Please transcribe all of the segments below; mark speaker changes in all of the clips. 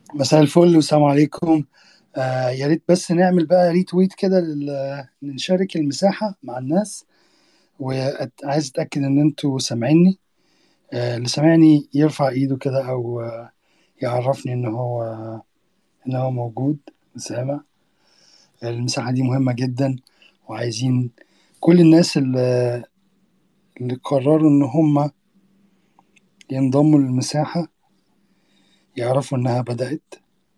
Speaker 1: مساء الفل والسلام عليكم آه يا ريت بس نعمل بقى ريتويت كده لل- نشارك المساحة مع الناس وعايز اتأكد ان انتوا سامعيني آه اللي سامعني يرفع ايده كده او آه يعرفني ان هو ان هو موجود سامع المساحة دي مهمة جدا وعايزين كل الناس اللي, اللي قرروا ان هم ينضموا للمساحة يعرفوا انها بدأت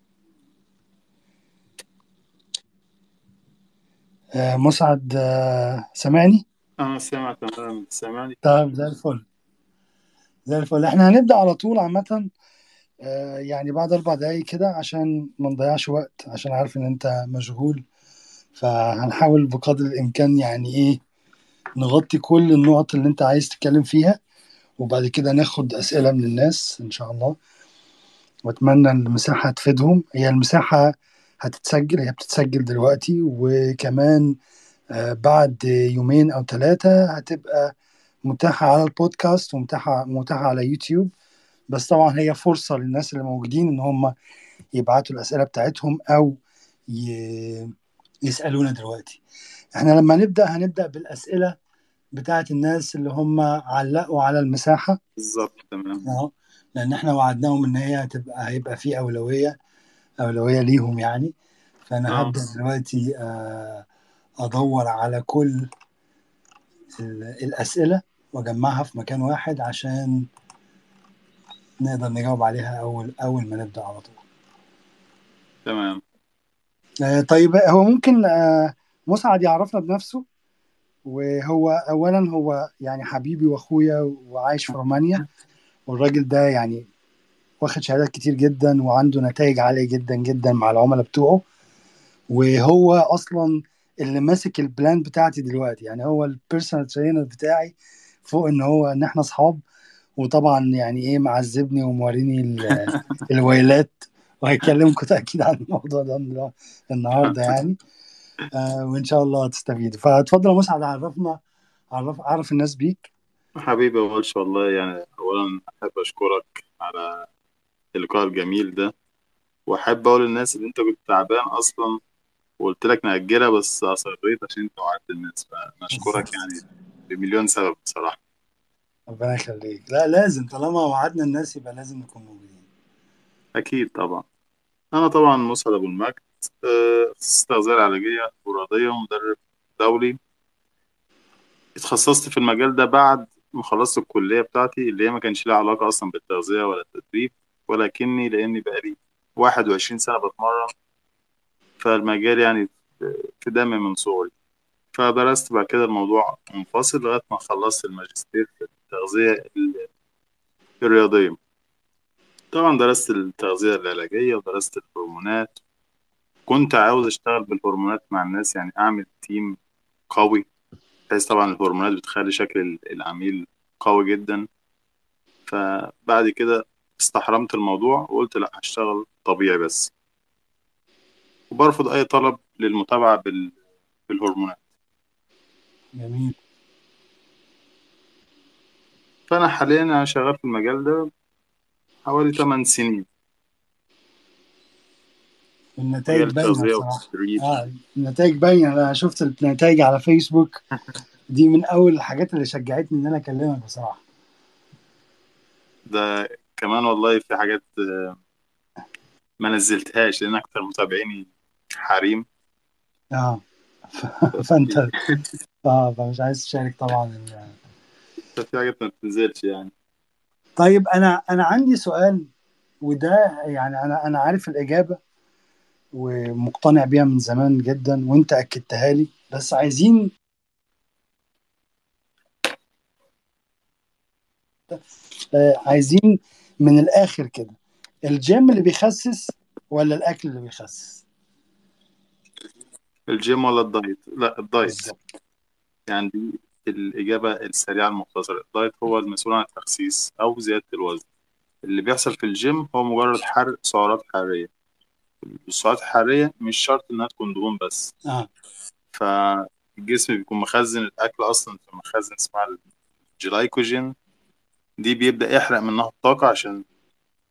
Speaker 1: آه مسعد آه سامعني
Speaker 2: أنا سامع تمام سامعني
Speaker 1: طيب زي الفل زي الفل احنا هنبدأ على طول عامة آه، يعني بعد أربع دقايق كده عشان ما نضيعش وقت عشان عارف إن أنت مشغول فهنحاول بقدر الإمكان يعني إيه نغطي كل النقط اللي أنت عايز تتكلم فيها وبعد كده ناخد أسئلة من الناس إن شاء الله وأتمنى إن المساحة تفيدهم هي المساحة هتتسجل هي بتتسجل دلوقتي وكمان آه، بعد يومين أو ثلاثة هتبقى متاحة على البودكاست ومتاحة متاحة على يوتيوب بس طبعا هي فرصة للناس اللي موجودين إن هم يبعتوا الأسئلة بتاعتهم أو ي... يسألونا دلوقتي احنا لما نبدأ هنبدأ بالأسئلة بتاعت الناس اللي هم علقوا على المساحة
Speaker 2: بالظبط تمام
Speaker 1: اهو لأن احنا وعدناهم إن هي هتبقى هيبقى في أولوية أولوية ليهم يعني فأنا
Speaker 2: اه
Speaker 1: هبدأ دلوقتي آه، أدور على كل ال- الأسئلة وأجمعها في مكان واحد عشان نقدر نجاوب عليها أول أول ما نبدأ على طول
Speaker 2: تمام
Speaker 1: آه، طيب هو ممكن آه، مسعد يعرفنا بنفسه وهو اولا هو يعني حبيبي واخويا وعايش في رومانيا والراجل ده يعني واخد شهادات كتير جدا وعنده نتائج عالية جدا جدا مع العملاء بتوعه وهو اصلا اللي ماسك البلان بتاعتي دلوقتي يعني هو البيرسونال ترينر بتاعي فوق ان هو ان احنا اصحاب وطبعا يعني ايه معذبني وموريني ال- الويلات وهيكلمكم اكيد عن الموضوع ده النهارده- النهارده يعني آه وان شاء الله تستفيدوا فاتفضل يا مسعد عرفنا عرف عرف الناس بيك
Speaker 2: حبيبي وش والله يعني أولا أحب أشكرك على اللقاء الجميل ده وأحب أقول للناس إن أنت كنت تعبان أصلا وقلت لك نأجلها بس أصريت عشان أنت وعدت الناس فنشكرك يعني بمليون سبب بصراحة
Speaker 1: ربنا يخليك لا لازم طالما وعدنا الناس يبقى لازم نكون موجودين
Speaker 2: أكيد طبعا أنا طبعا مسعد أبو المجد آه، اختصاص تغذية علاجية مرادية ومدرب دولي اتخصصت في المجال ده بعد ما خلصت الكلية بتاعتي اللي هي ما كانش لها علاقة أصلا بالتغذية ولا التدريب ولكني لأني بقالي 21 سنة بتمرن فالمجال يعني في دمي من صغري فدرست بعد كده الموضوع منفصل لغاية ما خلصت الماجستير في التغذية ال- الرياضية طبعا درست التغذية العلاجية ودرست الهرمونات كنت عاوز أشتغل بالهرمونات مع الناس يعني أعمل تيم قوي بحيث طبعا الهرمونات بتخلي شكل العميل قوي جدا فبعد كده استحرمت الموضوع وقلت لا هشتغل طبيعي بس وبرفض أي طلب للمتابعة بال... بالهرمونات
Speaker 1: جميل
Speaker 2: فأنا حاليا أنا شغال في المجال ده حوالي 8 سنين
Speaker 1: النتائج
Speaker 2: مجال
Speaker 1: باينه
Speaker 2: التغذية
Speaker 1: بصراحه
Speaker 2: والتدريب
Speaker 1: اه النتائج باينه انا شفت النتائج على فيسبوك دي من اول الحاجات اللي شجعتني ان انا اكلمك بصراحه
Speaker 2: ده كمان والله في حاجات آه، ما نزلتهاش لأن أكتر متابعيني حريم
Speaker 1: اه فانت اه فمش عايز تشارك طبعا ال-
Speaker 2: ففي حاجات ما بتنزلش يعني
Speaker 1: طيب انا انا عندي سؤال وده يعني انا انا عارف الاجابه ومقتنع بيها من زمان جدا وانت اكدتها لي بس عايزين آه عايزين من الاخر كده الجيم اللي بيخسس ولا الاكل اللي بيخسس
Speaker 2: الجيم ولا الدايت لا الدايت
Speaker 1: بالظبط
Speaker 2: يعني دي الإجابة السريعة المختصرة الدايت هو المسؤول عن التخسيس أو زيادة الوزن اللي بيحصل في الجيم هو مجرد حرق سعرات حرارية السعرات الحرارية مش شرط إنها تكون دهون بس
Speaker 1: اه
Speaker 2: فالجسم بيكون مخزن الأكل أصلا في مخزن اسمها الجلايكوجين دي بيبدأ يحرق منها الطاقة عشان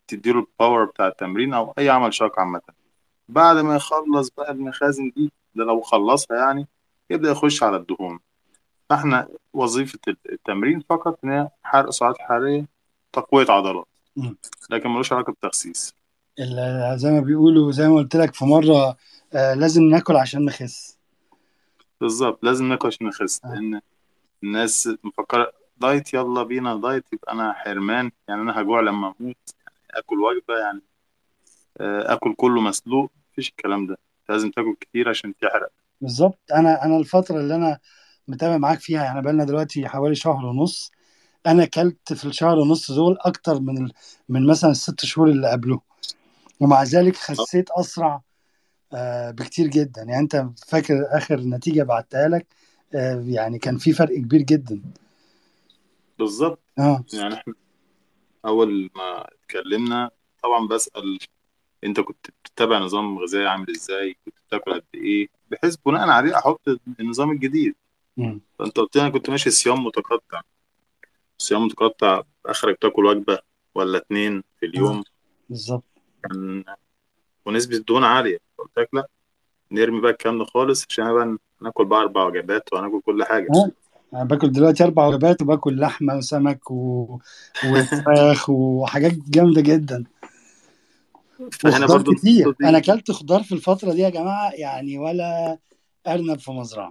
Speaker 2: تديله الباور بتاع التمرين او اي عمل شاق عامه بعد ما يخلص بقى المخازن دي ده لو خلصها يعني يبدا يخش على الدهون فاحنا وظيفه التمرين فقط ان هي حرق سعرات حراريه تقويه عضلات
Speaker 1: مم.
Speaker 2: لكن ملوش علاقه بالتخسيس
Speaker 1: ال- زي ما بيقولوا زي ما قلت لك في مرة آه لازم ناكل عشان نخس
Speaker 2: بالظبط لازم ناكل عشان نخس
Speaker 1: آه.
Speaker 2: لان الناس مفكره دايت يلا بينا دايت يبقى انا حرمان يعني انا هجوع لما اموت يعني اكل وجبه يعني آه، اكل كله مسلوق مفيش الكلام ده لازم تاكل كتير عشان تحرق
Speaker 1: بالظبط انا انا الفترة اللي انا متابع معاك فيها يعني بقالنا دلوقتي حوالي شهر ونص انا اكلت في الشهر ونص دول اكتر من ال... من مثلا الست شهور اللي قبله ومع ذلك خسيت اسرع آه بكتير جدا يعني انت فاكر اخر نتيجة بعتها لك آه يعني كان في فرق كبير جدا
Speaker 2: بالظبط
Speaker 1: اه
Speaker 2: يعني احنا اول ما اتكلمنا طبعا بسأل انت كنت بتتبع نظام غذائي عامل ازاي كنت بتاكل قد ايه بحيث بناء عليه احط النظام الجديد
Speaker 1: مم.
Speaker 2: فانت قلت لي انا كنت ماشي صيام متقطع صيام متقطع اخرك تاكل وجبه ولا اتنين في اليوم
Speaker 1: بالظبط
Speaker 2: كان ونسبه الدهون عاليه قلت لك لا نرمي بقى الكلام ده خالص عشان بقى ناكل بقى اربع وجبات وهناكل كل حاجه
Speaker 1: اه انا باكل دلوقتي اربع وجبات وباكل لحمه وسمك و... وفراخ وحاجات جامده جدا
Speaker 2: فهنا
Speaker 1: وخضار
Speaker 2: برضو
Speaker 1: كتير
Speaker 2: النقطة دي
Speaker 1: انا اكلت خضار في الفتره دي يا جماعه يعني ولا ارنب في مزرعه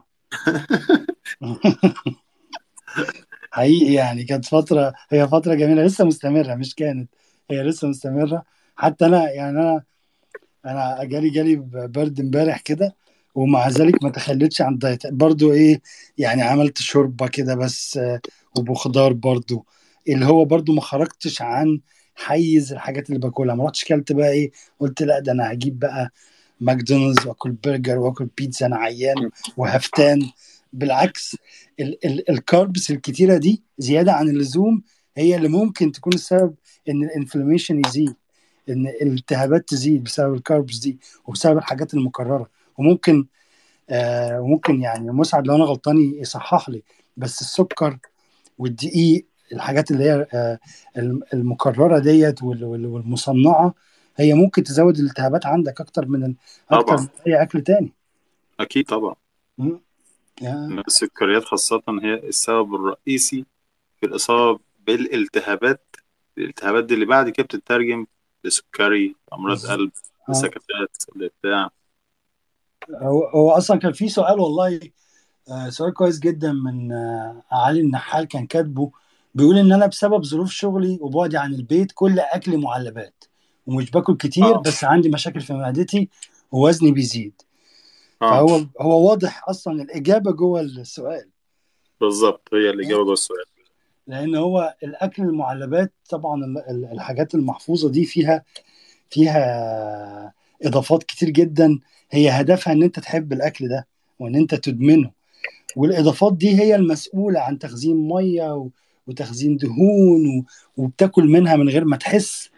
Speaker 1: حقيقي يعني كانت فتره هي فتره جميله لسه مستمره مش كانت هي لسه مستمره حتى انا يعني انا انا جالي جالي برد امبارح كده ومع ذلك ما تخليتش عن الدايت برضو ايه يعني عملت شوربه كده بس آه، وبخضار برضو اللي هو برضو ما خرجتش عن حيز الحاجات اللي باكلها ما رحتش كلت بقى ايه قلت لا ده انا هجيب بقى ماكدونالدز واكل برجر واكل بيتزا انا عيان وهفتان بالعكس ال ال الكاربس الكتيره دي زياده عن اللزوم هي اللي ممكن تكون السبب ان الانفلاميشن يزيد ان الالتهابات تزيد بسبب الكاربس دي وبسبب الحاجات المكرره وممكن آه وممكن يعني مسعد لو انا غلطان يصحح لي بس السكر والدقيق الحاجات اللي هي آه الم- المكرره ديت وال- وال- والمصنعه هي ممكن تزود الالتهابات عندك اكتر من ال- اكتر
Speaker 2: طبعا
Speaker 1: من اي اكل تاني
Speaker 2: اكيد طبعا
Speaker 1: مم. يا
Speaker 2: إن السكريات خاصه هي السبب الرئيسي في الاصابه بالالتهابات الالتهابات دي اللي بعد كده بتترجم لسكري امراض
Speaker 1: بالظبط
Speaker 2: قلب
Speaker 1: آه.
Speaker 2: لسكتات بتاع
Speaker 1: هو هو اصلا كان في سؤال والله آه، سؤال كويس جدا من آه، علي النحال كان كاتبه بيقول ان انا بسبب ظروف شغلي وبعدي عن البيت كل اكلي معلبات ومش باكل كتير
Speaker 2: اه
Speaker 1: بس عندي مشاكل في معدتي ووزني بيزيد
Speaker 2: اه
Speaker 1: فهو هو واضح اصلا الاجابه جوه السؤال
Speaker 2: بالظبط هي الاجابه جوه السؤال
Speaker 1: لان هو الاكل المعلبات طبعا ال- ال- الحاجات المحفوظه دي فيها فيها اضافات كتير جدا هي هدفها ان انت تحب الاكل ده وان انت تدمنه والاضافات دي هي المسؤوله عن تخزين ميه و- وتخزين دهون و- وبتاكل منها من غير ما تحس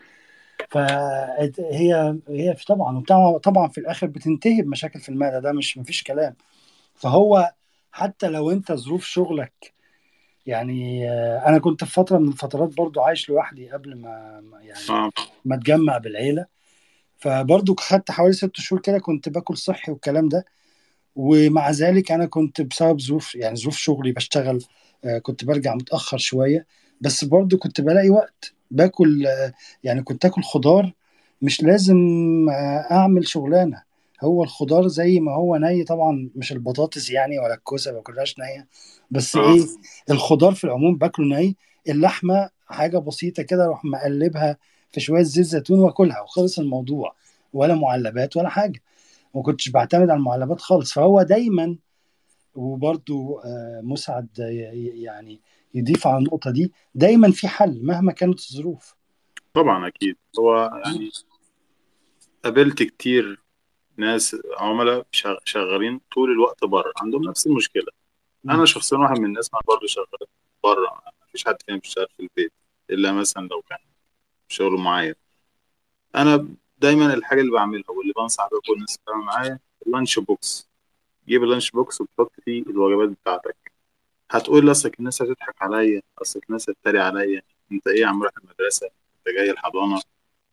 Speaker 1: فهي هي في طبعا وطبعا طبعا في الاخر بتنتهي بمشاكل في المعده ده مش مفيش كلام فهو حتى لو انت ظروف شغلك يعني آه، انا كنت في فتره من الفترات برضو عايش لوحدي قبل ما ما- يعني
Speaker 2: اه
Speaker 1: ما اتجمع بالعيله فبرضو خدت حوالي ست شهور كده كنت باكل صحي والكلام ده ومع ذلك انا كنت بسبب ظروف يعني ظروف شغلي بشتغل آه، كنت برجع متاخر شويه بس برضو كنت بلاقي وقت باكل آه، يعني كنت اكل خضار مش لازم آه، اعمل شغلانه هو الخضار زي ما هو ني طبعا مش البطاطس يعني ولا الكوسه ما باكلهاش نيه بس
Speaker 2: اه
Speaker 1: ايه الخضار في العموم باكله ني اللحمه حاجه بسيطه كده اروح مقلبها في شويه زيت زيتون واكلها وخلص الموضوع ولا معلبات ولا حاجه ما كنتش بعتمد على المعلبات خالص فهو دايما وبرضو آه، مسعد ي- ي- يعني يضيف على النقطة دي دايما في حل مهما كانت الظروف
Speaker 2: طبعا اكيد هو يعني قابلت كتير ناس عملاء شغ- شغالين طول الوقت بره عندهم نفس المشكله انا
Speaker 1: مم.
Speaker 2: شخصيا واحد من الناس ما برضه شغال بره مفيش حد فينا بيشتغل في البيت الا مثلا لو كان شغل معين انا دايما الحاجه اللي بعملها واللي بنصح بيها كل الناس اللي معايا اللانش بوكس جيب اللانش بوكس وتحط فيه الوجبات بتاعتك هتقول لي اصلك الناس هتضحك عليا اصلك الناس هتتريق عليا انت ايه يا عم رايح المدرسه انت جاي الحضانه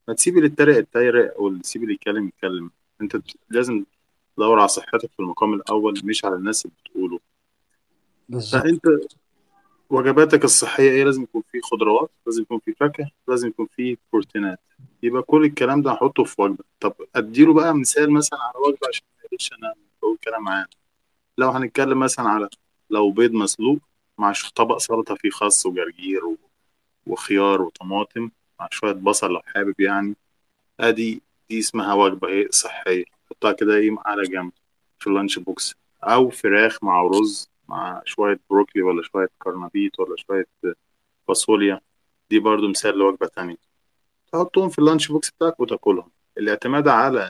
Speaker 2: ما تسيب اللي يتريق يتريق واللي تسيب اللي يتكلم يتكلم انت لازم تدور على صحتك في المقام الاول مش على الناس اللي بتقوله
Speaker 1: بالظبط
Speaker 2: فانت وجباتك الصحيه ايه لازم يكون فيه خضروات لازم يكون فيه فاكهه لازم يكون فيه بروتينات يبقى كل الكلام ده هحطه في وجبه طب اديله بقى مثال مثلا على وجبه عشان ما يقولش انا بقول كلام عام لو هنتكلم مثلا على لو بيض مسلوق مع ش- طبق سلطه فيه خس وجرجير و- وخيار وطماطم مع شويه بصل لو حابب يعني ادي دي اسمها وجبه ايه صحيه حطها كده ايه على جنب في اللانش بوكس او فراخ مع رز مع شويه بروكلي ولا شويه كرنبيط ولا شويه فاصوليا دي برضو مثال لوجبه تانية تحطهم في اللانش بوكس بتاعك وتاكلهم الاعتماد على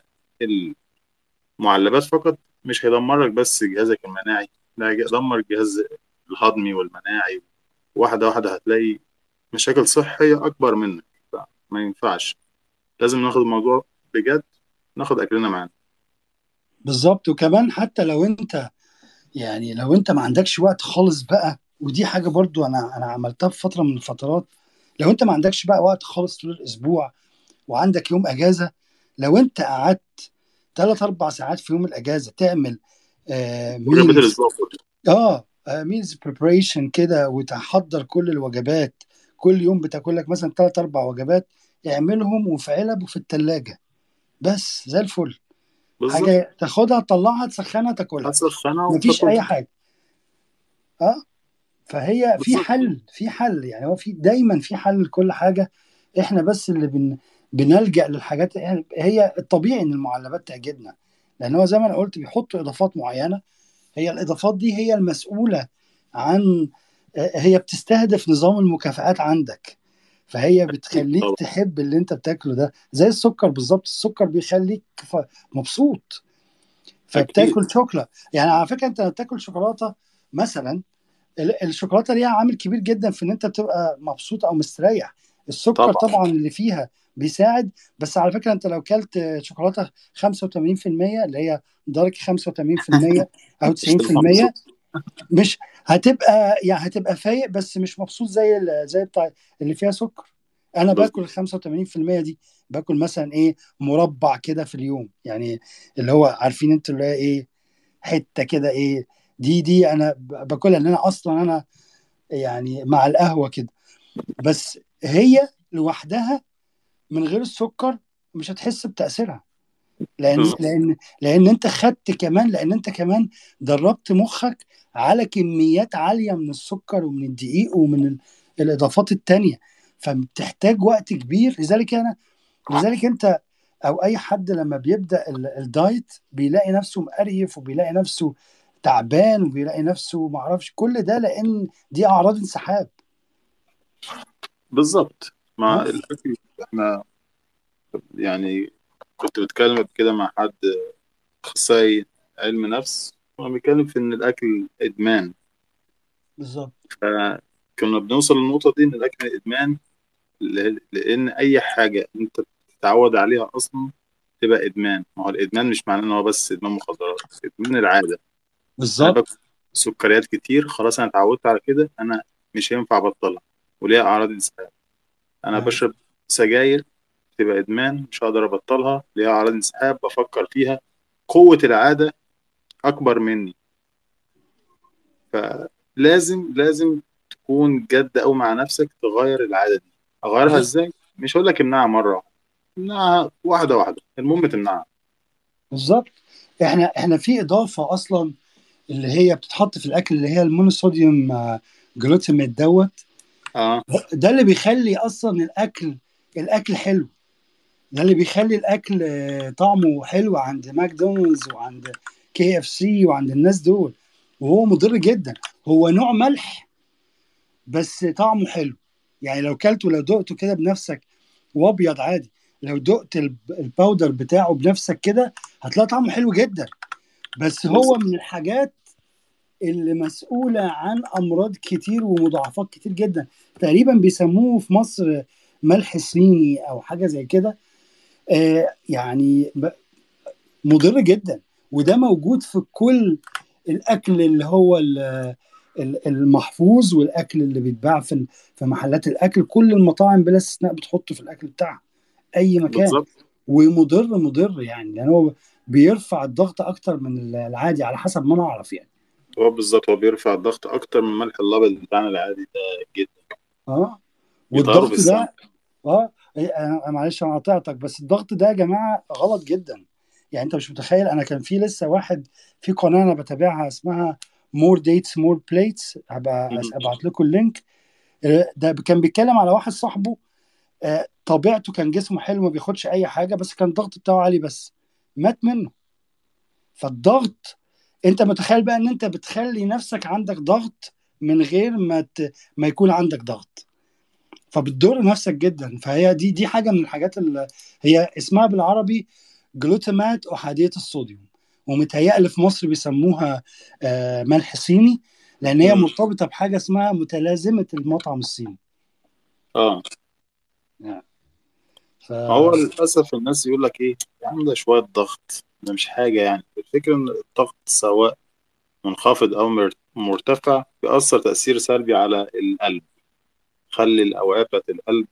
Speaker 2: المعلبات فقط مش هيدمرك بس جهازك المناعي لا هيدمر الجهاز الهضمي والمناعي واحدة واحدة هتلاقي مشاكل صحية أكبر منك ما ينفعش لازم ناخد الموضوع بجد ناخد أكلنا معانا
Speaker 1: بالظبط وكمان حتى لو انت يعني لو انت ما عندكش وقت خالص بقى ودي حاجه برضو انا انا عملتها في فتره من الفترات لو انت ما عندكش بقى وقت خالص طول الاسبوع وعندك يوم اجازه لو انت قعدت ثلاث اربع ساعات في يوم الاجازه تعمل آه
Speaker 2: وجبة
Speaker 1: ميلز
Speaker 2: الأسبوع كله
Speaker 1: اه ميلز بريبريشن كده وتحضر كل الوجبات كل يوم بتاكل لك مثلا ثلاث اربع وجبات اعملهم وفي علب وفي الثلاجه بس زي الفل
Speaker 2: بالظبط
Speaker 1: حاجه تاخدها تطلعها تسخنها تاكلها
Speaker 2: هتسخنها
Speaker 1: مفيش
Speaker 2: وتاكل
Speaker 1: اي حاجه اه فهي في
Speaker 2: بالظبط
Speaker 1: حل في حل يعني هو في دايما في حل لكل حاجه احنا بس اللي بن بنلجأ للحاجات يعني هي الطبيعي ان المعلبات تعجبنا لان هو زي ما انا قلت بيحطوا اضافات معينه هي الاضافات دي هي المسؤوله عن هي بتستهدف نظام المكافآت عندك فهي
Speaker 2: أكيد
Speaker 1: بتخليك
Speaker 2: طبعا
Speaker 1: تحب اللي انت بتاكله ده زي السكر بالظبط السكر بيخليك ف- مبسوط
Speaker 2: أكيد
Speaker 1: فبتاكل شوكولا يعني على فكره انت لما بتاكل شوكولاته مثلا ال- الشوكولاته ليها عامل كبير جدا في ان انت بتبقى مبسوط او مستريح السكر
Speaker 2: طبعا
Speaker 1: طبعا اللي فيها بيساعد بس على فكره انت لو كلت شوكولاته 85% اللي هي درجه 85% او
Speaker 2: مش تبقى
Speaker 1: 90%
Speaker 2: مبسوط
Speaker 1: مش هتبقى يعني هتبقى فايق بس مش مبسوط زي ال- زي بتاع اللي فيها سكر انا باكل ال 85% دي باكل مثلا ايه مربع كده في اليوم يعني اللي هو عارفين انتوا اللي هي ايه حته كده ايه دي دي انا ب- باكلها لان انا اصلا انا يعني مع القهوه كده بس هي لوحدها من غير السكر مش هتحس بتاثيرها لان
Speaker 2: بالظبط
Speaker 1: لان لان انت خدت كمان لان انت كمان دربت مخك على كميات عاليه من السكر ومن الدقيق ومن ال- الاضافات التانية فبتحتاج وقت كبير لذلك انا لذلك انت او اي حد لما بيبدا ال- الدايت بيلاقي نفسه مقريف وبيلاقي نفسه تعبان وبيلاقي نفسه معرفش كل ده لان دي اعراض انسحاب
Speaker 2: بالظبط مع
Speaker 1: ها
Speaker 2: الأكل إحنا يعني كنت بتكلم كده مع حد أخصائي علم نفس كنا بنتكلم في إن الأكل إدمان
Speaker 1: بالظبط
Speaker 2: فكنا بنوصل للنقطة دي إن الأكل إدمان ل- لأن أي حاجة أنت بتتعود عليها أصلا تبقى إدمان ما هو الإدمان مش معناه إن هو بس إدمان مخدرات إدمان العادة أنا
Speaker 1: بالظبط
Speaker 2: باكل سكريات كتير خلاص أنا اتعودت على كده أنا مش هينفع أبطلها وليها أعراض انسحاب أنا
Speaker 1: أيوة.
Speaker 2: بشرب سجاير تبقى إدمان مش هقدر أبطلها ليها أعراض انسحاب بفكر فيها قوة العادة أكبر مني فلازم لازم تكون جد أوي مع نفسك تغير العادة دي أغيرها
Speaker 1: بالظبط
Speaker 2: إزاي؟ مش هقول لك امنعها مرة واحدة امنعها واحدة واحدة المهم تمنعها
Speaker 1: بالظبط احنا احنا في اضافه اصلا اللي هي بتتحط في الاكل اللي هي المونوصوديوم آه، جلوتاميت دوت
Speaker 2: اه
Speaker 1: ده اللي بيخلي اصلا الاكل الاكل حلو ده اللي بيخلي الاكل آه، طعمه حلو عند ماكدونالدز وعند كي اف سي وعند الناس دول وهو مضر جدا هو نوع ملح بس طعمه حلو يعني لو كلته لو دقته كده بنفسك وابيض عادي لو دقت الب- الباودر بتاعه بنفسك كده هتلاقي طعمه حلو جدا بس هو
Speaker 2: بالظبط
Speaker 1: من الحاجات اللي مسؤولة عن أمراض كتير ومضاعفات كتير جدا تقريبا بيسموه في مصر ملح صيني أو حاجة زي كده آه يعني ب- مضر جدا وده موجود في كل الأكل اللي هو ال- ال- المحفوظ والأكل اللي بيتباع في في محلات الأكل كل المطاعم بلا استثناء بتحطه في الأكل بتاعها اي مكان
Speaker 2: بالظبط
Speaker 1: ومضر مضر يعني لان هو بيرفع الضغط اكتر من العادي على حسب ما انا اعرف يعني
Speaker 2: هو بالظبط هو بيرفع الضغط اكتر من ملح الابيض بتاعنا العادي ده جدا
Speaker 1: اه
Speaker 2: بيضرب
Speaker 1: والضغط
Speaker 2: السم
Speaker 1: ده اه إيه، انا معلش انا قاطعتك بس الضغط ده يا جماعه غلط جدا يعني انت مش متخيل انا كان في لسه واحد في قناه انا بتابعها اسمها مور ديتس مور بليتس هبقى
Speaker 2: مم.
Speaker 1: ابعت لكم اللينك آه، ده كان بيتكلم على واحد صاحبه آه، طبيعته كان جسمه حلو ما بياخدش اي حاجه بس كان الضغط بتاعه عالي بس مات منه فالضغط انت متخيل بقى ان انت بتخلي نفسك عندك ضغط من غير ما ت... ما يكون عندك ضغط فبتضر نفسك جدا فهي دي دي حاجه من الحاجات اللي هي اسمها بالعربي جلوتامات احاديه الصوديوم ومتهيألي في مصر بيسموها آه، ملح صيني لان هي
Speaker 2: مم.
Speaker 1: مرتبطه بحاجه اسمها متلازمه المطعم الصيني
Speaker 2: اه
Speaker 1: ف...
Speaker 2: ما هو للاسف الناس يقول لك ايه يا عم ده شويه ضغط ده مش حاجه يعني الفكره ان الضغط سواء منخفض او مر- مرتفع بيأثر تأثير سلبي على القلب خلي الأوعية بتاعت القلب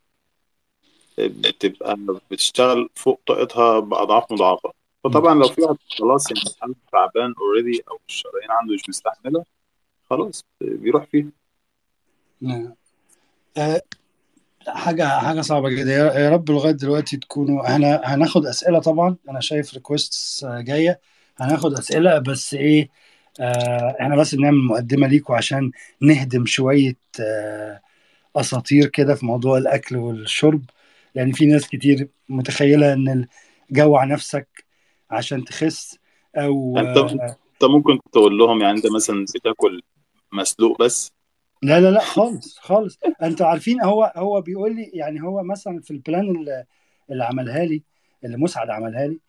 Speaker 2: بتبقى بتشتغل فوق طاقتها بأضعاف مضاعفة فطبعا لو في واحد خلاص يعني القلب تعبان اوريدي أو الشرايين عنده مش مستحملة خلاص بيروح فيه
Speaker 1: نعم. آه، حاجة حاجة صعبة جدا يا يا رب لغاية دلوقتي تكونوا احنا هناخد أسئلة طبعا أنا شايف ريكويستس جاية هناخد أسئلة بس إيه آه احنا بس بنعمل مقدمة ليكوا عشان نهدم شوية آه أساطير كده في موضوع الأكل والشرب لأن في ناس كتير متخيلة إن جوع نفسك عشان تخس أو
Speaker 2: انت
Speaker 1: آه
Speaker 2: انت ممكن تقول لهم يعني انت مثلا بتاكل مسلوق بس
Speaker 1: لا لا لا خالص خالص انتوا عارفين هو هو بيقول لي يعني هو مثلا في البلان اللي, اللي عملها لي اللي مسعد عملها لي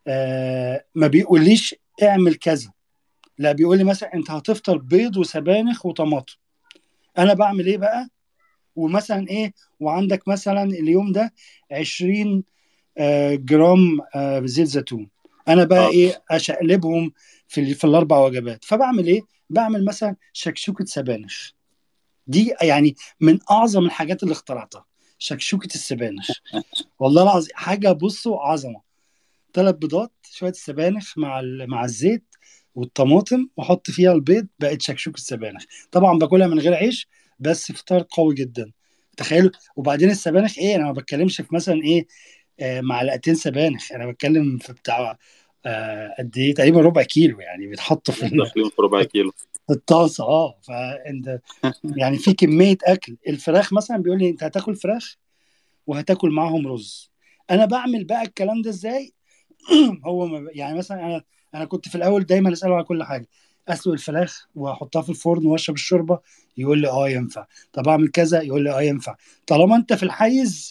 Speaker 1: آه ما بيقوليش اعمل كذا لا بيقول لي مثلا انت هتفطر بيض وسبانخ وطماطم انا بعمل ايه بقى ومثلا ايه وعندك مثلا اليوم ده 20 آه جرام آه زيت زيتون انا بقى
Speaker 2: اه
Speaker 1: ايه اشقلبهم في ال- في الاربع وجبات فبعمل ايه بعمل مثلا شكشوكه سبانخ دي يعني من اعظم الحاجات اللي اخترعتها شكشوكه السبانخ والله العظيم حاجه بصوا عظمه ثلاث بيضات شويه السبانخ مع ال- مع الزيت والطماطم واحط فيها البيض بقت شكشوكه السبانخ طبعا باكلها من غير عيش بس فطار قوي جدا تخيلوا وبعدين السبانخ ايه انا ما بتكلمش في مثلا ايه آه معلقتين سبانخ انا بتكلم في بتاع آه قد ايه تقريبا ربع كيلو يعني بيتحط في ال-
Speaker 2: داخلين في ربع كيلو
Speaker 1: في الطاسه اه فانت يعني في كميه اكل الفراخ مثلا بيقول لي انت هتاكل فراخ وهتاكل معاهم رز انا بعمل بقى الكلام ده ازاي هو ما ب- يعني مثلا انا انا كنت في الاول دايما اساله على كل حاجه اسلق الفراخ واحطها في الفرن واشرب الشوربه يقول لي اه ينفع طب اعمل كذا يقول لي اه ينفع طالما انت في الحيز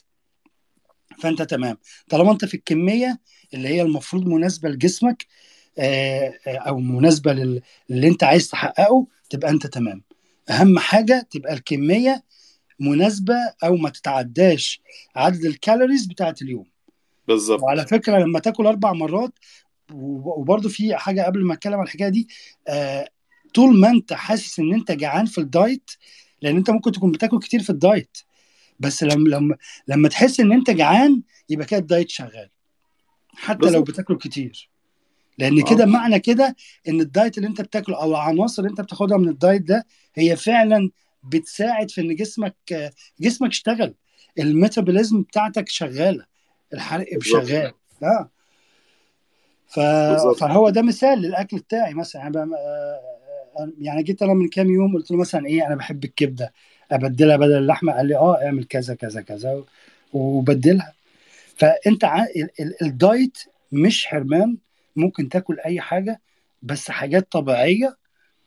Speaker 1: فانت تمام طالما انت في الكميه اللي هي المفروض مناسبه لجسمك آه، آه، او مناسبه لل- اللي انت عايز تحققه تبقى انت تمام اهم حاجه تبقى الكميه مناسبه او ما تتعداش عدد الكالوريز بتاعت اليوم
Speaker 2: بالظبط
Speaker 1: وعلى فكره لما تاكل اربع مرات و- وبرضه في حاجه قبل ما اتكلم عن الحكايه دي آه طول ما انت حاسس ان انت جعان في الدايت لان انت ممكن تكون بتاكل كتير في الدايت بس لما لما لما تحس ان انت جعان يبقى كده الدايت شغال حتى لو
Speaker 2: بالظبط
Speaker 1: بتاكل كتير لان كده
Speaker 2: اه
Speaker 1: معنى كده ان الدايت اللي انت بتاكله او العناصر اللي انت بتاخدها من الدايت ده هي فعلا بتساعد في ان جسمك آه، جسمك اشتغل الميتابوليزم بتاعتك شغاله الحرق
Speaker 2: بالظبط
Speaker 1: شغال اه ف...
Speaker 2: بالظبط
Speaker 1: فهو ده مثال للاكل بتاعي مثلا يعني, بقى- آه، يعني جيت انا من كام يوم قلت له مثلا ايه انا بحب الكبده ابدلها بدل اللحمه قال لي اه اعمل كذا كذا كذا وبدلها فانت ع... ال- ال- الدايت مش حرمان ممكن تاكل اي حاجه بس حاجات طبيعيه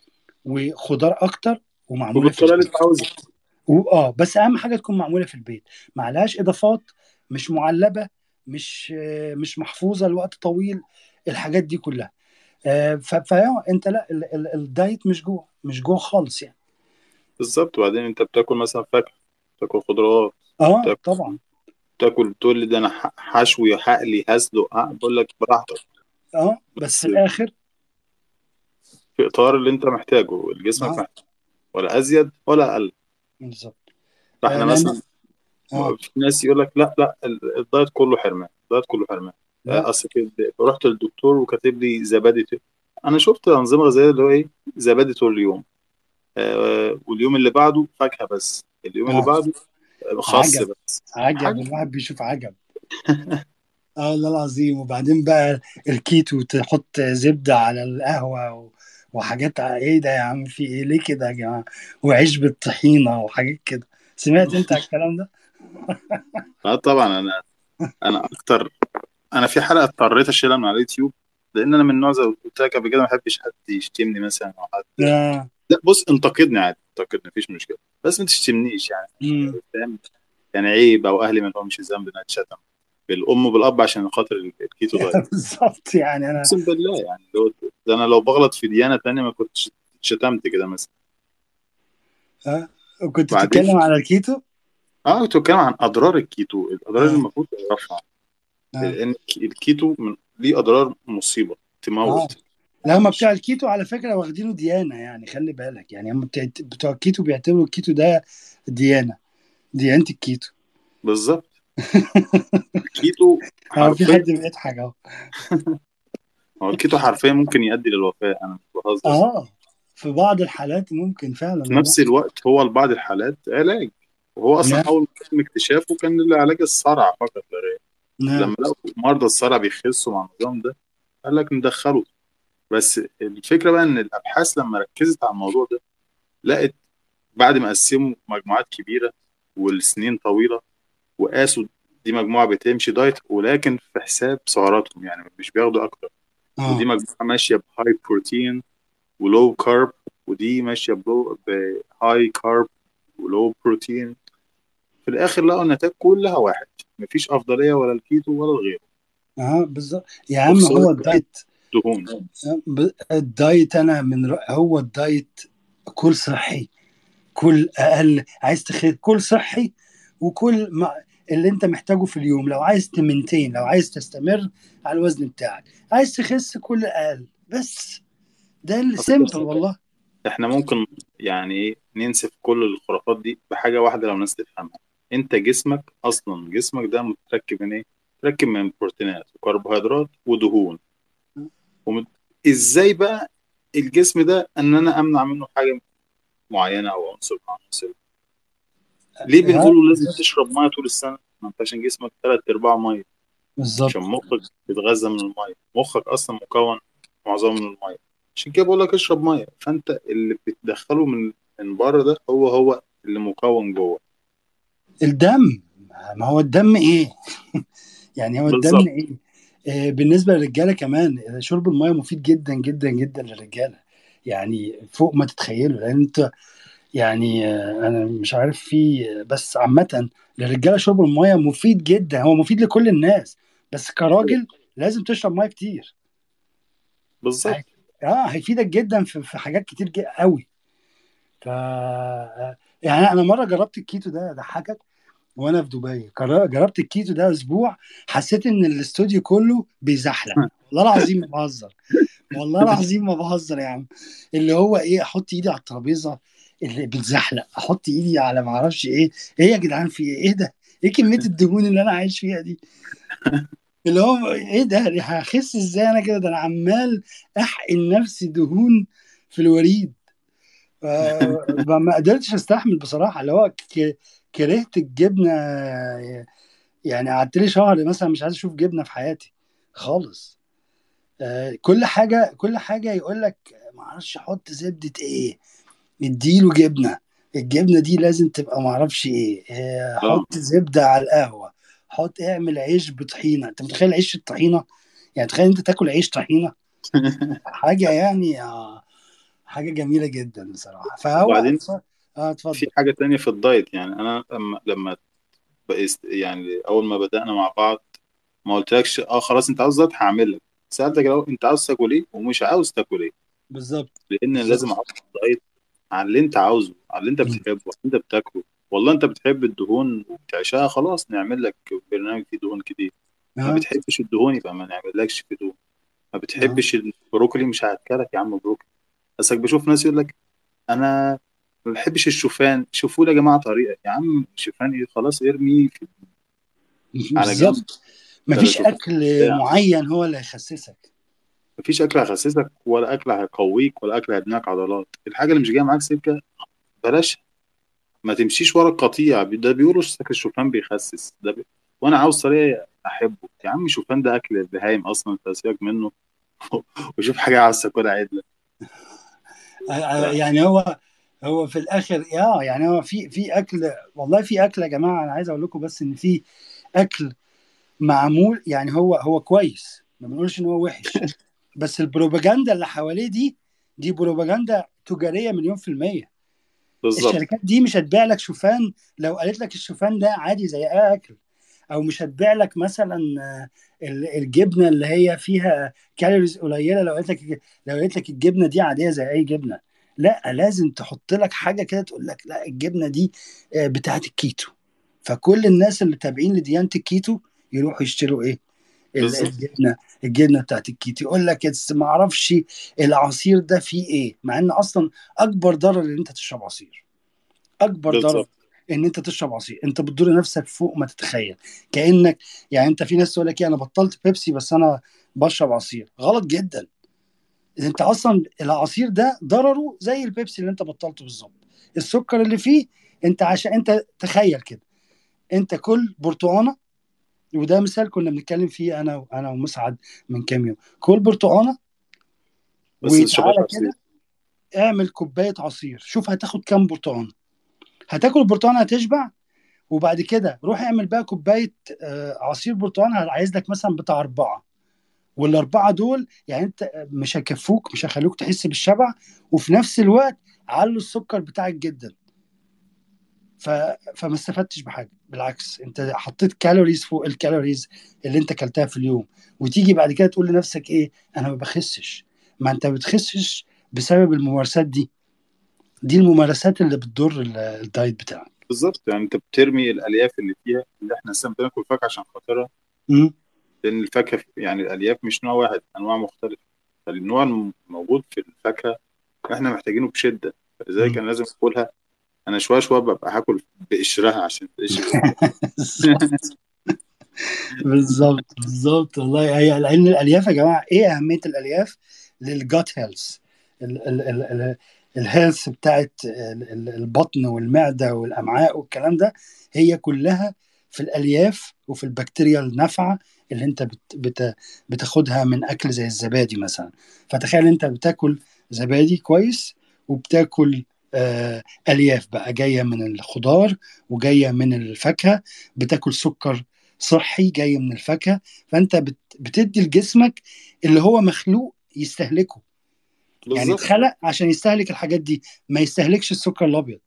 Speaker 1: وخضار اكتر ومعموله في
Speaker 2: وبالطريقه اللي
Speaker 1: البيت
Speaker 2: انت عاوزها
Speaker 1: واه بس اهم حاجه تكون معموله في البيت معلهاش اضافات مش معلبه مش آه، مش محفوظه لوقت طويل الحاجات دي كلها آه، ف- فيا انت لا ال- ال- الدايت مش جوع مش جوع خالص يعني
Speaker 2: بالظبط وبعدين انت بتاكل مثلا فاكهه بتاكل خضروات
Speaker 1: اه
Speaker 2: بتاكل
Speaker 1: طبعا
Speaker 2: تاكل تقول لي ده انا ح- حشوي حقلي هسلق ها بقول لك براحتك
Speaker 1: اه بس
Speaker 2: بس
Speaker 1: في الاخر
Speaker 2: في اطار اللي انت محتاجه اللي جسمك
Speaker 1: اه
Speaker 2: محتاجه ولا ازيد ولا اقل
Speaker 1: بالظبط آه
Speaker 2: فاحنا
Speaker 1: لان
Speaker 2: مثلا
Speaker 1: اه
Speaker 2: في ناس يقول لك لا لا ال- الدايت كله حرمان الدايت كله حرمان
Speaker 1: لا
Speaker 2: اصل كده رحت للدكتور وكاتب لي زبادي ت- انا شفت انظمه غذائيه اللي هو ايه زبادي طول اليوم آه واليوم اللي بعده فاكهه بس اليوم اللي
Speaker 1: اه
Speaker 2: بعده خس
Speaker 1: عجب
Speaker 2: بس
Speaker 1: عجب
Speaker 2: حاجه
Speaker 1: الواحد بيشوف عجب اه والله العظيم وبعدين بقى الكيتو تحط زبدة على القهوة و... وحاجات ع- ايه ده يا عم في ايه ليه كده يا جماعة وعيش بالطحينة وحاجات كده سمعت انت على الكلام ده؟
Speaker 2: اه طبعا انا انا اكتر انا في حلقه اضطريت اشيلها من على اليوتيوب لان انا من النوع زي ما قلت لك قبل كده ما بحبش حد يشتمني مثلا او حد
Speaker 1: اه
Speaker 2: لا بص انتقدني عادي انتقدني مفيش مشكله بس ما تشتمنيش يعني
Speaker 1: امم
Speaker 2: فاهم يعني عيب او اهلي ما لهمش ذنب انها تشتم بالام وبالاب عشان خاطر الكيتو دايت
Speaker 1: بالظبط يعني انا
Speaker 2: اقسم بالله يعني لو ده انا لو بغلط في ديانه تانية ما كنتش شتمت كده مثلا
Speaker 1: اه كنت
Speaker 2: بعدين
Speaker 1: بتتكلم على الكيتو؟
Speaker 2: اه كنت بتكلم عن اضرار الكيتو الاضرار اللي
Speaker 1: اه
Speaker 2: المفروض تعرفها
Speaker 1: اه
Speaker 2: لان الكيتو من ليه اضرار مصيبه
Speaker 1: اه
Speaker 2: تموت
Speaker 1: لا هم
Speaker 2: مش
Speaker 1: بتوع الكيتو على فكرة واخدينه ديانة يعني خلي بالك يعني هم بتوع بتوع الكيتو بيعتبروا الكيتو ده ديانة ديانة الكيتو
Speaker 2: بالظبط الكيتو
Speaker 1: اه في
Speaker 2: حرفيا
Speaker 1: حد بيضحك اهو
Speaker 2: هو الكيتو حرفيا ممكن يؤدي للوفاه انا مش بهزر
Speaker 1: اه في بعض الحالات ممكن فعلا
Speaker 2: في
Speaker 1: والله
Speaker 2: نفس الوقت هو لبعض الحالات علاج وهو اصلا
Speaker 1: نعم
Speaker 2: اول ما تم اكتشافه كان لعلاج الصرع فقط لا غير
Speaker 1: نعم
Speaker 2: لما لقوا مرضى الصرع بيخسوا مع النظام ده قال لك ندخله بس الفكره بقى ان الابحاث لما ركزت على الموضوع ده لقت بعد ما قسموا مجموعات كبيره والسنين طويله وقاسوا دي مجموعه بتمشي دايت ولكن في حساب سعراتهم يعني مش بياخدوا اكتر ودي
Speaker 1: اه
Speaker 2: مجموعه ماشيه بهاي بروتين ولو كارب ودي ماشيه بلو بهاي كارب ولو بروتين في الاخر لقوا النتائج كلها واحد مفيش افضليه ولا الكيتو ولا الغيره
Speaker 1: اه بالظبط يا عم
Speaker 2: وخساره
Speaker 1: هو الدايت
Speaker 2: دهون
Speaker 1: آه، ب- الدايت انا من رأ... هو الدايت كل صحي كل اقل عايز تخس كل صحي وكل ما اللي انت محتاجه في اليوم لو عايز تمنتين لو عايز تستمر على الوزن بتاعك عايز تخس كل اقل بس ده
Speaker 2: أصل
Speaker 1: السيمبل
Speaker 2: بص
Speaker 1: والله
Speaker 2: احنا ممكن يعني ايه ننسف كل الخرافات دي بحاجه واحده لو الناس تفهمها انت جسمك اصلا جسمك ده متركب من ايه متركب من بروتينات وكربوهيدرات ودهون ومت... ازاي بقى الجسم ده ان انا امنع منه حاجه معينه او عنصر مع عنصر ليه
Speaker 1: ها
Speaker 2: بنقول له لازم تشرب ميه طول السنه ما انت عشان جسمك ثلاث ارباع ميه
Speaker 1: بالظبط
Speaker 2: عشان مخك بيتغذى من الميه مخك اصلا مكون معظمه من الميه عشان كده بقول لك اشرب ميه فانت اللي بتدخله من من بره ده هو هو اللي مكون جوه
Speaker 1: الدم ما هو الدم ايه يعني هو الدم
Speaker 2: بالظبط
Speaker 1: ايه آه، بالنسبه للرجاله كمان شرب الميه مفيد جدا جدا جدا للرجاله يعني فوق ما تتخيلوا لان انت يعني آه، انا مش عارف في بس عامه للرجاله شرب الميه مفيد جدا هو مفيد لكل الناس بس كراجل لازم تشرب ميه كتير
Speaker 2: بالظبط
Speaker 1: هي... اه هيفيدك جدا في, في حاجات كتير جدا قوي ف آه، يعني انا مره جربت الكيتو ده ضحكك وانا في دبي جر- جربت الكيتو ده اسبوع حسيت ان الاستوديو كله بيزحلق والله العظيم ما بهزر والله العظيم ما بهزر يا عم اللي هو ايه احط ايدي على الترابيزه اللي بتزحلق احط ايدي على ما اعرفش ايه ايه يا جدعان في ايه ايه ده ايه كميه الدهون اللي انا عايش فيها دي اللي هو ايه ده هخس ازاي انا كده ده انا عمال احقن نفسي دهون في الوريد آه، ما قدرتش استحمل بصراحه اللي هو ك- كرهت الجبنه يعني قعدت لي شهر مثلا مش عايز اشوف جبنه في حياتي خالص آه، كل حاجه كل حاجه يقول لك ما اعرفش احط زبده ايه اديله جبنه الجبنه دي لازم تبقى ما اعرفش ايه آه،
Speaker 2: اه
Speaker 1: حط زبده على القهوه حط اعمل عيش بطحينه انت متخيل عيش الطحينه يعني تخيل انت تاكل عيش طحينه حاجه يعني آه، حاجه جميله جدا بصراحه فهو
Speaker 2: وبعدين
Speaker 1: اه
Speaker 2: في
Speaker 1: اتفضل
Speaker 2: حاجه تانية في الدايت يعني انا لما لما بقيت يعني اول ما بدانا مع بعض ما قلتلكش اه خلاص انت عاوز دايت هعمل لك سالتك الاول انت عاوز تاكل ايه ومش عاوز تاكل ايه
Speaker 1: بالظبط
Speaker 2: لان
Speaker 1: بالظبط
Speaker 2: لازم احط دايت على اللي انت عاوزه على اللي انت
Speaker 1: مم.
Speaker 2: بتحبه على اللي انت بتاكله والله انت بتحب الدهون وبتعشاها خلاص نعمل لك برنامج فيه دهون كتير ما
Speaker 1: اه
Speaker 2: بتحبش الدهون يبقى ما نعملكش فيه دهون ما
Speaker 1: اه
Speaker 2: بتحبش البروكلي مش هاكلك يا عم بروكلي بس بشوف ناس يقول لك انا ما بحبش الشوفان شوفوا لي يا جماعه طريقه يا عم الشوفان ايه خلاص ارميه في على جنب
Speaker 1: بالظبط مفيش
Speaker 2: ثلاث
Speaker 1: اكل
Speaker 2: بتاع
Speaker 1: معين هو اللي هيخسسك
Speaker 2: مفيش اكل هيخسسك ولا اكل هيقويك ولا اكل هيبنيك عضلات الحاجه اللي مش جايه معاك سكه بلاش ما تمشيش ورا القطيع ده بيقولوا سكر الشوفان بيخسس ده بي... وانا عاوز طريقه احبه يا عم الشوفان ده اكل البهايم اصلا فسيبك منه وشوف حاجه عاوز تاكلها عدله
Speaker 1: آه، آه،
Speaker 2: ف-
Speaker 1: يعني هو هو في الاخر اه يعني هو في في اكل والله في اكل يا جماعه انا عايز اقول لكم بس ان في اكل معمول يعني هو هو كويس ما بنقولش ان هو وحش بس البروباجندا اللي حواليه دي دي بروباجندا تجاريه مليون في الميه
Speaker 2: بالظبط
Speaker 1: الشركات دي مش هتبيع لك شوفان لو قالت لك الشوفان ده عادي زي اي اكل او مش هتبيع لك مثلا آه، ال- الجبنه اللي هي فيها كالوريز قليله لو قالت لك لو قالت لك الجبنه دي عاديه زي اي جبنه لا لازم تحط لك حاجه كده تقول لك لا الجبنه دي آه، بتاعت الكيتو فكل الناس اللي تابعين لديانه الكيتو يروحوا يشتروا ايه ال-
Speaker 2: بالظبط
Speaker 1: الجبنه الجبنه بتاعت الكيتو يقول لك "إتس ما اعرفش العصير ده فيه ايه مع ان اصلا اكبر ضرر ان انت تشرب عصير اكبر ضرر
Speaker 2: بالظبط
Speaker 1: ان انت تشرب عصير انت بتضر نفسك فوق ما تتخيل كانك يعني انت في ناس تقول لك ايه انا بطلت بيبسي بس انا بشرب عصير غلط جدا انت اصلا العصير ده ضرره زي البيبسي اللي انت بطلته بالظبط السكر اللي فيه انت عشان انت تخيل كده انت كل برتقانه وده مثال كنا بنتكلم فيه انا انا ومسعد من كام يوم كل برتقانه
Speaker 2: بس ما تشربهاش
Speaker 1: وتعالى
Speaker 2: عصير
Speaker 1: كده اعمل كوبايه عصير شوف هتاخد كام برتقانه هتاكل البرتقانه هتشبع وبعد كده روح اعمل بقى كوبايه آه، عصير برتقال عايز لك مثلا بتاع اربعه والاربعه دول يعني انت مش هيكفوك مش هيخلوك تحس بالشبع وفي نفس الوقت علوا السكر بتاعك جدا ف... فما استفدتش بحاجه بالعكس انت حطيت كالوريز فوق الكالوريز اللي انت اكلتها في اليوم وتيجي بعد كده تقول لنفسك ايه انا ما بخسش ما انت بتخسش بسبب الممارسات دي دي الممارسات اللي بتضر ال- الدايت بتاعك
Speaker 2: بالظبط يعني انت بترمي الالياف اللي فيها اللي احنا اصلا بناكل فاكهه عشان خاطرها
Speaker 1: مم.
Speaker 2: لان الفاكهه يعني الالياف مش نوع واحد انواع مختلفه فالنوع الموجود في الفاكهه احنا محتاجينه بشده فلذلك
Speaker 1: مم.
Speaker 2: انا لازم اكلها انا شويه شويه ببقى هاكل بقشرها عشان القشر يبقى
Speaker 1: بالظبط بالظبط والله هي لان الالياف يا جماعه ايه اهميه الالياف للجات هيلث الهيلث بتاعت ال- ال- البطن والمعده والامعاء والكلام ده هي كلها في الالياف وفي البكتيريا النافعه اللي انت بت بت بتاخدها من اكل زي الزبادي مثلا فتخيل انت بتاكل زبادي كويس وبتاكل آه الياف بقى جايه من الخضار وجايه من الفاكهه بتاكل سكر صحي جاي من الفاكهه فانت بت بتدي لجسمك اللي هو مخلوق يستهلكه يعني
Speaker 2: بالظبط
Speaker 1: اتخلق عشان يستهلك الحاجات دي ما يستهلكش السكر الابيض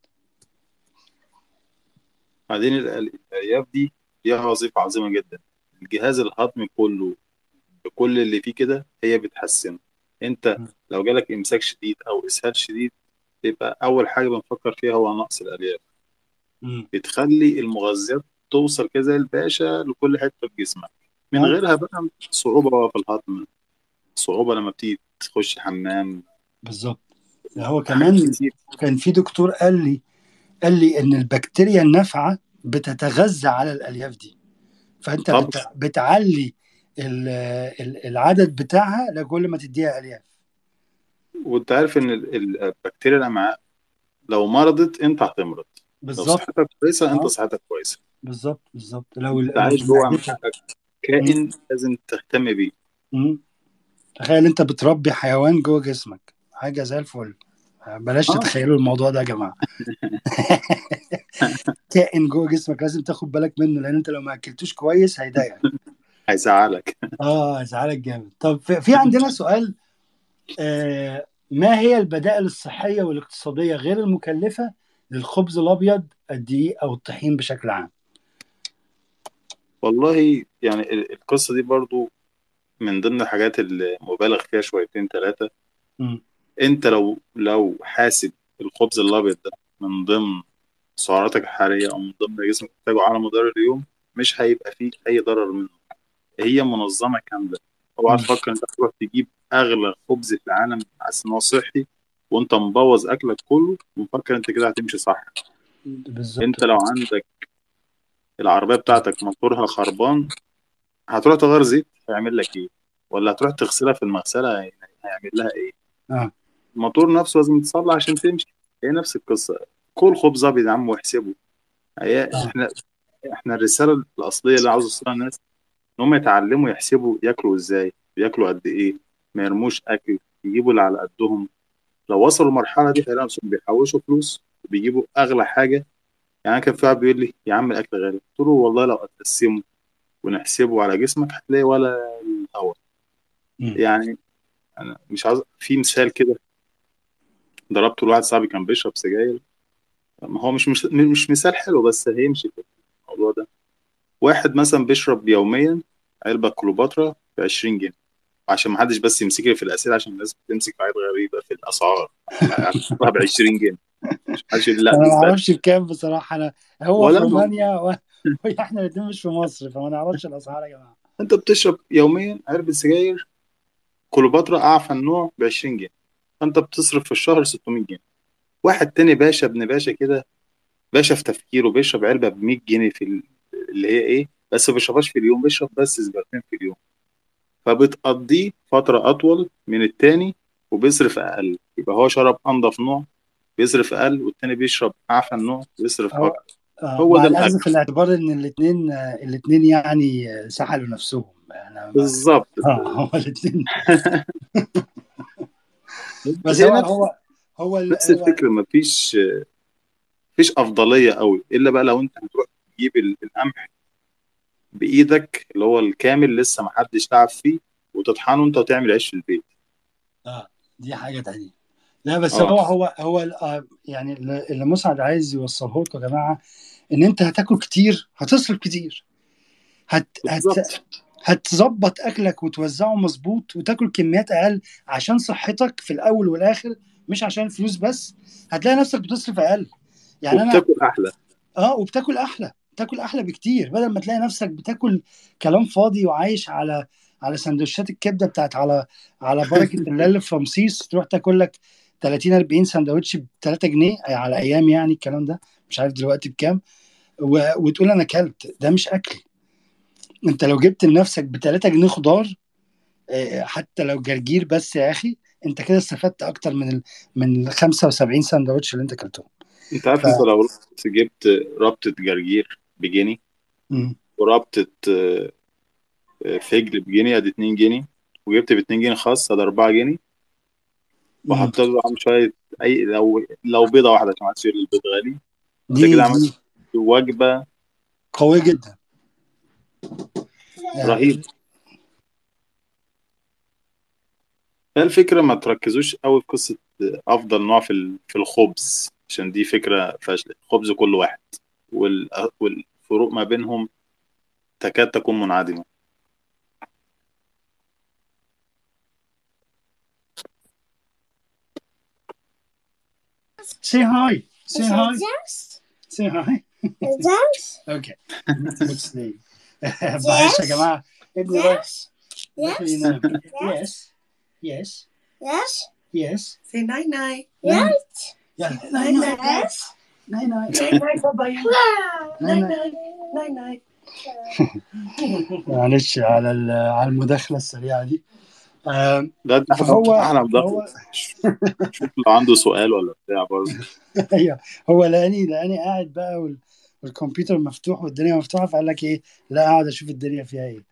Speaker 2: بعدين الأل- الالياف دي ليها وظيفه عظيمه جدا الجهاز الهضمي كله بكل اللي فيه كده هي بتحسنه انت لو جالك امساك شديد او اسهال شديد يبقى اول حاجه بنفكر فيها هو نقص الالياف
Speaker 1: مم.
Speaker 2: بتخلي المغذيات توصل كده زي الباشا لكل حته في جسمك من
Speaker 1: آه.
Speaker 2: غيرها بقى صعوبه في الهضم صعوبه لما بتيجي تخش الحمام
Speaker 1: بالظبط هو
Speaker 2: حاجات
Speaker 1: كمان
Speaker 2: كتير
Speaker 1: كان في دكتور قال لي قال لي ان البكتيريا النافعه بتتغذى على الالياف دي فانت
Speaker 2: طب
Speaker 1: بت... بتعلي ال... ال- العدد بتاعها لكل ما تديها الياف
Speaker 2: وانت عارف ان ال- ال- البكتيريا الامعاء لو مرضت انت هتمرض لو
Speaker 1: بالظبط
Speaker 2: صحتك كويسه انت
Speaker 1: اه
Speaker 2: صحتك كويسه
Speaker 1: بالظبط بالظبط لو
Speaker 2: انت
Speaker 1: لو
Speaker 2: عايش جوه
Speaker 1: معدتك
Speaker 2: امعائك
Speaker 1: مم.
Speaker 2: كائن لازم تهتم بيه
Speaker 1: مم. تخيل انت بتربي حيوان جوه جسمك حاجه زي الفل بلاش
Speaker 2: اه
Speaker 1: تتخيلوا الموضوع ده يا جماعه كائن جوه جسمك لازم تاخد بالك منه لان انت لو ما اكلتوش كويس هيضايقك
Speaker 2: هيزعلك
Speaker 1: اه هيزعلك جامد طب في في عندنا سؤال آه ما هي البدائل الصحيه والاقتصاديه غير المكلفه للخبز الابيض الدقيق او الطحين بشكل عام
Speaker 2: والله يعني ال- القصه دي برضو من ضمن الحاجات اللي مبالغ فيها شويتين ثلاثه
Speaker 1: مم.
Speaker 2: انت لو لو حاسب الخبز الابيض ده من ضمن سعراتك الحراريه او من ضمن جسمك محتاجه على مدار اليوم مش هيبقى فيه اي ضرر منه هي منظمه كامله اوعى
Speaker 1: مم.
Speaker 2: تفكر انت تروح تجيب اغلى خبز في العالم على ان هو صحي وانت مبوظ اكلك كله ومفكر انت كده هتمشي صح
Speaker 1: بالظبط
Speaker 2: انت لو عندك العربيه بتاعتك موتورها خربان هتروح تغير زيت هيعمل لك ايه ولا هتروح تغسلها في المغسله هي- هيعمل لها ايه
Speaker 1: اه
Speaker 2: الموتور نفسه لازم يتصلح عشان تمشي هي نفس القصه كل خبز ابيض يا عم واحسبه هي
Speaker 1: آه.
Speaker 2: احنا احنا الرساله الاصليه اللي عاوز اوصلها للناس ان هم يتعلموا يحسبوا ياكلوا ازاي ياكلوا قد ايه ما يرموش اكل يجيبوا اللي على قدهم لو وصلوا المرحله دي هيلاقوا نفسهم بيحوشوا فلوس وبيجيبوا اغلى حاجه يعني كان في واحد بيقول لي يا عم الاكل غالي قلت له والله لو هتقسمه ونحسبه على جسمك هتلاقي ولا الهوا
Speaker 1: مم.
Speaker 2: يعني انا مش عاوز في مثال كده ضربته لواحد صاحبي كان بيشرب سجاير ما هو مش مش مش مثال حلو بس هيمشي في الموضوع ده واحد مثلا بيشرب يوميا علبة كليوباترا ب 20 جنيه عشان ما حدش بس يمسك لي في الاسئله عشان الناس بتمسك في حاجات غريبه في الاسعار ب 20 جنيه مش حدش يقول لا
Speaker 1: انا ما
Speaker 2: دي
Speaker 1: اعرفش بكام بصراحه انا هو
Speaker 2: ولا
Speaker 1: في
Speaker 2: أنا.
Speaker 1: رومانيا و... واحنا الاثنين مش في مصر فما نعرفش الاسعار يا جماعه
Speaker 2: انت بتشرب يوميا علبه سجاير كليوباترا اعفن نوع ب 20 جنيه فانت بتصرف في الشهر 600 جنيه واحد تاني باشا ابن باشا كده باشا في تفكيره بيشرب علبه ب 100 جنيه في ال- اللي هي ايه بس ما بيشربهاش في اليوم بيشرب بس سيجارتين في اليوم فبتقضيه فتره اطول من التاني وبيصرف اقل يبقى هو شرب انضف نوع بيصرف اقل والتاني بيشرب اعفن نوع بيصرف
Speaker 1: هو
Speaker 2: اكتر
Speaker 1: آه
Speaker 2: هو
Speaker 1: مع
Speaker 2: ده
Speaker 1: الاخذ
Speaker 2: الاكل
Speaker 1: في الاعتبار ان الاثنين الاثنين يعني آه، سحلوا نفسهم انا ما...
Speaker 2: بالظبط
Speaker 1: اه هو الاثنين بس
Speaker 2: هي
Speaker 1: هو
Speaker 2: نفس
Speaker 1: هو هو ال-
Speaker 2: نفس
Speaker 1: هو
Speaker 2: الفكره مفيش مفيش افضليه قوي الا بقى لو انت هتروح تجيب ال- القمح بايدك اللي هو الكامل لسه ما حدش تعب فيه وتطحنه انت وتعمل عيش في البيت
Speaker 1: اه دي حاجه تانية لا بس
Speaker 2: اه
Speaker 1: هو هو هو ال- آه، يعني اللي اللي مسعد عايز يوصله لكم يا جماعه ان انت هتاكل كتير هتصرف كتير هت هت
Speaker 2: بالظبط
Speaker 1: هتظبط اكلك وتوزعه مظبوط وتاكل كميات اقل عشان صحتك في الاول والاخر مش عشان فلوس بس هتلاقي نفسك بتصرف اقل يعني انا
Speaker 2: وبتاكل احلى
Speaker 1: اه وبتاكل احلى بتاكل احلى بكتير بدل ما تلاقي نفسك بتاكل كلام فاضي وعايش على على سندوتشات الكبده بتاعت على على بركه الله اللي في رمسيس تروح تاكل لك 30 40 سندوتش ب 3 جنيه على ايام يعني الكلام ده مش عارف دلوقتي بكام و... وتقول انا اكلت ده مش اكل انت لو جبت لنفسك ب 3 جنيه خضار آه، حتى لو جرجير بس يا اخي انت كده استفدت اكتر من ال... من ال 75 سندوتش اللي انت اكلتهم
Speaker 2: انت عارف
Speaker 1: ف...
Speaker 2: انت لو رحت جبت ربطة جرجير بجنيه
Speaker 1: مم.
Speaker 2: وربطة آه، آه، فجل بجنيه ادي 2 جنيه وجبت ب 2 جنيه خاص ادي 4 جنيه
Speaker 1: مم.
Speaker 2: وحطيت له عم شوية اي لو لو بيضة واحدة عشان ما حدش يقول لي البيض غالي انت
Speaker 1: دي
Speaker 2: كده عملت
Speaker 1: دي
Speaker 2: وجبة
Speaker 1: قوية جدا آه،
Speaker 2: رهيبة هي الفكرة ما تركزوش قوي في قصة أفضل نوع في ال- في الخبز عشان دي فكرة فاشلة خبز كل واحد وال- والفروق ما بينهم تكاد تكون منعدمة
Speaker 1: say hi say
Speaker 3: Is
Speaker 1: hi
Speaker 3: it yes?
Speaker 1: say hi
Speaker 3: Yes?
Speaker 1: اوكي good sleep معلش يا جماعة ابني رايح
Speaker 3: Yes?
Speaker 1: داخل
Speaker 3: Yes?
Speaker 1: ينام yes yes
Speaker 3: Yes?
Speaker 1: yes
Speaker 4: Say night night.
Speaker 3: Yes?
Speaker 1: يلا
Speaker 4: Night
Speaker 1: ناي ناي
Speaker 4: night.
Speaker 3: Yes?
Speaker 1: ناي ناي
Speaker 4: Night night. Bye bye.
Speaker 1: ناي
Speaker 4: Night
Speaker 1: ناي
Speaker 4: night. Night night.
Speaker 1: معلش على ال- على المداخلة السريعة دي آم،
Speaker 2: ده ده احنا
Speaker 1: فهو
Speaker 2: احنا مدخل
Speaker 1: هو
Speaker 2: شوف لو عنده سؤال ولا بتاع برضه
Speaker 1: ايوه هو لاني لاني قاعد بقى وال... والكمبيوتر مفتوح والدنيا مفتوحه فقال لك ايه لا اقعد اشوف الدنيا فيها ايه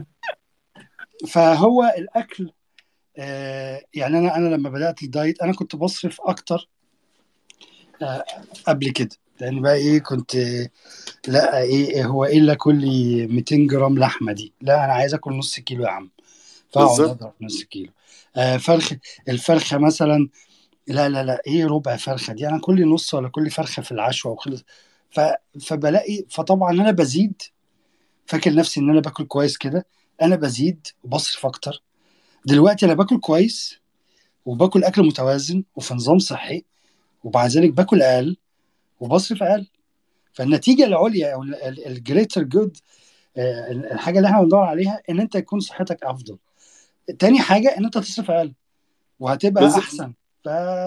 Speaker 1: فهو الاكل آه يعني انا انا لما بدات الدايت انا كنت بصرف اكتر آه قبل كده لان بقى ايه كنت آه، لا ايه هو ايه الا كل 200 جرام لحمه دي لا انا عايز اكل نص كيلو يا عم فاقعد
Speaker 2: بالظبط
Speaker 1: اضرب نص كيلو آه فرخ الفرخه مثلا لا لا لا ايه ربع فرخه دي انا كل نص ولا كل فرخه في العشوه وخلص ف... فبلاقي فطبعا انا بزيد فاكر نفسي ان انا باكل كويس كده انا بزيد وبصرف اكتر دلوقتي انا باكل كويس وباكل اكل متوازن وفي نظام صحي ومع ذلك باكل اقل وبصرف اقل فالنتيجه العليا او الجريتر جود الحاجه اللي احنا بندور عليها ان انت يكون صحتك افضل تاني حاجه ان انت تصرف اقل وهتبقى
Speaker 2: بالظبط
Speaker 1: احسن ف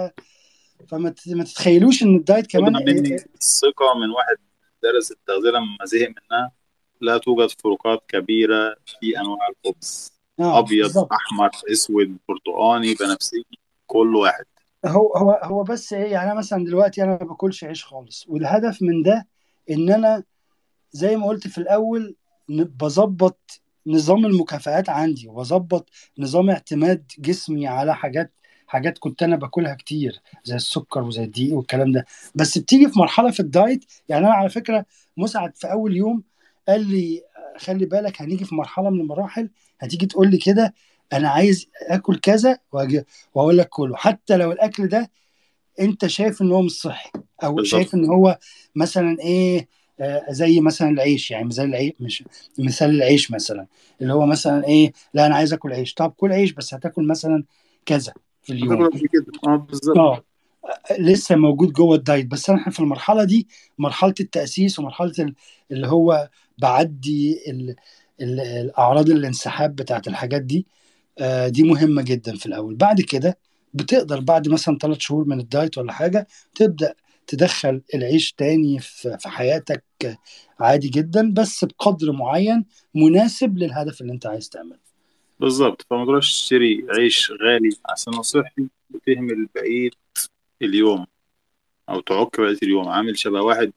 Speaker 1: فما ت- ما تتخيلوش ان الدايت كمان
Speaker 2: خدها مني الثقة من واحد درس التغذية لما زهق منها لا توجد فروقات كبيرة في أنواع الخبز
Speaker 1: اه
Speaker 2: أبيض
Speaker 1: بالظبط
Speaker 2: أحمر أسود برتقاني بنفسجي كل واحد
Speaker 1: هو هو هو بس ايه يعني انا مثلا دلوقتي انا ما باكلش عيش خالص والهدف من ده ان انا زي ما قلت في الاول ن- بظبط نظام المكافآت عندي وبظبط نظام اعتماد جسمي على حاجات حاجات كنت انا باكلها كتير زي السكر وزي الدقيق والكلام ده بس بتيجي في مرحله في الدايت يعني انا على فكره مسعد في اول يوم قال لي خلي بالك هنيجي في مرحله من المراحل هتيجي تقول لي كده انا عايز اكل كذا وأجي- واقول لك كله حتى لو الاكل ده انت شايف ان هو مش صحي او
Speaker 2: بالظبط
Speaker 1: شايف ان هو مثلا ايه آه، زي مثلا العيش يعني زي العيش مش مثال العيش مثلا اللي هو مثلا ايه لا انا عايز اكل عيش طب كل عيش بس هتاكل مثلا كذا في اليوم
Speaker 2: هتاكل قد كده اه بالظبط
Speaker 1: اه لسه موجود جوه الدايت بس احنا في المرحله دي مرحله التاسيس ومرحله ال- اللي هو بعدي ال ال الاعراض الانسحاب بتاعت الحاجات دي آه، دي مهمه جدا في الاول بعد كده بتقدر بعد مثلا ثلاث شهور من الدايت ولا حاجه تبدا تدخل العيش تاني في في حياتك عادي جدا بس بقدر معين مناسب للهدف اللي انت عايز تعمله
Speaker 2: بالظبط فما تروحش تشتري عيش غالي عشان هو صحي وتهمل بقية اليوم أو تعك بقية اليوم عامل شبه واحد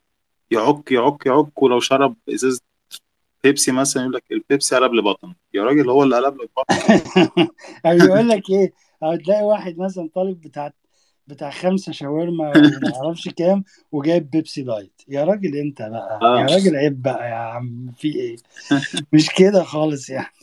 Speaker 2: يعك يعك يعك ولو شرب إزازة بيبسي مثلا يقول لك البيبسي قلب لي بطن يا راجل هو اللي قلب لك بطن
Speaker 1: او يقول لك ايه او تلاقي واحد مثلا طالب بتاع بتاع خمسة شاورما وما اعرفش كام وجايب بيبسي دايت يا راجل انت بقى يا
Speaker 2: اه
Speaker 1: راجل عيب بقى يا عم في ايه مش كده خالص يعني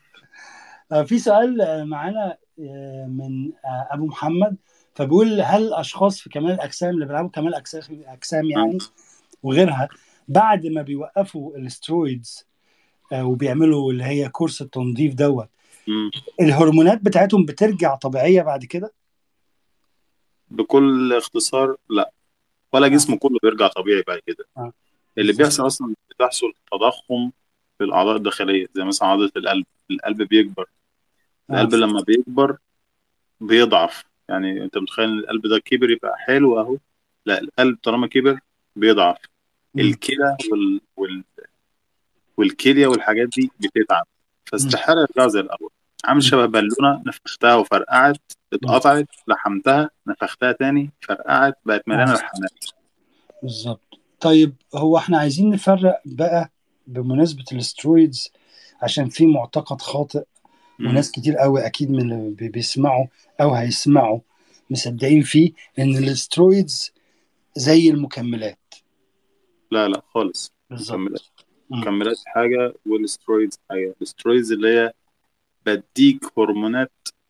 Speaker 1: آه، في سؤال آه، معانا آه، من آه، ابو محمد فبيقول هل الاشخاص في كمال الاجسام اللي بيلعبوا كمال اجسام اجسام يعني وغيرها بعد ما بيوقفوا الاسترويدز آه، وبيعملوا اللي هي كورس التنظيف دوت
Speaker 2: مم.
Speaker 1: الهرمونات بتاعتهم بترجع طبيعيه بعد كده
Speaker 2: بكل اختصار لا ولا
Speaker 1: اه
Speaker 2: جسمه كله بيرجع طبيعي بعد كده
Speaker 1: اه
Speaker 2: اللي
Speaker 1: بالظبط
Speaker 2: بيحصل أصلا بتحصل تضخم في الأعضاء الداخلية زي مثلا عضلة القلب القلب بيكبر
Speaker 1: اه
Speaker 2: القلب لما بيكبر بيضعف يعني انت متخيل ان القلب ده كبر يبقى حلو اهو لا القلب طالما كبر بيضعف
Speaker 1: مم.
Speaker 2: الكلى وال... وال... والكليه والحاجات دي بتتعب
Speaker 1: مم.
Speaker 2: فاستحاله يرجعوا زي الاول عامل
Speaker 1: مم.
Speaker 2: شبه بالونه نفختها وفرقعت
Speaker 1: مم.
Speaker 2: اتقطعت لحمتها نفختها تاني فرقعت بقت مليانه
Speaker 1: اه
Speaker 2: لحمات
Speaker 1: بالظبط طيب هو احنا عايزين نفرق بقى بمناسبة الاسترويدز عشان في معتقد خاطئ
Speaker 2: مم.
Speaker 1: وناس كتير قوي اكيد من اللي بي- بيسمعوا او هيسمعوا مصدقين فيه ان الاسترويدز زي المكملات
Speaker 2: لا لا خالص
Speaker 1: بالظبط
Speaker 2: مكملات
Speaker 1: مم.
Speaker 2: مكملات حاجه والسترويدز حاجه السترويدز اللي هي بديك هرمونات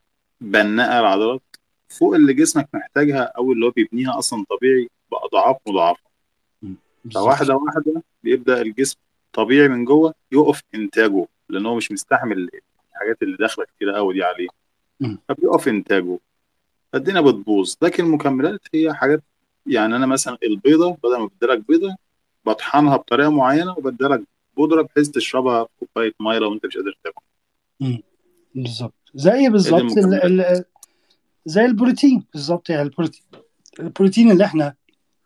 Speaker 2: بناءة العضلات فوق اللي جسمك محتاجها او اللي هو بيبنيها اصلا طبيعي باضعاف مضاعفه
Speaker 1: مم. بالظبط
Speaker 2: فواحده واحده بيبدا الجسم طبيعي من جوه يقف انتاجه لان هو مش مستحمل الحاجات اللي داخله كتير قوي دي عليه
Speaker 1: مم.
Speaker 2: فبيقف انتاجه فالدنيا بتبوظ لكن المكملات هي حاجات يعني انا مثلا البيضه بدل ما بديلك بيضه بطحنها بطريقه معينه وبديلك بودره بحيث تشربها في كوبايه ميه لو انت مش قادر تاكل
Speaker 1: مم. بالظبط زي
Speaker 2: هي دي
Speaker 1: بالظبط ال-
Speaker 2: المكملات
Speaker 1: ال- زي البروتين بالظبط يعني البروتين البروتين اللي احنا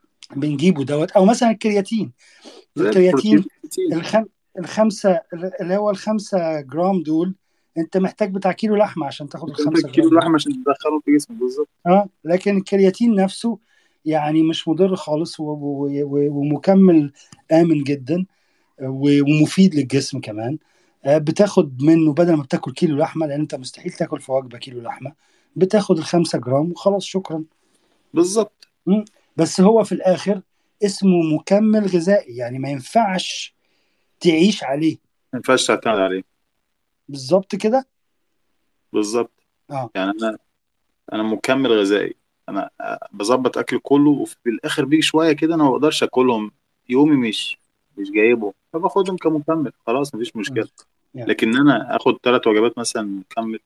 Speaker 1: بنجيبه دوت او مثلا الكرياتين
Speaker 2: زي
Speaker 1: الكرياتين
Speaker 2: البروتين كتير
Speaker 1: الخم... الخمسة اللي هو الخمسة جرام دول انت محتاج بتاع كيلو لحمة عشان تاخد
Speaker 2: انت
Speaker 1: الخمسة
Speaker 2: محتاج كيلو
Speaker 1: جرام دول
Speaker 2: لحمه عشان تدخله في جسمك بالظبط
Speaker 1: اه لكن الكرياتين نفسه يعني مش مضر خالص و... و... و... ومكمل آمن جدا و... ومفيد للجسم كمان آه بتاخد منه بدل ما بتاكل كيلو لحمة لان انت مستحيل تاكل في وجبة كيلو لحمة بتاخد الخمسة جرام وخلاص شكرا
Speaker 2: بالظبط
Speaker 1: مم. بس هو في الاخر اسمه مكمل غذائي يعني ما ينفعش تعيش عليه
Speaker 2: ما ينفعش تعتمد عليه
Speaker 1: بالظبط كده
Speaker 2: بالظبط
Speaker 1: اه
Speaker 2: يعني انا انا مكمل غذائي انا آه، بظبط اكل كله وفي الاخر بيجي شويه كده انا ما بقدرش اكلهم يومي مش مش جايبهم فباخدهم كمكمل خلاص مفيش
Speaker 1: مم.
Speaker 2: مشكله
Speaker 1: يعني
Speaker 2: لكن انا اخد ثلاث وجبات مثلا مكمل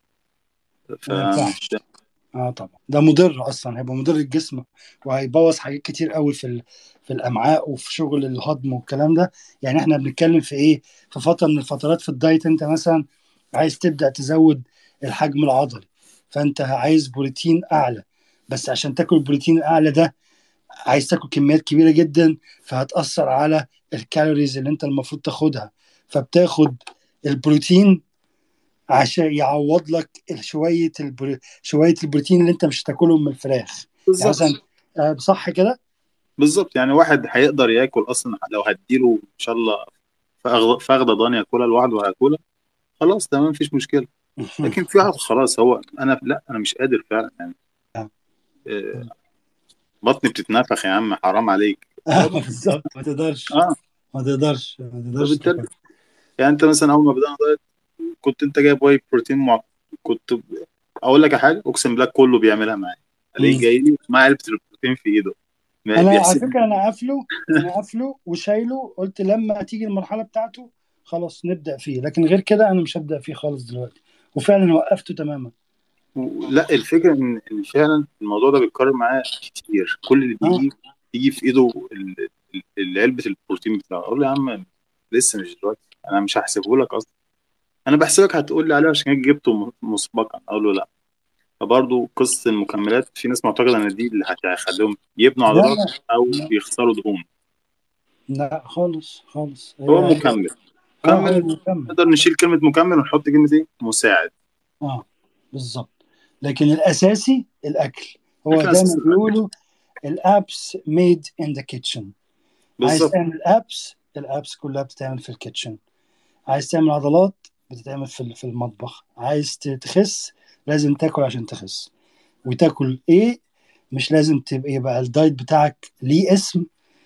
Speaker 1: ما
Speaker 2: فمش
Speaker 1: ينفعش اه طبعا ده مضر اصلا هيبقى مضر للجسم وهيبوظ حاجات كتير قوي في ال... في الامعاء وفي شغل الهضم والكلام ده يعني احنا بنتكلم في ايه في فتره من الفترات في الدايت انت مثلا عايز تبدا تزود الحجم العضلي فانت عايز بروتين اعلى بس عشان تاكل البروتين الاعلى ده عايز تاكل كميات كبيره جدا فهتاثر على الكالوريز اللي انت المفروض تاخدها فبتاخد البروتين عشان يعوض لك شويه البرو... شويه البروتين اللي انت مش هتاكلهم من الفراخ يعني
Speaker 2: بالظبط
Speaker 1: مثلا آه، صح كده
Speaker 2: بالظبط يعني واحد هيقدر ياكل اصلا لو هديله ان شاء الله فخده فخده ضاني ياكلها لوحده وهياكلها خلاص تمام مفيش مشكله لكن في واحد خلاص هو انا لا انا مش قادر فعلا يعني
Speaker 1: آه.
Speaker 2: آه، بطني بتتنفخ يا عم حرام عليك
Speaker 1: آه، بالظبط ما تقدرش
Speaker 2: اه
Speaker 1: ما تقدرش ما تقدرش
Speaker 2: فبالتالي
Speaker 1: تاكل.
Speaker 2: يعني انت مثلا اول ما بدأنا دايت كنت انت جايب واي بروتين مع... كنت اقول لك على حاجه اقسم بالله كله بيعملها معايا الاقيه
Speaker 1: مم.
Speaker 2: جاي لي مع علبه البروتين في ايده ما
Speaker 1: انا على
Speaker 2: بيحسب
Speaker 1: فكره انا قافله انا قافله وشايله قلت لما تيجي المرحله بتاعته خلاص نبدا فيه لكن غير كده انا مش هبدا فيه خالص دلوقتي وفعلا وقفته تماما
Speaker 2: لا الفكره ان ان فعلا الموضوع ده بيتكرر معايا كتير كل اللي
Speaker 1: اه
Speaker 2: بيجي يجي في ايده ال- ال- علبه البروتين بتاعه اقول له يا عم لسه مش دلوقتي انا مش هحسبه لك اصلا انا بحسبك هتقول لي عليه عشان كده جبته م- مسبقا اقول له لا فبرضه قصه المكملات في ناس معتقده ان دي اللي هتخليهم يبنوا
Speaker 1: لا
Speaker 2: عضلات
Speaker 1: لا
Speaker 2: او
Speaker 1: لا
Speaker 2: يخسروا دهون
Speaker 1: لا خالص خالص
Speaker 2: هو
Speaker 1: هي هي
Speaker 2: مكمل
Speaker 1: اه هو
Speaker 2: مكمل
Speaker 1: مكمل
Speaker 2: نقدر نشيل كلمه مكمل ونحط كلمه ايه مساعد
Speaker 1: اه بالظبط لكن الاساسي الاكل هو
Speaker 2: اكل
Speaker 1: دايما
Speaker 2: اساس الاكل
Speaker 1: بيقولوا الابس ميد ان ذا كيتشن عايز
Speaker 2: بالظبط
Speaker 1: تعمل ابس الابس كلها بتتعمل في الكيتشن عايز تعمل عضلات بتتعمل في في المطبخ عايز تخس لازم تاكل عشان تخس وتاكل ايه مش لازم تبقى يبقى الدايت بتاعك ليه اسم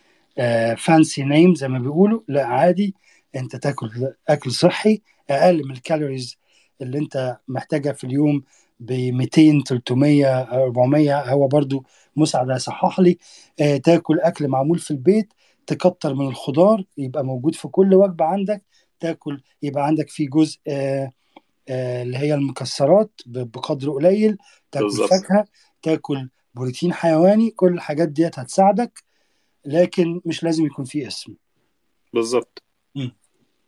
Speaker 1: فانسي نيم زي ما بيقولوا لا عادي انت تاكل اكل صحي اقل من الكالوريز اللي انت محتاجها في اليوم ب 200 300 400 هو برضو مساعد هيصحح لي آه، تاكل اكل معمول في البيت تكتر من الخضار يبقى موجود في كل وجبه عندك تاكل يبقى عندك فيه جزء آه، آه، اللي هي المكسرات ب- بقدر قليل تاكل
Speaker 2: بالظبط
Speaker 1: فاكهه تاكل بروتين حيواني كل الحاجات ديت هتساعدك لكن مش لازم يكون فيه اسم
Speaker 2: بالظبط
Speaker 1: مم.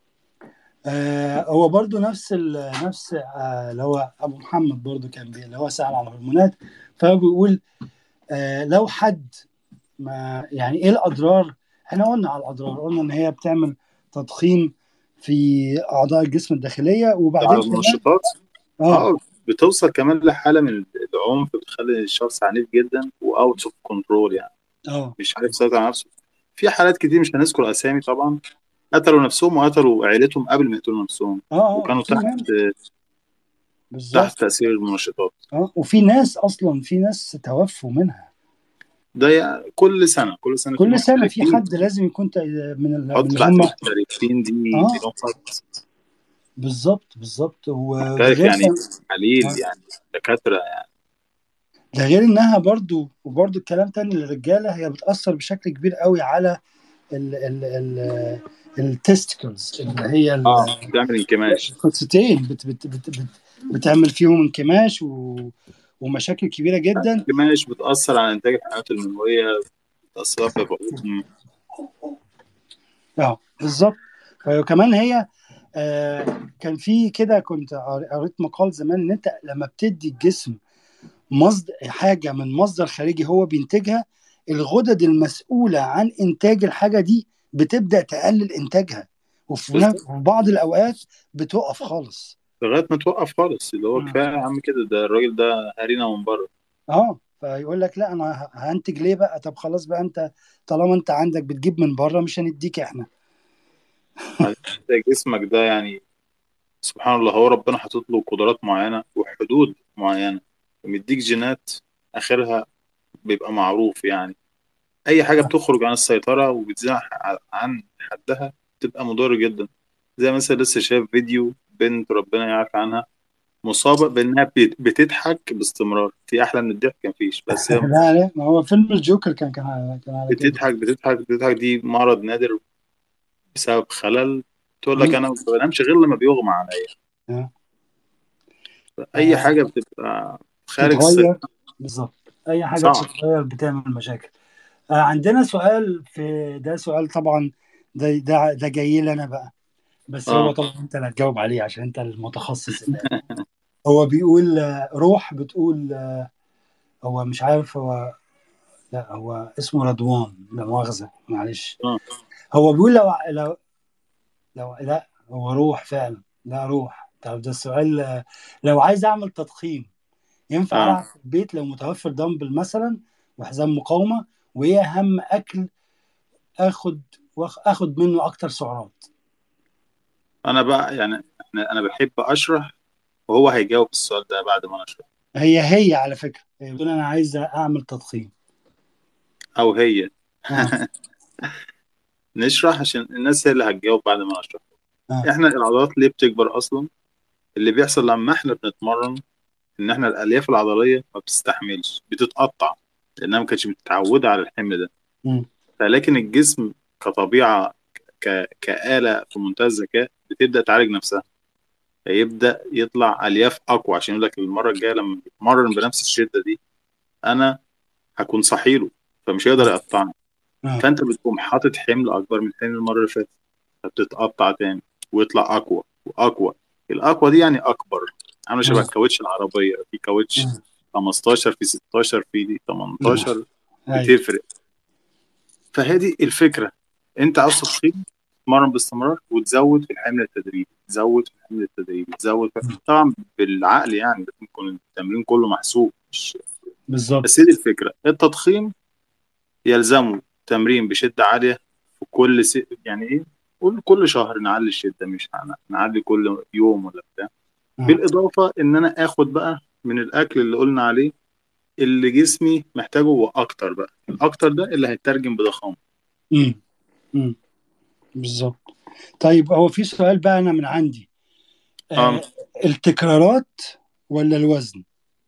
Speaker 1: آه هو برضو نفس ال نفس آه اللي هو ابو محمد برضو كان بي اللي هو سأل عن الهرمونات فهو بيقول آه لو حد ما يعني ايه الاضرار احنا قلنا على الاضرار قلنا ان هي بتعمل تضخيم في اعضاء الجسم الداخليه وبعدين
Speaker 2: على
Speaker 1: كمان
Speaker 2: المنشطات
Speaker 1: اه
Speaker 2: اه بتوصل كمان لحاله من العنف بتخلي الشخص عنيف جدا واوت اوف كنترول يعني
Speaker 1: اه
Speaker 2: مش عارف يسيطر على نفسه في حالات كتير مش هنذكر اسامي طبعا قتلوا نفسهم وقتلوا عائلتهم قبل ما يقتلوا نفسهم
Speaker 1: اه اه
Speaker 2: وكانوا
Speaker 1: في
Speaker 2: تحت
Speaker 1: ناس
Speaker 2: تحت
Speaker 1: بالظبط
Speaker 2: تاثير المنشطات
Speaker 1: اه وفي ناس اصلا في ناس توفوا منها
Speaker 2: ده يعني كل سنه كل سنه في
Speaker 1: كل سنه في
Speaker 2: محترفين
Speaker 1: حد لازم يكون ت- من ال- من
Speaker 2: حط
Speaker 1: اللي
Speaker 2: تحت
Speaker 1: هم
Speaker 2: محترفين دي
Speaker 1: اه
Speaker 2: مليون خط
Speaker 1: بالظبط بالظبط و-
Speaker 2: محترف
Speaker 1: وده غير
Speaker 2: يعني
Speaker 1: كم-
Speaker 2: عليل
Speaker 1: آه.
Speaker 2: يعني دكاتره يعني
Speaker 1: ده غير انها برضو وبرضو الكلام تاني للرجاله هي بتاثر بشكل كبير قوي على ال ال ال التستكلز اللي هي ال-
Speaker 2: اه بتعمل انكماش
Speaker 1: القصتين بت بت بت بت بتعمل فيهم انكماش و ومشاكل كبيره جدا
Speaker 2: الانكماش بتاثر على انتاج الحيوانات المنويه بتاثر في بعضهم
Speaker 1: اه بالظبط وكمان هي آه كان في كده كنت قريت مقال زمان ان انت لما بتدي الجسم مصدر حاجه من مصدر خارجي هو بينتجها الغدد المسؤوله عن انتاج الحاجه دي بتبدا تقلل انتاجها وفي
Speaker 2: بالظبط
Speaker 1: في بعض الاوقات بتوقف خالص
Speaker 2: لغايه ما توقف خالص اللي هو
Speaker 1: مم.
Speaker 2: كفايه يا عم كده ده الراجل ده هارينا من بره
Speaker 1: اه فيقول لك لا انا ه- هنتج ليه بقى طب خلاص بقى انت طالما انت عندك بتجيب من بره مش هنديك احنا
Speaker 2: انت جسمك ده يعني سبحان الله هو ربنا حاطط له قدرات معينه وحدود معينه ومديك جينات اخرها بيبقى معروف يعني اي حاجه بتخرج عن السيطره وبتزيد عن حدها تبقى مضر جدا زي مثلا لسه شايف فيديو بنت ربنا يعافي عنها مصابه بانها بت- بتضحك باستمرار في احلى من الضحك مفيش بس هي
Speaker 1: لا لا ما هو فيلم الجوكر كان كان على كان على كده
Speaker 2: بتضحك بتضحك بتضحك دي مرض نادر بسبب خلل تقول لك
Speaker 1: مم.
Speaker 2: انا ما بنامش غير لما بيغمى عليا
Speaker 1: آه.
Speaker 2: اي
Speaker 1: آه،
Speaker 2: حاجه بتبقى خارج
Speaker 1: تتغير
Speaker 2: السيطره
Speaker 1: بالظبط اي حاجه
Speaker 2: صعب
Speaker 1: بتتغير بتعمل مشاكل آه عندنا سؤال في ده سؤال طبعا ده ده ده جاي لي انا بقى بس هو
Speaker 2: اه
Speaker 1: طبعا انت اللي هتجاوب عليه عشان انت المتخصص اللي هو بيقول آه، روح بتقول هو مش عارف هو لا هو اسمه رضوان لا مؤاخذة معلش
Speaker 2: آه.
Speaker 1: هو بيقول لو لو لو لا هو روح فعلا لا روح طب ده السؤال آه، لو عايز اعمل تضخيم ينفع
Speaker 2: آه.
Speaker 1: العب في البيت لو متوفر دمبل مثلا وحزام مقاومة وايه اهم اكل اخد واخ- اخد منه اكتر سعرات
Speaker 2: انا بقى يعني انا أنا بحب اشرح وهو هيجاوب السؤال ده بعد ما انا اشرح
Speaker 1: هي هي على فكرة هي بتقول انا عايز اعمل تضخيم
Speaker 2: او هي
Speaker 1: آه.
Speaker 2: نشرح عشان الناس هي اللي هتجاوب بعد ما اشرح
Speaker 1: آه.
Speaker 2: احنا العضلات ليه بتكبر اصلا اللي بيحصل لما احنا بنتمرن ان احنا الالياف العضليه ما بتستحملش بتتقطع لانها ما كانتش متعوده على الحمل ده
Speaker 1: مم.
Speaker 2: فلكن الجسم كطبيعه ك... كآلة في منتهى الذكاء بتبدأ تعالج نفسها فيبدأ يطلع ألياف أقوى عشان يقول لك المرة الجاية لما يتمرن بنفس الشدة دي أنا هكون صحيله فمش هيقدر يقطعني
Speaker 1: آه.
Speaker 2: فأنت بتقوم حاطط حمل أكبر من حمل المرة اللي فاتت فبتتقطع تاني ويطلع أقوى وأقوى الأقوى دي يعني أكبر عاملة شبه
Speaker 1: مم.
Speaker 2: الكاوتش العربية في كاوتش
Speaker 1: مم.
Speaker 2: 15 في 16 في 18
Speaker 1: أيوة.
Speaker 2: بتفرق فهي دي الفكره انت عاوز تضخيم تتمرن باستمرار وتزود في الحمل التدريبي تزود في الحمل التدريبي تزود في... طبعا بالعقل يعني لازم يكون التمرين كله محسوب مش
Speaker 1: بالظبط
Speaker 2: بس هي دي الفكره التضخيم يلزمه تمرين بشده عاليه في كل س... يعني ايه قول كل شهر نعلي الشده مش هن- نعلي كل يوم ولا بتاع
Speaker 1: آه.
Speaker 2: بالاضافه ان انا اخد بقى من الاكل اللي قلنا عليه اللي جسمي محتاجه واكتر بقى الاكتر ده اللي هيترجم بضخامه
Speaker 1: مم. مم. بالظبط طيب هو في سؤال بقى انا من عندي آه
Speaker 2: آه.
Speaker 1: التكرارات ولا الوزن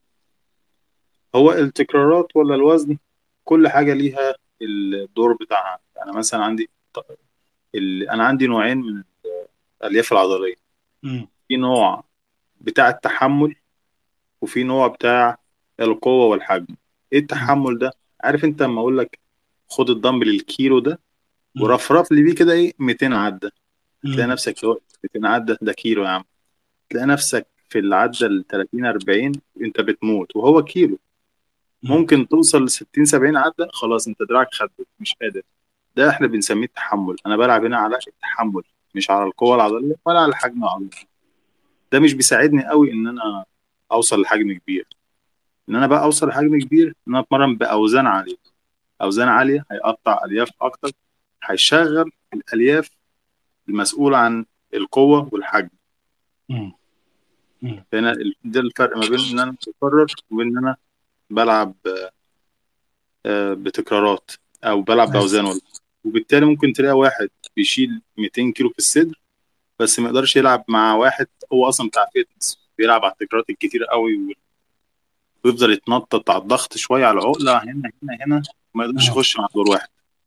Speaker 2: هو التكرارات ولا الوزن كل حاجة ليها الدور بتاعها يعني مثلا عندي ال... أنا عندي نوعين من الألياف العضلية
Speaker 1: مم.
Speaker 2: في نوع بتاع التحمل وفي نوع بتاع القوة والحجم إيه التحمل ده؟ عارف أنت لما أقول لك خد الدمبل الكيلو ده
Speaker 1: مم.
Speaker 2: ورفرف لي بيه كده إيه 200 عدة تلاقي
Speaker 1: مم.
Speaker 2: نفسك هو 200 عدة ده كيلو يا عم تلاقي نفسك في العدة ال 30 40 أنت بتموت وهو كيلو
Speaker 1: مم.
Speaker 2: ممكن توصل ل 60 70 عدة خلاص انت دراعك خدت مش قادر ده احنا بنسميه التحمل انا بلعب هنا على التحمل مش على القوة العضلية ولا على الحجم العضلي ده مش بيساعدني قوي ان انا اوصل لحجم كبير ان انا بقى اوصل لحجم كبير ان انا اتمرن باوزان عالية اوزان عالية هيقطع الياف اكتر هيشغل الالياف المسؤولة عن القوة والحجم
Speaker 1: مم. مم.
Speaker 2: هنا ال- ده الفرق ما بين ان انا بكرر وبين ان انا بلعب آه، بتكرارات او بلعب
Speaker 1: أيوة.
Speaker 2: باوزان ولا وبالتالي ممكن تلاقي واحد بيشيل 200 كيلو في الصدر بس ما يقدرش يلعب مع واحد هو اصلا بتاع فيتنس بيلعب على التكرارات الكتير قوي و- ويفضل يتنطط على الضغط شويه على العقله هنا هنا هنا ما يقدرش
Speaker 1: آه.
Speaker 2: يخش مع دور واحد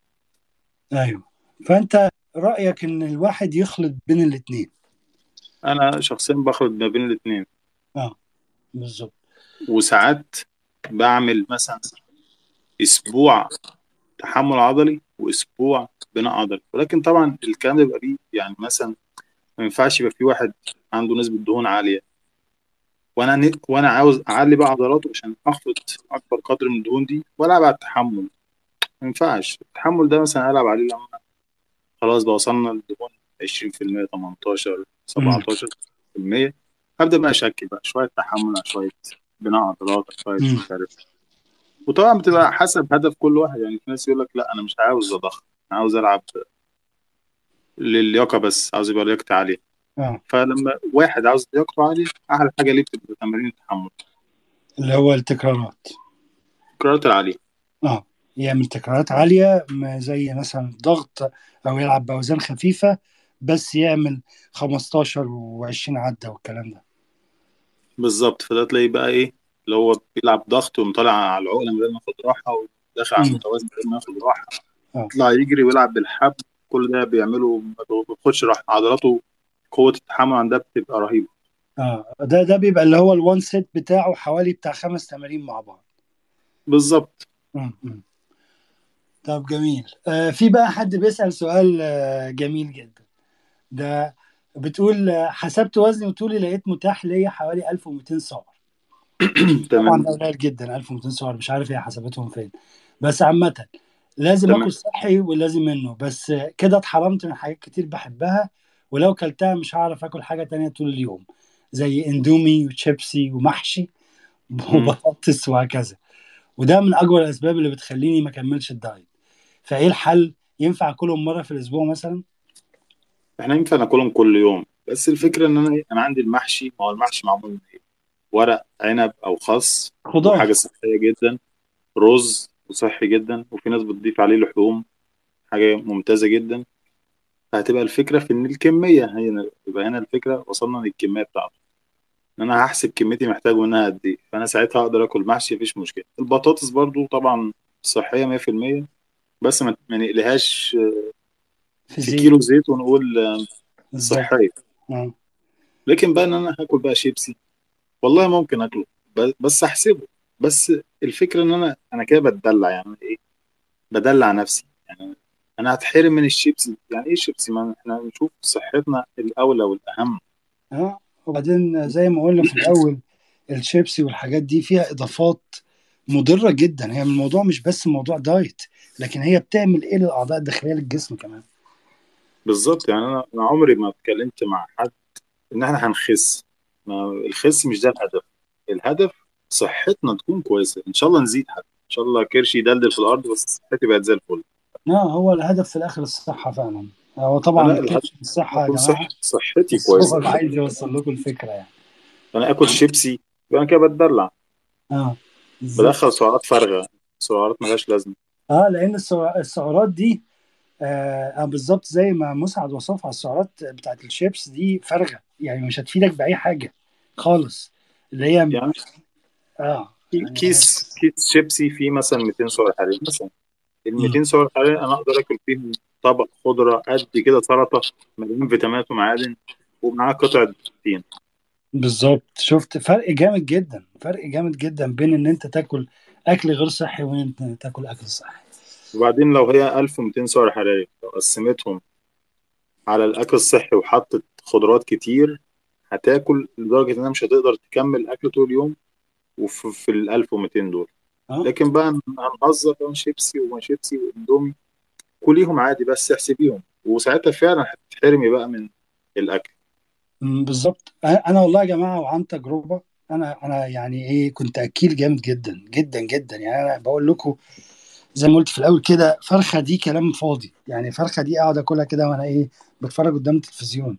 Speaker 1: ايوه فانت رايك ان الواحد يخلط بين الاثنين
Speaker 2: انا شخصيا بخلط ما بين الاثنين
Speaker 1: بالظبط
Speaker 2: وساعات بعمل مثلا اسبوع تحمل عضلي واسبوع بناء عضلي ولكن طبعا الكلام ده بيبقى فيه يعني مثلا ما ينفعش يبقى في واحد عنده نسبة دهون عالية وانا ن... وانا عاوز اعلي بقى عضلاته عشان اخلط اكبر قدر من الدهون دي والعب على التحمل ما ينفعش التحمل ده مثلا العب عليه لما خلاص بقى وصلنا للدهون 20% 18 17% هبدا بقى اشكل بقى شويه تحمل على شويه بناء عضلات على شويه
Speaker 1: مم.
Speaker 2: مش عارف وطبعا بتبقى حسب هدف كل واحد يعني في ناس يقول لك لا انا مش عاوز اضخم انا عاوز العب للياقه بس عاوز يبقى لياقتي عاليه
Speaker 1: اه
Speaker 2: فلما واحد عاوز لياقته عاليه احلى حاجه ليه بتبقى تمارين التحمل
Speaker 1: اللي هو التكرارات
Speaker 2: الكرات العاليه
Speaker 1: اه يعمل تكرارات عاليه ما زي مثلا ضغط او يلعب باوزان خفيفه بس يعمل 15 و20 عده والكلام ده
Speaker 2: بالظبط فده تلاقيه بقى ايه اللي هو بيلعب ضغط ومطلع على العقله من غير ما ياخد راحه وداخل على
Speaker 1: مم.
Speaker 2: المتوازن من غير ما ياخد راحه
Speaker 1: آه.
Speaker 2: يطلع يجري ويلعب بالحبل كل ده بيعمله ما بياخدش راحه عضلاته قوه التحمل عندها بتبقى رهيبه
Speaker 1: اه ده ده بيبقى اللي هو الوان سيت بتاعه حوالي بتاع خمس تمارين مع بعض
Speaker 2: بالظبط
Speaker 1: مم. مم. طب جميل آه في بقى حد بيسأل سؤال آه جميل جدا ده بتقول آه، حسبت وزني وطولي لقيت متاح ليا حوالي 1200 سعر طبعا
Speaker 2: تمام
Speaker 1: ده قليل جدا 1200 سعر مش عارف هي حسبتهم فين بس عامة لازم
Speaker 2: تمام
Speaker 1: اكل صحي ولازم منه بس كده اتحرمت من حاجات كتير بحبها ولو كلتها مش هعرف اكل حاجة تانية طول اليوم زي اندومي وشيبسي ومحشي
Speaker 2: مم.
Speaker 1: وبطاطس وهكذا وده من اكبر الاسباب اللي بتخليني ما اكملش الدايت فايه الحل ينفع اكلهم مرة في الاسبوع مثلا
Speaker 2: احنا ينفع ناكلهم كل يوم بس الفكره ان انا انا عندي المحشي ما هو المحشي معمول من ايه ورق عنب او خس
Speaker 1: خضار
Speaker 2: وحاجه صحيه جدا رز وصحي جدا وفي ناس بتضيف عليه لحوم حاجه ممتازه جدا فهتبقى الفكره في ان الكميه هي يبقى هنا الفكره وصلنا للكميه بتاعته ان انا هحسب كميتي محتاج منها قد ايه فانا ساعتها اقدر اكل محشي مفيش مشكله البطاطس برضو طبعا صحيه 100% بس ما ما نقلهاش
Speaker 1: في
Speaker 2: في
Speaker 1: زيت
Speaker 2: كيلو زيت ونقول آه،
Speaker 1: بالظبط
Speaker 2: صحيه
Speaker 1: اه
Speaker 2: لكن بقى ان انا هاكل بقى شيبسي والله ممكن اكله ب- بس احسبه بس الفكره ان انا انا كده بتدلع يعني ايه بدلع نفسي يعني انا هتحرم من الشيبسي يعني ايه شيبسي ما احنا نشوف صحتنا الاولى والاهم
Speaker 1: اه وبعدين زي ما قلنا في الاول الشيبسي والحاجات دي فيها اضافات مضره جدا هي الموضوع مش بس موضوع دايت لكن هي بتعمل ايه للاعضاء الداخليه للجسم كمان
Speaker 2: بالظبط يعني انا انا عمري ما اتكلمت مع حد ان احنا هنخس ما الخس مش ده الهدف الهدف صحتنا تكون كويسه ان شاء الله نزيد حتى ان شاء الله كرشي يدلدل في الارض بس صحتي بقت زي الفل
Speaker 1: اه هو الهدف في الاخر الصحه فعلا هو طبعا
Speaker 2: انا
Speaker 1: ما
Speaker 2: الهدف
Speaker 1: كانش الصحه يا
Speaker 2: اكون
Speaker 1: جماعه
Speaker 2: صح صحتي
Speaker 1: بس هو
Speaker 2: كويسه
Speaker 1: اللي عايز يوصل لكم الفكره يعني
Speaker 2: انا اكل شيبسي يبقى انا كده بتدلع
Speaker 1: اه بالظبط
Speaker 2: بدخل سعرات فارغه سعرات ملهاش لازمه
Speaker 1: اه لان السع- السعرات دي آه آه، بالظبط زي ما مسعد وصفها السعرات بتاعت الشيبس دي فارغه يعني مش هتفيدك باي حاجه خالص اللي هي
Speaker 2: يعني
Speaker 1: اه
Speaker 2: كي-
Speaker 1: يعني
Speaker 2: كيس كيس شيبسي فيه مثلا 200 سعر حراري مثلا ال
Speaker 1: مم.
Speaker 2: 200 سعر حراري انا اقدر اكل فيهم طبق خضره قد كده سلطه مليان فيتامينات ومعادن ومعاه قطعه بروتين
Speaker 1: بالظبط شفت فرق جامد جدا فرق جامد جدا بين ان انت تاكل اكل غير صحي وان انت تاكل اكل صحي
Speaker 2: وبعدين لو هي 1200 سعر حراري لو قسمتهم على الاكل الصحي وحطت خضروات كتير هتاكل لدرجه انها مش هتقدر تكمل اكل طول اليوم وفي في ال 1200 دول
Speaker 1: اه
Speaker 2: لكن بقى هنهزر بقى شيبسي وما شيبسي واندومي كليهم عادي بس احسبيهم وساعتها فعلا هتتحرمي بقى من الاكل
Speaker 1: مم، بالظبط انا أنا والله يا جماعه وعن تجربه انا انا يعني ايه كنت اكيل جامد جدا جدا جدا يعني انا بقول لكم زي ما قلت في الاول كده فرخه دي كلام فاضي يعني فرخه دي اقعد اكلها كده وانا ايه بتفرج قدام التلفزيون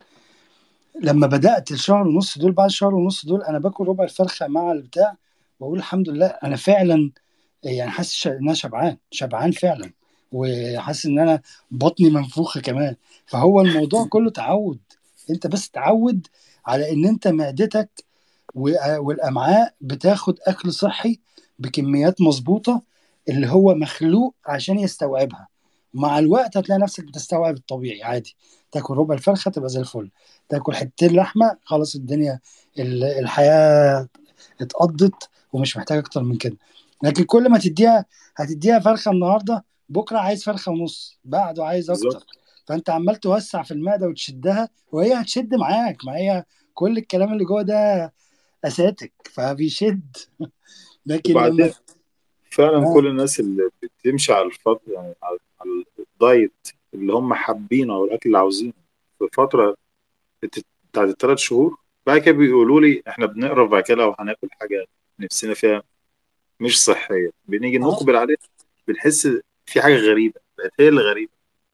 Speaker 1: لما بدات الشهر ونص دول بعد شهر ونص دول انا باكل ربع الفرخه مع البتاع واقول الحمد لله انا فعلا يعني حاسس ش- ان انا شبعان شبعان فعلا وحاسس ان انا بطني منفوخه كمان فهو الموضوع كله تعود انت بس تعود على ان انت معدتك و- والامعاء بتاخد اكل صحي بكميات مظبوطه اللي هو مخلوق عشان يستوعبها مع الوقت هتلاقي نفسك بتستوعب الطبيعي عادي تاكل ربع الفرخه تبقى زي الفل تاكل حتتين لحمه خلاص الدنيا ال- الحياه اتقضت ومش محتاج اكتر من كده لكن كل ما تديها هتديها فرخه النهارده بكره عايز فرخه ونص بعده عايز اكتر
Speaker 2: بالظبط
Speaker 1: فانت عمال توسع في المعده وتشدها وهي هتشد معاك ما هي كل الكلام اللي جوه ده اساتك فبيشد لكن لما
Speaker 2: وبعدين فعلا
Speaker 1: آه.
Speaker 2: كل الناس اللي بتمشي على الفترة يعني على على الدايت اللي هم حابينه او الاكل اللي عاوزينه في فترة بت- بتاعت الثلاث شهور بعد كده بيقولوا لي احنا بنقرف بعد كده لو هناكل حاجة نفسنا فيها مش صحية بنيجي
Speaker 1: آه.
Speaker 2: نقبل عليها بنحس في حاجة غريبة بقت هي اللي غريبة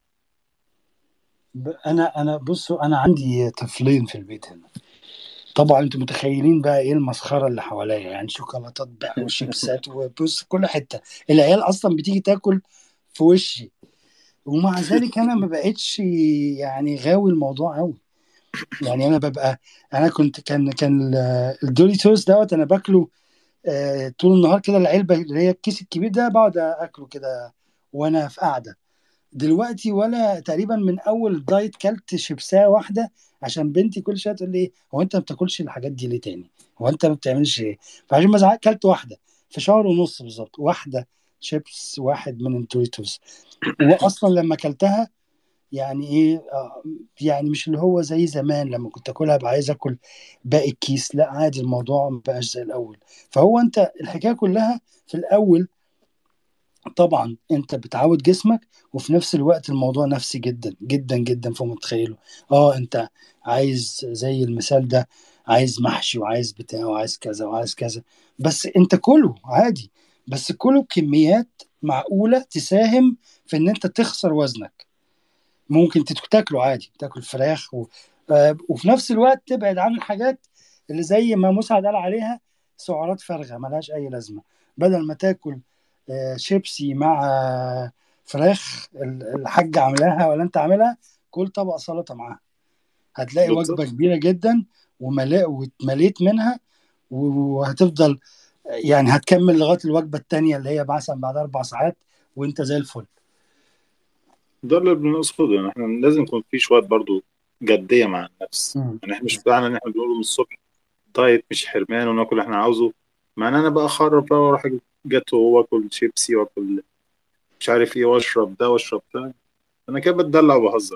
Speaker 1: ب- انا انا بصوا انا عندي طفلين في البيت هنا طبعا انتوا متخيلين بقى ايه المسخره اللي حواليا يعني شوكولاتات بقى وشيبسات وبص كل حته العيال اصلا بتيجي تاكل في وشي ومع ذلك انا ما بقتش يعني غاوي الموضوع قوي يعني انا ببقى انا كنت كان كان ال- الدوريتوس دوت انا باكله آه، طول النهار كده العلبه اللي هي الكيس الكبير ده بقعد اكله كده وانا في قعده دلوقتي ولا تقريبا من اول دايت كلت شيبسايه واحده عشان بنتي كل شويه تقول لي هو انت ما بتاكلش الحاجات دي ليه تاني هو انت ما بتعملش ايه فعشان ما ازعق كلت واحده في شهر ونص بالظبط واحده شيبس واحد من الدوريتوس واصلا لما اكلتها يعني ايه آه، يعني مش اللي هو زي زمان لما كنت اكلها ابقى عايز اكل باقي الكيس لا عادي الموضوع ما بقاش زي الاول فهو انت الحكايه كلها في الاول طبعا انت بتعود جسمك وفي نفس الوقت الموضوع نفسي جدا جدا جدا فوق متخيله اه انت عايز زي المثال ده عايز محشي وعايز بتاع وعايز كذا وعايز كذا بس انت كله عادي بس كله بكميات معقولة تساهم في ان انت تخسر وزنك ممكن تت- تاكله عادي تاكل فراخ و... آه، وفي نفس الوقت تبعد عن الحاجات اللي زي ما مسعد قال عليها سعرات فارغة ملهاش اي لازمة بدل ما تاكل آه، شيبسي مع آه، فراخ ال- الحاجة عاملاها ولا انت عاملها كل طبق سلطة معاها هتلاقي
Speaker 2: بالظبط
Speaker 1: وجبة كبيرة جدا وملا- واتمليت منها وهتفضل يعني هتكمل لغاية الوجبة التانية اللي هي مثلا بعد أربع ساعات وأنت زي الفل
Speaker 2: ده اللي بنقصده يعني احنا لازم يكون في شويه برضو جديه مع النفس
Speaker 1: مم.
Speaker 2: يعني احنا مش بتاعنا ان احنا بنقول من الصبح دايت مش حرمان وناكل اللي احنا عاوزه مع ان انا بقى اخرب بقى واروح اجيب جاتو واكل شيبسي واكل مش عارف ايه واشرب ده واشرب ده انا كده بتدلع وبهزر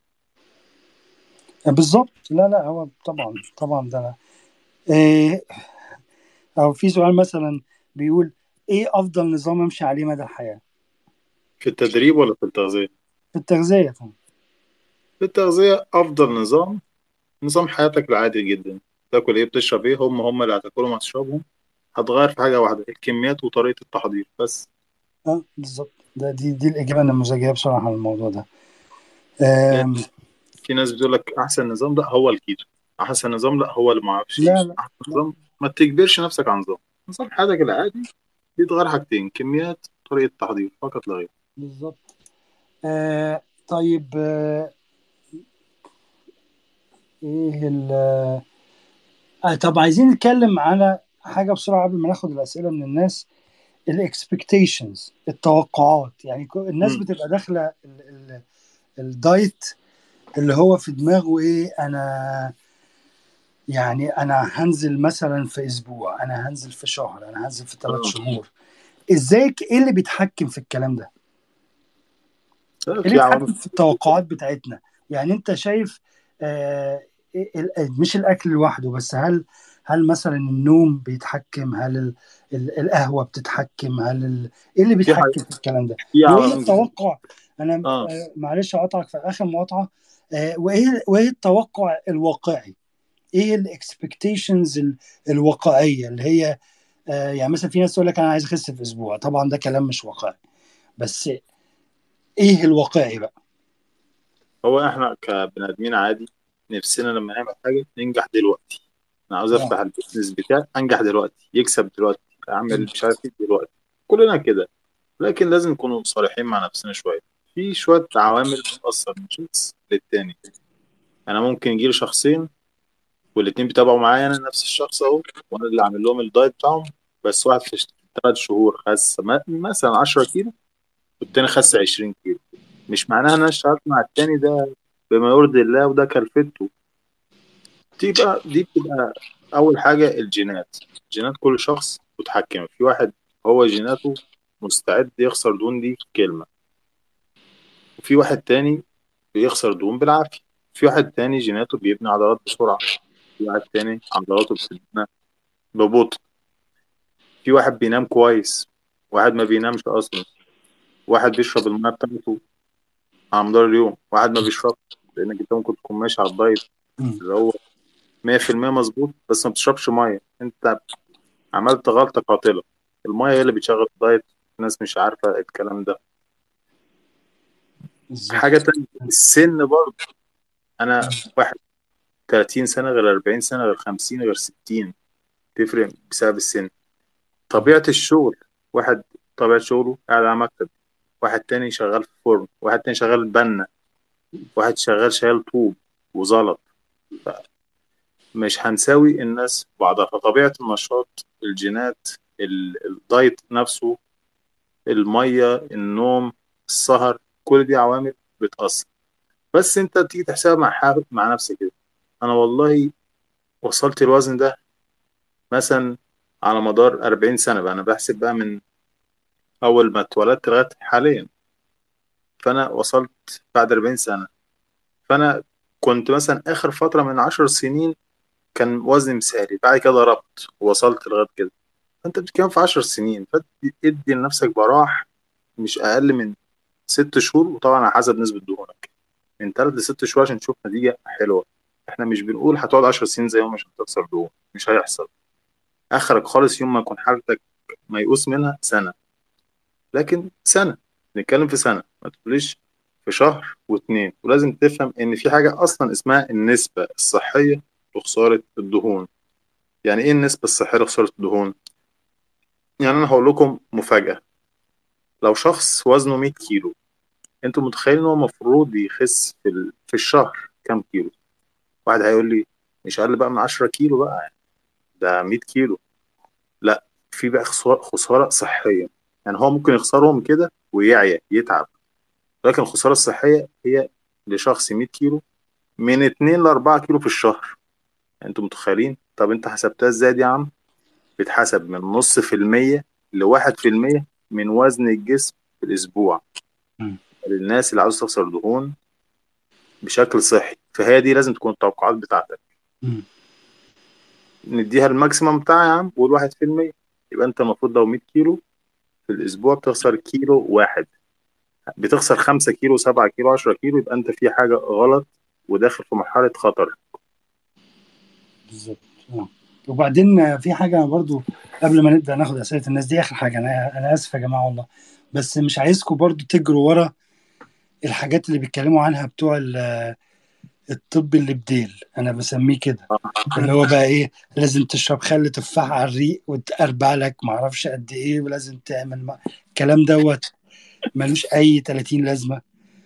Speaker 1: بالظبط لا لا هو طبعا طبعا ده إيه أو في سؤال مثلا بيقول إيه أفضل نظام أمشي عليه مدى الحياة؟
Speaker 2: في التدريب ولا في التغذيه
Speaker 1: في التغذية طبعا
Speaker 2: في التغذيه افضل نظام نظام حياتك العادي جدا تاكل ايه بتشرب ايه هم هم اللي هتاكلهم هتشربهم هتغير في حاجه واحده الكميات وطريقه التحضير بس
Speaker 1: اه بالظبط ده دي دي الإجابة النموذجية بصراحة على الموضوع ده
Speaker 2: يعني
Speaker 1: آم،
Speaker 2: في ناس بتقول لك احسن نظام لا هو الكيتو احسن نظام لا هو اللي ما اعرفش
Speaker 1: لا
Speaker 2: ايه
Speaker 1: لا
Speaker 2: احسن
Speaker 1: لا
Speaker 2: نظام ما تجبرش نفسك على نظام نظام حياتك العادي بيتغير حاجتين كميات طريقه تحضير فقط لا غير
Speaker 1: بالظبط آه طيب آه ايه ال آه طب عايزين نتكلم على حاجة بسرعة قبل ما ناخد الأسئلة من الناس الاكسبكتيشنز التوقعات يعني كو- الناس
Speaker 2: مم.
Speaker 1: بتبقى داخلة ال- ال- الدايت اللي هو في دماغه ايه انا يعني انا هنزل مثلا في اسبوع انا هنزل في شهر انا هنزل في ثلاث
Speaker 2: اه
Speaker 1: شهور ازاي ك- ايه اللي بيتحكم في الكلام ده
Speaker 2: لا،
Speaker 1: ايه
Speaker 2: في
Speaker 1: اللي
Speaker 2: عوامل
Speaker 1: بيتحكم في التوقعات بتاعتنا يعني انت شايف آه إيه ال- مش الاكل لوحده بس هل هل مثلا النوم بيتحكم هل ال ال القهوة بتتحكم هل ال ايه اللي
Speaker 2: في حاجه
Speaker 1: بيتحكم في الكلام ده
Speaker 2: في
Speaker 1: وايه
Speaker 2: عوامل
Speaker 1: التوقع انا
Speaker 2: اه
Speaker 1: آه معلش اقطعك في اخر مقاطعة آه وايه وايه التوقع الواقعي ايه الاكسبكتيشنز الواقعيه اللي هي آه يعني مثلا في ناس تقول لك انا عايز اخس في اسبوع طبعا ده كلام مش واقعي بس ايه الواقعي بقى
Speaker 2: هو احنا كبني ادمين عادي نفسنا لما نعمل حاجه ننجح دلوقتي انا عاوز
Speaker 1: اه
Speaker 2: افتح البيزنس بتاعي انجح دلوقتي يكسب دلوقتي اعمل
Speaker 1: مم.
Speaker 2: مش عارف ايه دلوقتي كلنا كده لكن لازم نكون صريحين مع نفسنا شويه في شويه عوامل بتاثر من شخص للتاني انا ممكن يجيلي شخصين والاتنين بيتابعوا معايا انا نفس الشخص اهو وانا اللي عامل لهم الدايت بتاعهم بس واحد في ثلاث شهور خس م- مثلا 10 كيلو والتاني خس 20 كيلو مش معناها ان انا اشتغلت مع التاني ده بما يرضي الله وده كلفته تبقى دي بتبقى اول حاجه الجينات جينات كل شخص متحكم في واحد هو جيناته مستعد يخسر دهون دي في كلمه وفي واحد تاني بيخسر دهون بالعافيه في واحد تاني جيناته بيبني عضلات بسرعه في واحد تاني عضلاته بتبنى ببطء في واحد بينام كويس واحد ما بينامش اصلا واحد بيشرب الميه بتاعته على مدار اليوم واحد ما بيشربش لانك انت ممكن تكون ماشي على الدايت
Speaker 1: مم.
Speaker 2: اللي هو 100% مظبوط بس ما بتشربش ميه انت عملت غلطه قاتله الميه هي اللي بتشغل الدايت الناس مش عارفه الكلام ده
Speaker 1: بالظبط
Speaker 2: حاجه تانية السن برضه انا واحد 30 سنه غير 40 سنه غير 50 غير 60 تفرق بسبب السن طبيعه الشغل واحد طبيعه شغله قاعد على مكتب واحد تاني شغال في فرن واحد تاني شغال بنا واحد شغال شايل طوب وزلط مش هنساوي الناس بعضها فطبيعة النشاط الجينات ال- الدايت نفسه المية النوم السهر كل دي عوامل بتأثر بس انت تيجي تحسبها مع حاجة مع نفسك كده انا والله وصلت الوزن ده مثلا على مدار 40 سنة بقى انا بحسب بقى من اول ما اتولدت لغاية حاليا فانا وصلت بعد 40 سنه فانا كنت مثلا اخر فتره من 10 سنين كان وزني مثالي بعد كده ضربت ووصلت لغايه كده فانت بتتكلم في 10 سنين فادي لنفسك براح مش اقل من ست شهور وطبعا على حسب نسبه دهونك من ثلاث لست شهور عشان تشوف نتيجه حلوه احنا مش بنقول هتقعد 10 سنين زيهم عشان تخسر دهون مش هيحصل اخرك خالص يوم ما يكون حالتك ميؤوس منها سنه لكن سنه نتكلم في سنه ما تقوليش في شهر واتنين ولازم تفهم ان في حاجه اصلا اسمها النسبه الصحيه لخساره الدهون يعني ايه النسبه الصحيه لخساره الدهون يعني انا هقول لكم مفاجاه لو شخص وزنه 100 كيلو انتوا متخيلين ان هو المفروض يخس في ال... في الشهر كام كيلو واحد هيقول لي مش اقل بقى من 10 كيلو بقى ده 100 كيلو لا في بقى خسارة, خسارة صحية يعني هو ممكن يخسرهم كده ويعيا يتعب لكن الخسارة الصحية هي لشخص 100 كيلو من 2 ل 4 كيلو في الشهر يعني انتوا متخيلين طب انت حسبتها ازاي دي يا عم بتحسب من نص في المية لواحد في المية من وزن الجسم في الأسبوع
Speaker 1: مم.
Speaker 2: للناس اللي عاوز تخسر دهون بشكل صحي فهي دي لازم تكون التوقعات بتاعتك
Speaker 1: مم.
Speaker 2: نديها الماكسيمم بتاعها يا عم قول واحد في المية يبقى انت المفروض لو 100 كيلو في الأسبوع بتخسر كيلو واحد بتخسر خمسة كيلو سبعة كيلو عشرة كيلو يبقى انت في حاجة غلط وداخل في مرحلة خطر
Speaker 1: بالظبط آه. وبعدين آه، في حاجه برضو قبل ما نبدا ناخد اسئله الناس دي اخر حاجه انا انا اسف يا جماعه والله بس مش عايزكم برضو تجروا ورا الحاجات اللي بيتكلموا عنها بتوع ال- الطب اللي بديل انا بسميه كده اللي هو بقى ايه لازم تشرب خل تفاح على الريق وتقربع لك معرفش قد ايه ولازم تعمل ما... الكلام دوت ملوش اي 30 لازمه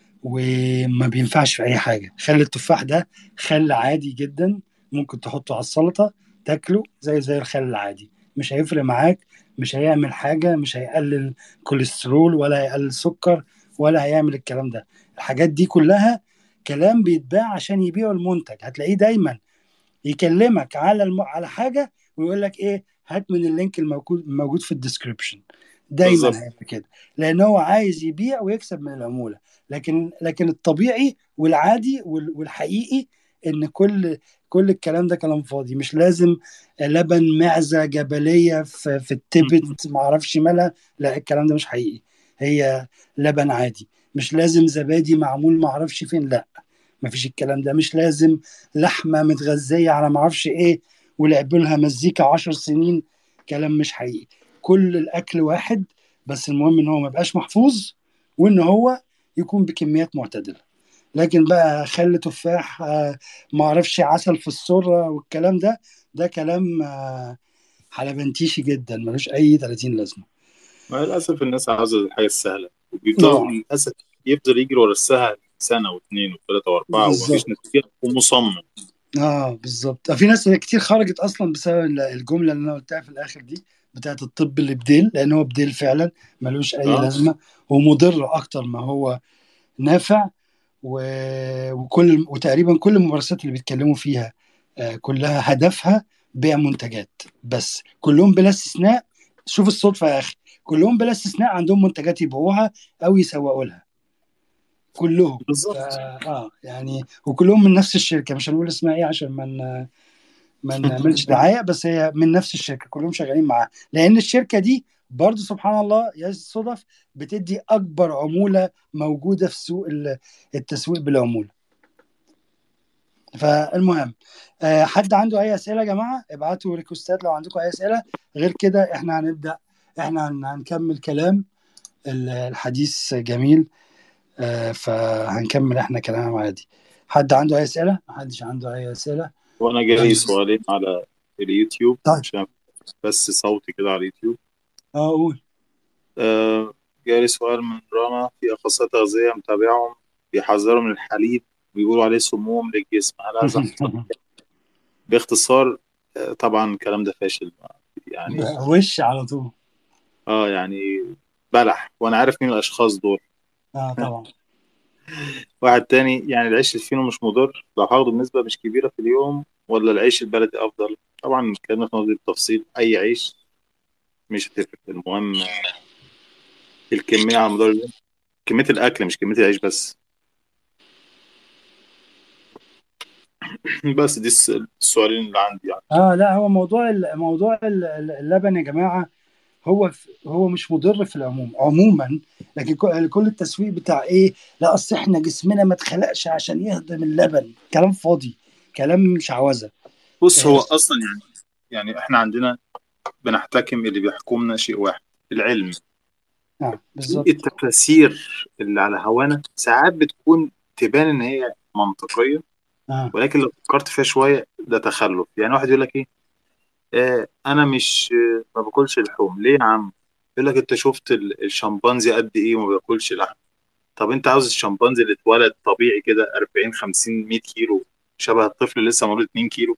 Speaker 1: وما بينفعش في اي حاجه خل التفاح ده خل عادي جدا ممكن تحطه على السلطه تاكله زي زي الخل العادي مش هيفرق معاك مش هيعمل حاجه مش هيقلل كوليسترول ولا هيقلل سكر ولا هيعمل الكلام ده الحاجات دي كلها كلام بيتباع عشان يبيعوا المنتج هتلاقيه دايما يكلمك على الم... على حاجه ويقول لك ايه هات من اللينك الموجود موجود في الديسكربشن دايما
Speaker 2: بالظبط.
Speaker 1: هيبقى كده لان هو عايز يبيع ويكسب من العموله لكن لكن الطبيعي والعادي وال- والحقيقي ان كل كل الكلام ده كلام فاضي مش لازم لبن معزه جبليه في, في التبت ما اعرفش مالها لا الكلام ده مش حقيقي هي لبن عادي مش لازم زبادي معمول ما اعرفش فين لا ما فيش الكلام ده مش لازم لحمه متغذيه على ما اعرفش ايه ولعبوا لها مزيكا عشر سنين كلام مش حقيقي كل الاكل واحد بس المهم ان هو ما يبقاش محفوظ وان هو يكون بكميات معتدله لكن بقى خل تفاح آه، ما اعرفش عسل في السره والكلام ده ده كلام آه، حلبنتيشي جدا ملوش اي 30 لازمه
Speaker 2: ما للأسف الناس عاوزة الحاجة السهلة وبيفضلوا
Speaker 1: نعم.
Speaker 2: للأسف يفضل يجري ورا السهل سنة واثنين وثلاثة وأربعة
Speaker 1: بالظبط.
Speaker 2: ومفيش نتيجة ومصمم
Speaker 1: اه بالظبط في ناس كتير خرجت اصلا بسبب الجمله اللي انا قلتها في الاخر دي بتاعت الطب اللي بديل لان هو بديل فعلا ملوش اي
Speaker 2: آه.
Speaker 1: لازمه ومضر اكتر ما هو نافع و... وكل وتقريبا كل الممارسات اللي بيتكلموا فيها آه، كلها هدفها بيع منتجات بس كلهم بلا استثناء شوف الصدفه يا اخي كلهم بلا استثناء عندهم منتجات يبيعوها او يسوقوا لها كلهم
Speaker 2: بالظبط
Speaker 1: اه آه، يعني وكلهم من نفس الشركه مش هنقول اسمها ايه عشان ما من ما نعملش دعايه بس هي من نفس الشركه كلهم شغالين معاها لان الشركه دي برضو سبحان الله يا الصدف بتدي اكبر عموله موجوده في سوق ال- التسويق بالعموله فالمهم آه، حد عنده اي اسئله يا جماعه ابعتوا ريكوستات لو عندكم اي اسئله غير كده احنا هنبدا احنا هن- هنكمل كلام ال- الحديث جميل آه، فهنكمل احنا كلام عادي حد عنده اي اسئله محدش عنده اي اسئله
Speaker 2: وأنا جاي سؤالين على اليوتيوب
Speaker 1: طيب.
Speaker 2: عشان بس صوتي كده على اليوتيوب
Speaker 1: اه قول
Speaker 2: آه جالي سؤال من رنا في أخصائي تغذية متابعهم بيحذروا من الحليب ويقولوا عليه سموم للجسم هل هذا حقيقي؟ باختصار آه، طبعا الكلام ده فاشل يعني
Speaker 1: وش على طول
Speaker 2: اه يعني بلح وانا عارف مين الاشخاص دول
Speaker 1: اه طبعا
Speaker 2: واحد تاني يعني العيش الفينو مش مضر لو هاخده بنسبة مش كبيرة في اليوم ولا العيش البلدي أفضل طبعا اتكلمنا في نقطة التفصيل أي عيش مش هتفرق المهم الكمية على مدار اليوم كميه الاكل مش كميه العيش بس بس دي الس- السؤالين اللي عندي يعني
Speaker 1: اه لا هو موضوع ال- موضوع ال- ال- اللبن يا جماعه هو ف- هو مش مضر في العموم عموما لكن كل كل التسويق بتاع ايه لا اصل احنا جسمنا ما اتخلقش عشان يهضم اللبن كلام فاضي كلام شعوذه
Speaker 2: بص هو
Speaker 1: آه،
Speaker 2: اصلا يعني يعني احنا عندنا بنحتكم اللي بيحكمنا شيء واحد العلم
Speaker 1: آه بالظبط
Speaker 2: التفاسير اللي على هوانا ساعات بتكون تبان ان هي منطقيه
Speaker 1: اه
Speaker 2: ولكن لو فكرت فيها شويه ده تخلف يعني واحد يقول لك ايه آه انا مش آه ما باكلش لحوم ليه يا عم يقول لك انت شفت ال- الشمبانزي قد ايه وما بياكلش لحم طب انت عاوز الشمبانزي اللي اتولد طبيعي كده 40 50 100 كيلو شبه الطفل اللي لسه مولود 2 كيلو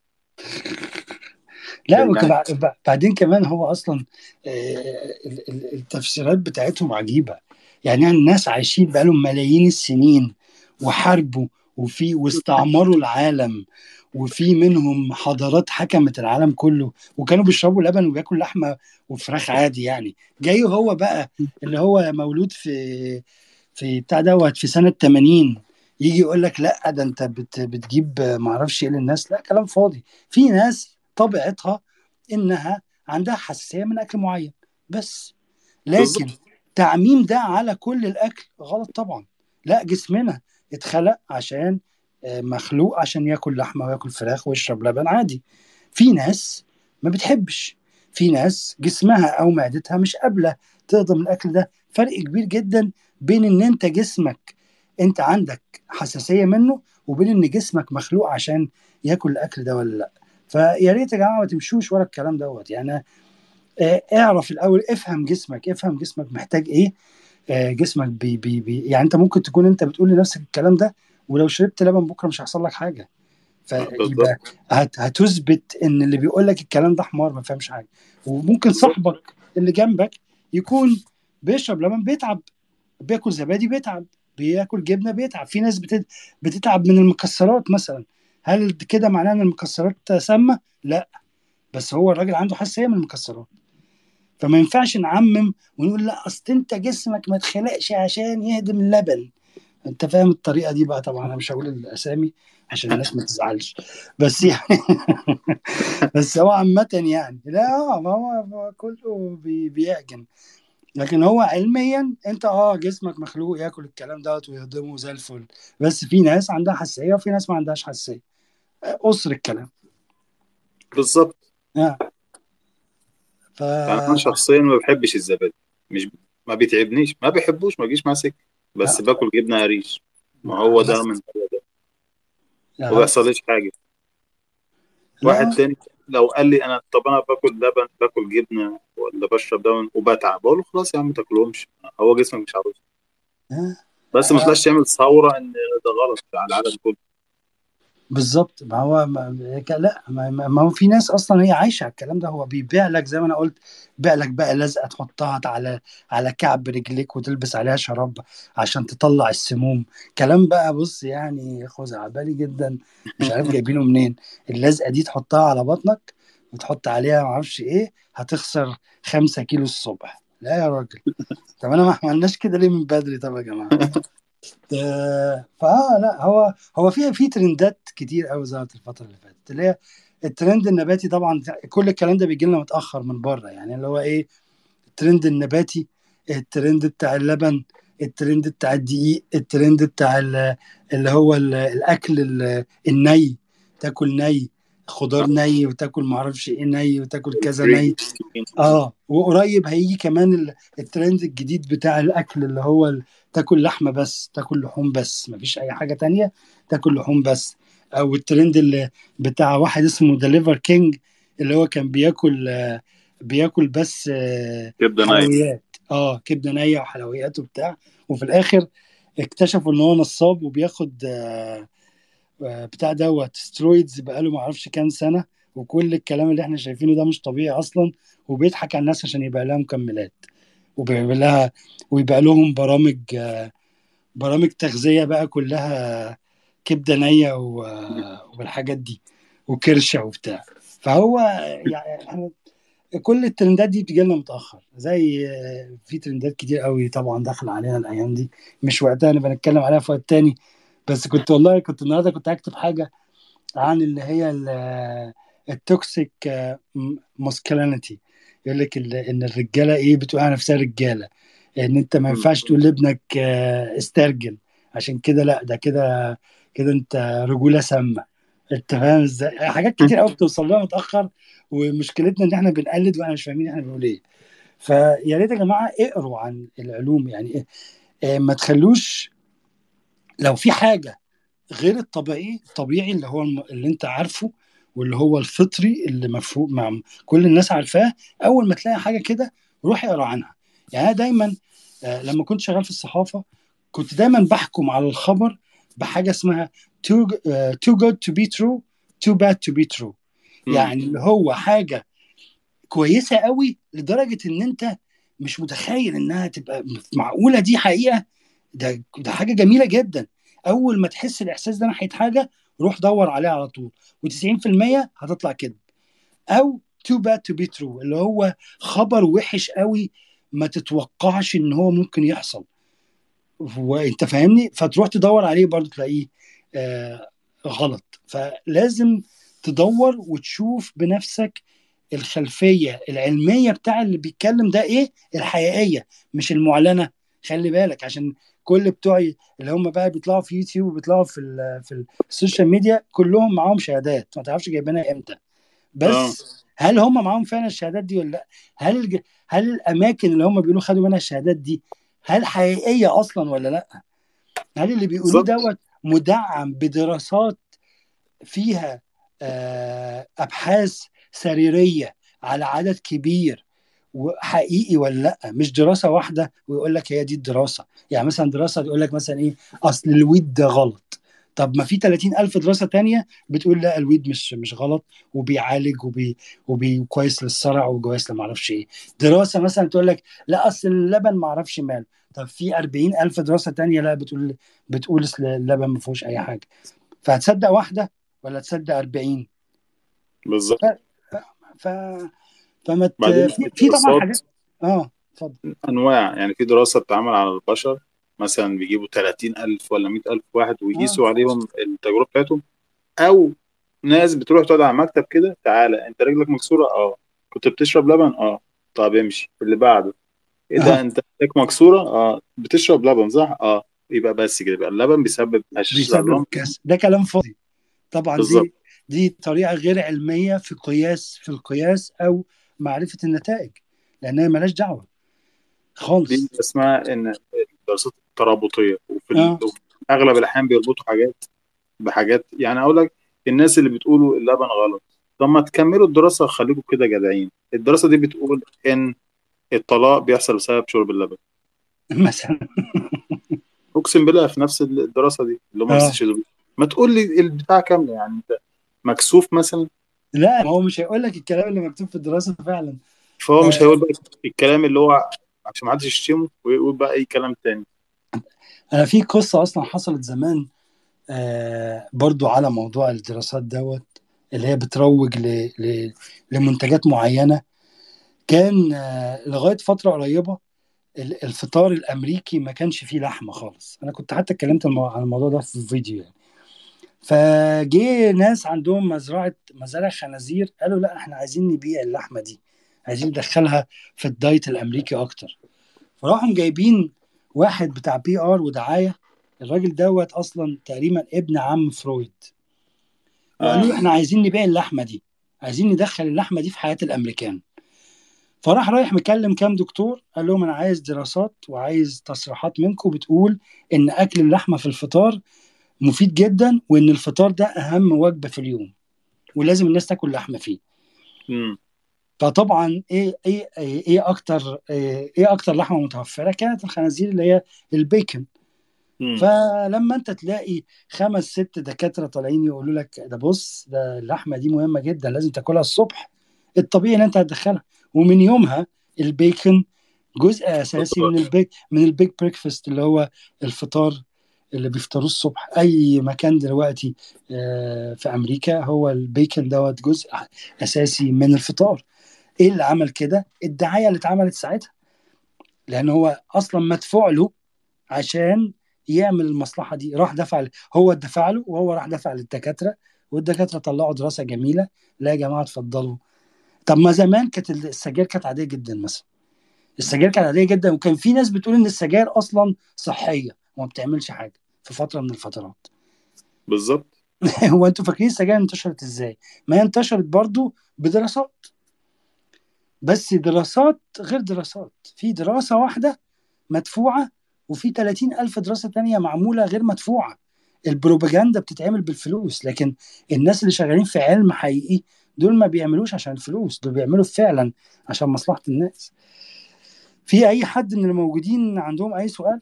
Speaker 1: لا
Speaker 2: يعني
Speaker 1: وكبع- بعدين كمان هو اصلا آه، ال- ال- التفسيرات بتاعتهم عجيبه يعني الناس عايشين بقالهم ملايين السنين وحاربوا وفي واستعمروا العالم وفي منهم حضارات حكمت العالم كله وكانوا بيشربوا لبن وبياكلوا لحمه وفراخ عادي يعني جاي هو بقى اللي هو مولود في في بتاع دوت في سنه 80 يجي يقول لك لا ده انت بت بتجيب معرفش ايه للناس لا كلام فاضي في ناس طبيعتها انها عندها حساسيه من اكل معين بس لكن
Speaker 2: بالظبط
Speaker 1: تعميم ده على كل الاكل غلط طبعا لا جسمنا اتخلق عشان آه، مخلوق عشان ياكل لحمه وياكل فراخ ويشرب لبن عادي في ناس ما بتحبش في ناس جسمها او معدتها مش قابله تهضم الاكل ده فرق كبير جدا بين ان انت جسمك انت عندك حساسيه منه وبين ان جسمك مخلوق عشان ياكل الاكل ده ولا لا فيا ريت يا جماعه ما تمشوش ورا الكلام دوت يعني آه، اعرف الاول افهم جسمك افهم جسمك محتاج ايه آه، جسمك بي بي بي يعني انت ممكن تكون انت بتقول لنفسك الكلام ده ولو شربت لبن بكره مش هيحصل لك حاجه فيبقى
Speaker 2: بالظبط
Speaker 1: هت هتثبت ان اللي بيقول لك الكلام ده حمار ما فهمش حاجه وممكن
Speaker 2: بالظبط
Speaker 1: صاحبك اللي جنبك يكون بيشرب لبن بيتعب بياكل زبادي بيتعب بياكل جبنه بيتعب في ناس بتت... بتتعب من المكسرات مثلا هل كده معناه ان المكسرات سامه لا بس هو الراجل عنده حساسيه من المكسرات فما ينفعش نعمم ونقول لا اصل انت جسمك ما اتخلقش عشان يهضم اللبن انت فاهم الطريقه دي بقى طبعا انا مش هقول الاسامي عشان الناس ما تزعلش بس يعني بس هو عامه يعني لا آه، ما هو هو كله بي- بيعجن لكن هو علميا انت اه جسمك مخلوق ياكل الكلام دوت ويهضمه زي الفل بس في ناس عندها حساسيه وفي ناس ما عندهاش حساسيه قصر الكلام
Speaker 2: بالظبط
Speaker 1: اه ف
Speaker 2: يعني انا شخصيا ما بحبش الزبادي مش ما بيتعبنيش ما بحبوش ما بيجيش معاه سكه بس
Speaker 1: لا
Speaker 2: باكل جبنه قريش ما هو ده
Speaker 1: لا
Speaker 2: من هو ده ما
Speaker 1: لا
Speaker 2: بيحصليش حاجه واحد
Speaker 1: لا
Speaker 2: تاني لو قال لي انا طب انا باكل لبن باكل جبنه ولا بشرب لبن وبتعب بقول له خلاص يا عم ما تاكلهمش هو جسمك مش عاوز
Speaker 1: آه.
Speaker 2: بس ما
Speaker 1: آه.
Speaker 2: طلعش يعمل ثوره ان ده غلط على العالم كله
Speaker 1: بالظبط ما هو ما ك- لا ما, ما ما هو في ناس اصلا هي عايشه على الكلام ده هو بيبيع لك زي ما انا قلت بيع لك بقى لزقه تحطها على على كعب رجليك وتلبس عليها شراب عشان تطلع السموم كلام بقى بص يعني خزعبلي جدا مش عارف جايبينه منين اللزقه دي تحطها على بطنك وتحط عليها معرفش ايه هتخسر خمسة كيلو الصبح لا يا راجل طب انا ما عملناش كده ليه من بدري طب يا جماعه آه، فاه لا هو هو في في ترندات كتير قوي ظهرت الفتره اللي فاتت اللي هي الترند النباتي طبعا كل الكلام ده بيجي لنا متاخر من بره يعني اللي هو ايه الترند النباتي الترند بتاع اللبن الترند بتاع الدقيق الترند بتاع ال- اللي هو ال- الاكل ال- الني تاكل ني خضار ني وتاكل معرفش ايه ني وتاكل كذا ني اه وقريب هيجي كمان ال- الترند الجديد بتاع الاكل اللي هو ال- تاكل لحمه بس تاكل لحوم بس مفيش اي حاجه تانية تاكل لحوم بس او الترند اللي بتاع واحد اسمه ذا ليفر كينج اللي هو كان بياكل آه، بياكل بس آه،
Speaker 2: كبده ناي
Speaker 1: حلويات اه كبده نيه وحلويات وبتاع وفي الاخر اكتشفوا ان هو نصاب وبياخد آه، آه، بتاع دوت سترويدز بقاله معرفش كام سنه وكل الكلام اللي احنا شايفينه ده مش طبيعي اصلا وبيضحك على الناس عشان يبيع لها مكملات وبيبيع لها ويبيع لهم برامج آه، برامج تغذيه بقى كلها كبده نيه و- والحاجات دي وكرشه وبتاع فهو يعني احنا كل الترندات دي بتجي لنا متاخر زي آه، في ترندات كتير قوي طبعا داخل علينا الايام دي مش وقتها نبقى نتكلم عليها في وقت تاني بس كنت والله كنت النهارده كنت هكتب حاجه عن اللي هي ال- التوكسيك ماسكلينيتي يقول لك ال- ان الرجاله ايه بتقول على نفسها رجاله ان انت ما ينفعش تقول لابنك آه، استرجل عشان كده لا ده كده كده انت رجوله سامه انت فاهم ازاي حاجات كتير قوي بتوصل لنا متاخر ومشكلتنا ان احنا بنقلد واحنا مش فاهمين احنا بنقول ايه فيا ريت يا جماعه اقروا عن العلوم يعني إيه آه، ما تخلوش لو في حاجه غير الطبيعي الطبيعي اللي هو الم- اللي انت عارفه واللي هو الفطري اللي مفهوم مع كل الناس عارفاه اول ما تلاقي حاجه كده روح اقرا عنها يعني انا دايما آه، لما كنت شغال في الصحافه كنت دايما بحكم على الخبر بحاجه اسمها too, uh, too good to be true too bad to be true
Speaker 2: مم.
Speaker 1: يعني اللي هو حاجه كويسه قوي لدرجه ان انت مش متخيل انها تبقى معقوله دي حقيقه ده ده حاجه جميله جدا اول ما تحس الاحساس ده ناحيه حاجه روح دور عليها على طول و90% هتطلع كذب او too bad to be true اللي هو خبر وحش قوي ما تتوقعش ان هو ممكن يحصل وانت فاهمني فتروح تدور عليه برضه تلاقيه آه غلط فلازم تدور وتشوف بنفسك الخلفيه العلميه بتاع اللي بيتكلم ده ايه الحقيقيه مش المعلنه خلي بالك عشان كل بتوعي اللي هم بقى بيطلعوا في يوتيوب وبيطلعوا في ال- في السوشيال ميديا كلهم معاهم شهادات ما تعرفش جايبينها امتى بس
Speaker 2: آه.
Speaker 1: هل هم معاهم فعلا الشهادات دي ولا لا هل الج... هل الاماكن اللي هم بيقولوا خدوا منها الشهادات دي هل حقيقيه اصلا ولا لا هل اللي بيقولوه
Speaker 2: بالظبط.
Speaker 1: دوت مدعم بدراسات فيها آه، ابحاث سريريه على عدد كبير وحقيقي ولا لا مش دراسه واحده ويقول لك هي دي الدراسه يعني مثلا دراسه يقول لك مثلا ايه اصل الويد ده غلط طب ما في 30 ألف دراسة تانية بتقول لا الويد مش مش غلط وبيعالج وبي وبي كويس للصرع وكويس لما اعرفش ايه دراسة مثلا تقول لك لا اصل اللبن ما اعرفش ماله طب في 40 ألف دراسة تانية لا بتقول بتقول اصل اللبن ما فيهوش اي حاجة فهتصدق واحدة ولا تصدق 40
Speaker 2: بالظبط
Speaker 1: ف فما ت...
Speaker 2: بعدين
Speaker 1: في في طبعا
Speaker 2: الدراسات
Speaker 1: حاجات اه اتفضل
Speaker 2: انواع يعني في دراسه بتتعمل على البشر مثلا بيجيبوا 30000 ولا 100000 واحد ويقيسوا عليهم التجربه بتاعتهم او ناس بتروح تقعد على مكتب كده تعالى انت رجلك مكسوره اه كنت بتشرب لبن اه طب امشي اللي بعده ايه ده
Speaker 1: آه.
Speaker 2: انت رجلك مكسوره اه بتشرب لبن صح اه يبقى بس كده يبقى اللبن بيسبب هشاشه
Speaker 1: بيسبب
Speaker 2: الرمل
Speaker 1: الكسر ده كلام فاضي طبعا
Speaker 2: بالظبط.
Speaker 1: دي دي طريقه غير علميه في قياس في القياس او معرفه النتائج لانها مالهاش دعوه خالص
Speaker 2: دي اسمها ان الدراسات الترابطيه وفي ال-
Speaker 1: آه.
Speaker 2: وفي اغلب الاحيان بيربطوا حاجات بحاجات يعني اقول لك الناس اللي بتقولوا اللبن غلط طب ما تكملوا الدراسه خليكم كده جدعين الدراسه دي بتقول ان الطلاق بيحصل بسبب شرب اللبن
Speaker 1: مثلا
Speaker 2: اقسم بالله في نفس الدراسه دي اللي هم
Speaker 1: آه.
Speaker 2: بيستشهدوا بيها. ما تقول لي البتاع كامله يعني انت مكسوف مثلا
Speaker 1: لا ما هو مش هيقول لك الكلام اللي مكتوب في الدراسه فعلا
Speaker 2: فهو مش
Speaker 1: آه.
Speaker 2: هيقول بقى الكلام اللي هو عشان ما حدش يشتمه ويقول بقى اي كلام تاني
Speaker 1: انا في قصه اصلا حصلت زمان آه برضو على موضوع الدراسات دوت اللي هي بتروج ل... ل... لمنتجات معينه كان آه لغايه فتره قريبه ال- الفطار الامريكي ما كانش فيه لحمه خالص انا كنت حتى اتكلمت المو- عن الموضوع ده في فيديو يعني فجه ناس عندهم مزرعه مزارع خنازير قالوا لا احنا عايزين نبيع اللحمه دي عايزين ندخلها في الدايت الامريكي اكتر فراحوا جايبين واحد بتاع بي ار ودعايه الراجل دوت اصلا تقريبا ابن عم فرويد وقالوا له
Speaker 2: آه.
Speaker 1: احنا عايزين نبيع اللحمه دي عايزين ندخل اللحمه دي في حياه الامريكان فراح رايح مكلم كام دكتور قال لهم انا عايز دراسات وعايز تصريحات منكم بتقول ان اكل اللحمه في الفطار مفيد جدا وان الفطار ده اهم وجبه في اليوم ولازم الناس تاكل لحمه فيه
Speaker 2: مم.
Speaker 1: فطبعا ايه ايه ايه إيه اكتر ايه إيه اكتر لحمه متوفره كانت الخنازير اللي هي البيكن
Speaker 2: مم.
Speaker 1: فلما انت تلاقي خمس ست دكاتره طالعين يقولوا لك ده بص ده اللحمه دي مهمه جدا لازم تاكلها الصبح الطبيعي ان انت هتدخلها ومن يومها البيكن جزء اساسي من البيك من البيج بريكفاست اللي هو الفطار اللي بيفطروه الصبح اي مكان دلوقتي آه، في امريكا هو البيكن دوت جزء اساسي من الفطار ايه اللي عمل كده الدعايه اللي اتعملت ساعتها لان هو اصلا مدفوع له عشان يعمل المصلحه دي راح دفع هو دفع له وهو راح دفع للدكاتره والدكاتره طلعوا دراسه جميله لا يا جماعه اتفضلوا طب ما زمان كانت السجاير كانت عاديه جدا مثلا السجاير كانت عاديه جدا وكان في ناس بتقول ان السجاير اصلا صحيه وما بتعملش حاجه في فتره من الفترات
Speaker 2: بالظبط
Speaker 1: هو انتوا فاكرين السجاير انتشرت ازاي؟ ما هي انتشرت برضو بدراسات بس دراسات غير دراسات في دراسة واحدة مدفوعة وفي 30 ألف دراسة تانية معمولة غير مدفوعة البروباجندا بتتعمل بالفلوس لكن الناس اللي شغالين في علم حقيقي دول ما بيعملوش عشان الفلوس دول بيعملوا فعلا عشان مصلحة الناس في أي حد من الموجودين عندهم أي سؤال؟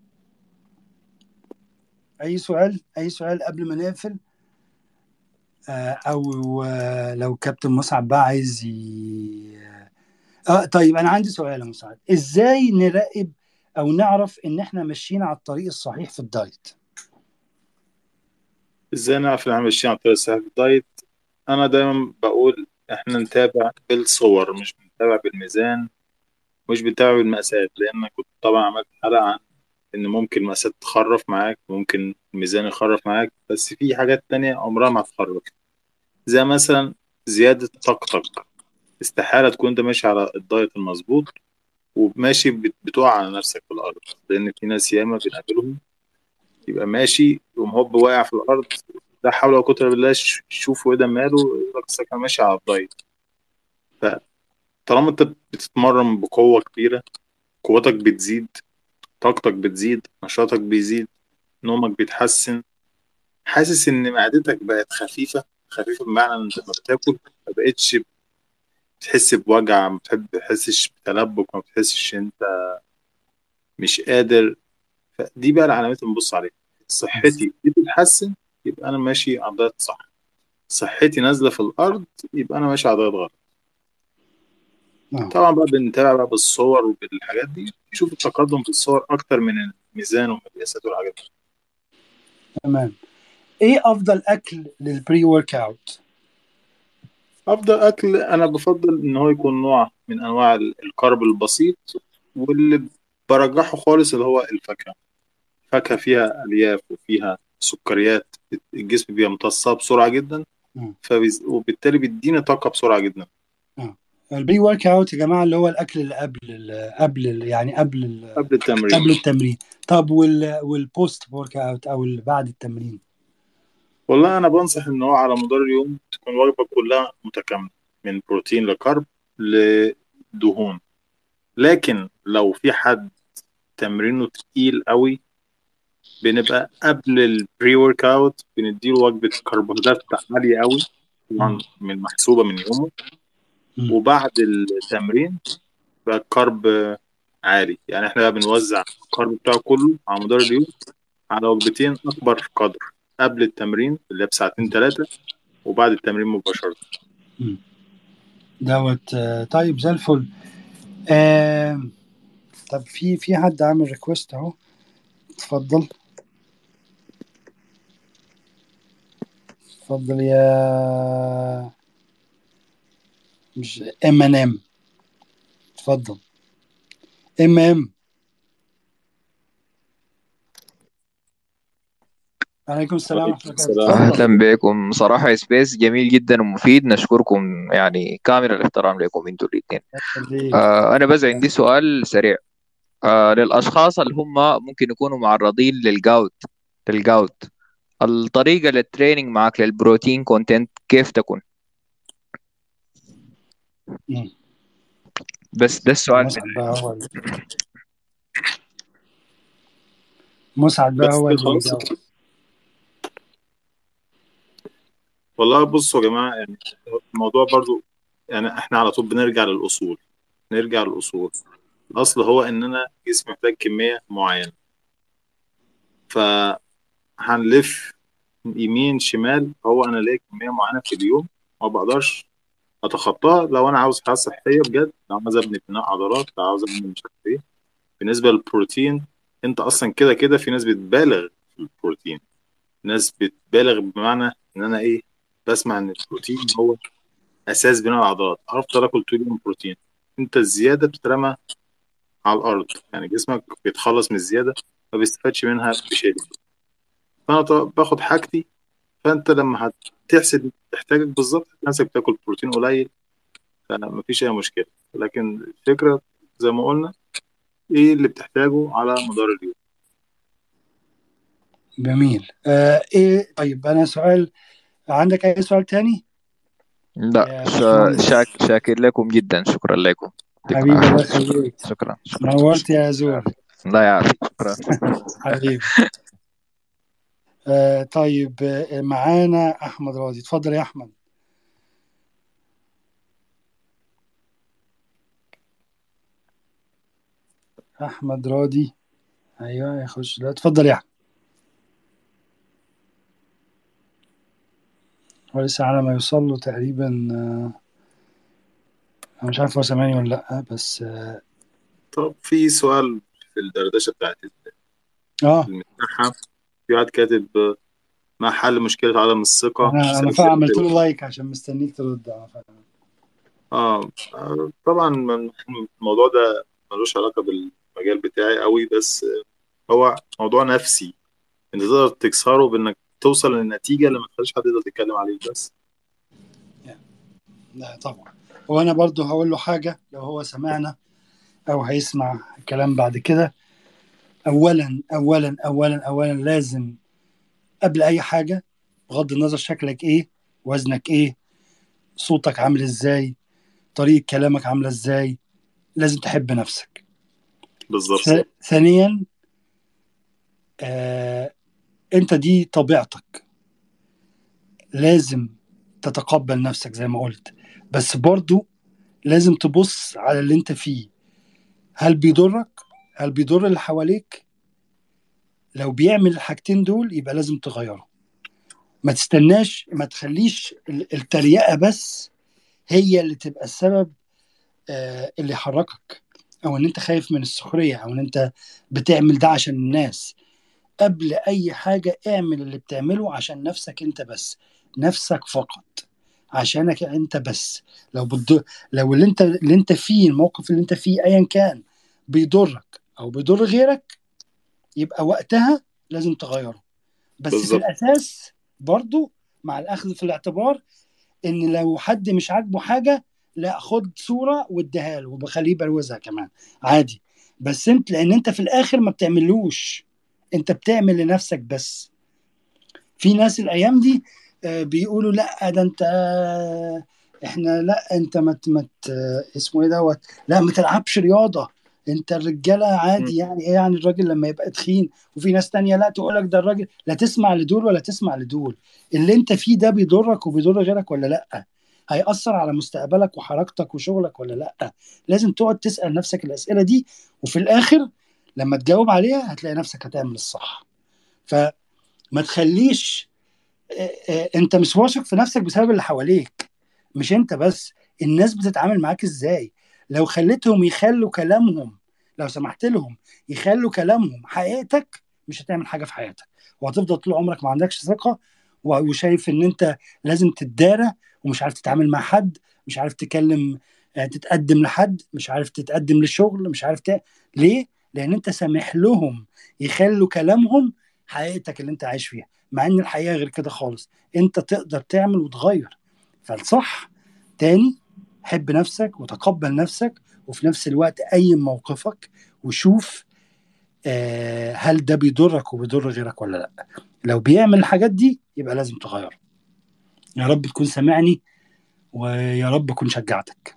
Speaker 1: أي سؤال؟ أي سؤال قبل ما نقفل؟ آه، أو آه، لو كابتن مصعب بقى عايز ي... اه طيب انا عندي سؤال يا مساعد ازاي نراقب او نعرف ان احنا ماشيين على الطريق الصحيح في الدايت
Speaker 2: ازاي نعرف ان احنا ماشيين على الطريق الصحيح في الدايت انا دايما بقول احنا نتابع بالصور مش بنتابع بالميزان مش بنتابع بالمقاسات لان كنت طبعا عملت حلقة عن ان ممكن المقاسات تخرف معاك ممكن الميزان يخرف معاك بس في حاجات تانية عمرها ما هتخرف زي مثلا زيادة طاقتك استحالة تكون انت ماشي على الدايت المظبوط وماشي بت- بتقع على نفسك في الأرض لأن في ناس ياما بنقابلهم يبقى ماشي يقوم هوب واقع في الأرض لا حول ولا قوة إلا بالله ش- شوفوا إيه ده ماله يقول لك أصل كان ماشي على الدايت فطالما أنت بتتمرن بقوة كبيرة قوتك بتزيد طاقتك بتزيد نشاطك بيزيد نومك بيتحسن حاسس إن معدتك بقت خفيفة خفيفة بمعنى إن أنت لما بتاكل ما بقتش بتحس بوجع ما بتحب- بتحسش بتلبك ما بتحسش انت مش قادر دي بقى العلامات اللي بنبص عليها صحتي بتتحسن يبقى انا ماشي على الدايت صح صحتي نازله في الارض يبقى انا ماشي على دايت غلط
Speaker 1: آه.
Speaker 2: طبعا بقى بنتابع بقى بالصور وبالحاجات دي نشوف التقدم في الصور اكتر من الميزان والمقياسات والحاجات دي
Speaker 1: تمام ايه افضل اكل للبري ورك اوت
Speaker 2: افضل اكل انا بفضل ان هو يكون نوع من انواع ال- الكرب البسيط واللي برجحه خالص اللي هو الفاكهه فاكهه فيها الياف وفيها سكريات الجسم بيمتصها بسرعه جدا
Speaker 1: مم.
Speaker 2: فبيز... وبالتالي بيديني طاقه بسرعه جدا
Speaker 1: البري ورك اوت يا جماعه اللي هو الاكل اللي قبل ال قبل ال يعني قبل ال
Speaker 2: قبل التمرين
Speaker 1: قبل التمرين طب وال والبوست ورك اوت او اللي بعد التمرين
Speaker 2: والله انا بنصح ان هو على مدار اليوم تكون الوجبه كلها متكامله من بروتين لكرب لدهون لكن لو في حد تمرينه تقيل قوي بنبقى قبل البري ورك اوت بنديله وجبه كربوهيدرات عاليه قوي طبعا من محسوبه من يومه
Speaker 1: مم.
Speaker 2: وبعد التمرين بقى الكرب عالي يعني احنا بقى بنوزع الكرب بتاعه كله على مدار اليوم على وجبتين اكبر قدر قبل التمرين اللي هي بساعتين ثلاثه وبعد التمرين مباشره
Speaker 1: دوت آه، طيب زي الفل آه طب في في حد عامل ريكوست اهو اتفضل اتفضل يا مش ام ان ام اتفضل ام ام عليكم السلام ورحمه الله وبركاته
Speaker 2: السلام.
Speaker 1: اتفضل
Speaker 5: أهلا بكم صراحة سبيس جميل جدا ومفيد نشكركم يعني كامل الاحترام لكم انتوا الاثنين
Speaker 1: خليك.
Speaker 5: آه أنا بس عندي سؤال سريع آه للأشخاص اللي هم ممكن يكونوا معرضين للجاوت للجاوت الطريقة للتريننج معك للبروتين كونتنت كيف تكون
Speaker 1: مم.
Speaker 5: بس ده السؤال
Speaker 1: مسعد بقى هو اللي- مسعد بقى
Speaker 2: بس
Speaker 1: هو
Speaker 2: كده
Speaker 1: اللي
Speaker 2: خلاص
Speaker 1: يجاوب.
Speaker 2: والله بصوا يا جماعه يعني الموضوع برضو يعني احنا على طول بنرجع للاصول نرجع للاصول الاصل هو ان انا جسمي محتاج كميه معينه فهنلف يمين شمال هو انا ليا كميه معينه في اليوم ما بقدرش اتخطاها لو انا عاوز حاجه صحيه بجد لو عاوز ابني بناء عضلات لو عاوز ابني مش عارف ايه بالنسبه للبروتين انت اصلا كده كده في ناس بتبالغ في البروتين ناس بتبالغ بمعنى ان انا ايه بسمع ان البروتين هو اساس بناء العضلات افضل اكل طول اليوم بروتين انت الزياده بتترمى على الارض يعني جسمك بيتخلص من الزياده ما بيستفادش منها بشيء فانا ط- باخد حاجتي فانت لما هتحسب احتياجك بالظبط نفسك بتاكل بروتين قليل فما فيش اي مشكله لكن الفكره زي ما قلنا ايه اللي بتحتاجه على مدار اليوم
Speaker 1: جميل آه ايه طيب انا سؤال عندك اي سؤال تاني
Speaker 5: لا
Speaker 1: يا
Speaker 5: شا
Speaker 1: باشمهندس
Speaker 5: شاك شاكر لكم جدا شكرا لكم يعطيكم
Speaker 1: حبيبي الله
Speaker 5: العافية
Speaker 1: يخليك
Speaker 5: شكرا شكرا
Speaker 1: نورت يا زول
Speaker 5: الله يعافيك شكرا
Speaker 1: حبيبي آه طيب آه معانا احمد راضي اتفضل يا احمد احمد راضي ايوه يخش لا اتفضل يا احمد هو لسه على ما يوصل له تقريبا آه انا مش عارف هو سامعني ولا لا بس اه
Speaker 2: طب في سؤال في الدردشه بتاعت
Speaker 1: آه،
Speaker 2: المساحه في واحد كاتب آه، ما حل مشكله عدم الثقه
Speaker 1: انا انا
Speaker 2: بسبب
Speaker 1: فعلا عملت
Speaker 2: زيادة
Speaker 1: له لايك عشان مستنيك ترد آه، فعلا.
Speaker 2: آه آه، طبعا من- الموضوع ده ملوش علاقة بالمجال بتاعي قوي بس آه، هو موضوع نفسي انت تقدر تكسره بانك توصل للنتيجة اللي ما تخليش حد يقدر يتكلم عليك بس
Speaker 1: لا طبعا وانا برضو هقول له حاجه لو هو سمعنا او هيسمع الكلام بعد كده اولا اولا اولا اولا لازم قبل اي حاجه بغض النظر شكلك ايه وزنك ايه صوتك عامل ازاي طريقه كلامك عامله ازاي لازم تحب نفسك
Speaker 2: بالظبط
Speaker 1: ث- ثانيا آه انت دي طبيعتك لازم تتقبل نفسك زي ما قلت بس برضو لازم تبص على اللي انت فيه هل بيضرك هل بيضر اللي حواليك لو بيعمل الحاجتين دول يبقى لازم تغيره ما تستناش ما تخليش ال- التريقة بس هي اللي تبقى السبب آه، اللي يحركك او ان انت خايف من السخرية او ان انت بتعمل ده عشان الناس قبل اي حاجة اعمل اللي بتعمله عشان نفسك انت بس نفسك فقط عشانك انت بس لو بتضر لو اللي انت اللي انت فيه الموقف اللي انت فيه ايا كان بيضرك او بيضر غيرك يبقى وقتها لازم تغيره بس في
Speaker 2: بالظبط.
Speaker 1: الاساس برضو مع الاخذ في الاعتبار ان لو حد مش عاجبه حاجه لا خد صوره واديها له وبخليه يبروزها كمان عادي بس انت لان انت في الاخر ما بتعملوش انت بتعمل لنفسك بس في ناس الايام دي آه، بيقولوا لا ده انت آه، احنا لا انت ما ت- ما ت- آه، اسمه ايه دوت لا ما تلعبش رياضه انت الرجاله عادي يعني ايه يعني الراجل لما يبقى تخين وفي ناس تانية لا تقول لك ده الراجل لا تسمع لدول ولا تسمع لدول اللي انت فيه ده بيضرك وبيضر غيرك ولا لا هيأثر على مستقبلك وحركتك وشغلك ولا لا لازم تقعد تسأل نفسك الأسئلة دي وفي الآخر لما تجاوب عليها هتلاقي نفسك هتعمل الصح فما تخليش آه، آه، انت مش واثق في نفسك بسبب اللي حواليك مش انت بس الناس بتتعامل معاك ازاي لو خليتهم يخلوا كلامهم لو سمحت لهم يخلوا كلامهم حقيقتك مش هتعمل حاجه في حياتك وهتفضل طول عمرك ما عندكش ثقه و- وشايف ان انت لازم تتدارى ومش عارف تتعامل مع حد مش عارف تكلم آه، تتقدم لحد مش عارف تتقدم للشغل مش عارف ت... ليه لان انت سامح لهم يخلوا كلامهم حقيقتك اللي انت عايش فيها مع ان الحقيقه غير كده خالص انت تقدر تعمل وتغير فالصح تاني حب نفسك وتقبل نفسك وفي نفس الوقت قيم موقفك وشوف آه هل ده بيضرك وبيضر غيرك ولا لا لو بيعمل الحاجات دي يبقى لازم تغيره يا رب تكون سامعني ويا رب اكون شجعتك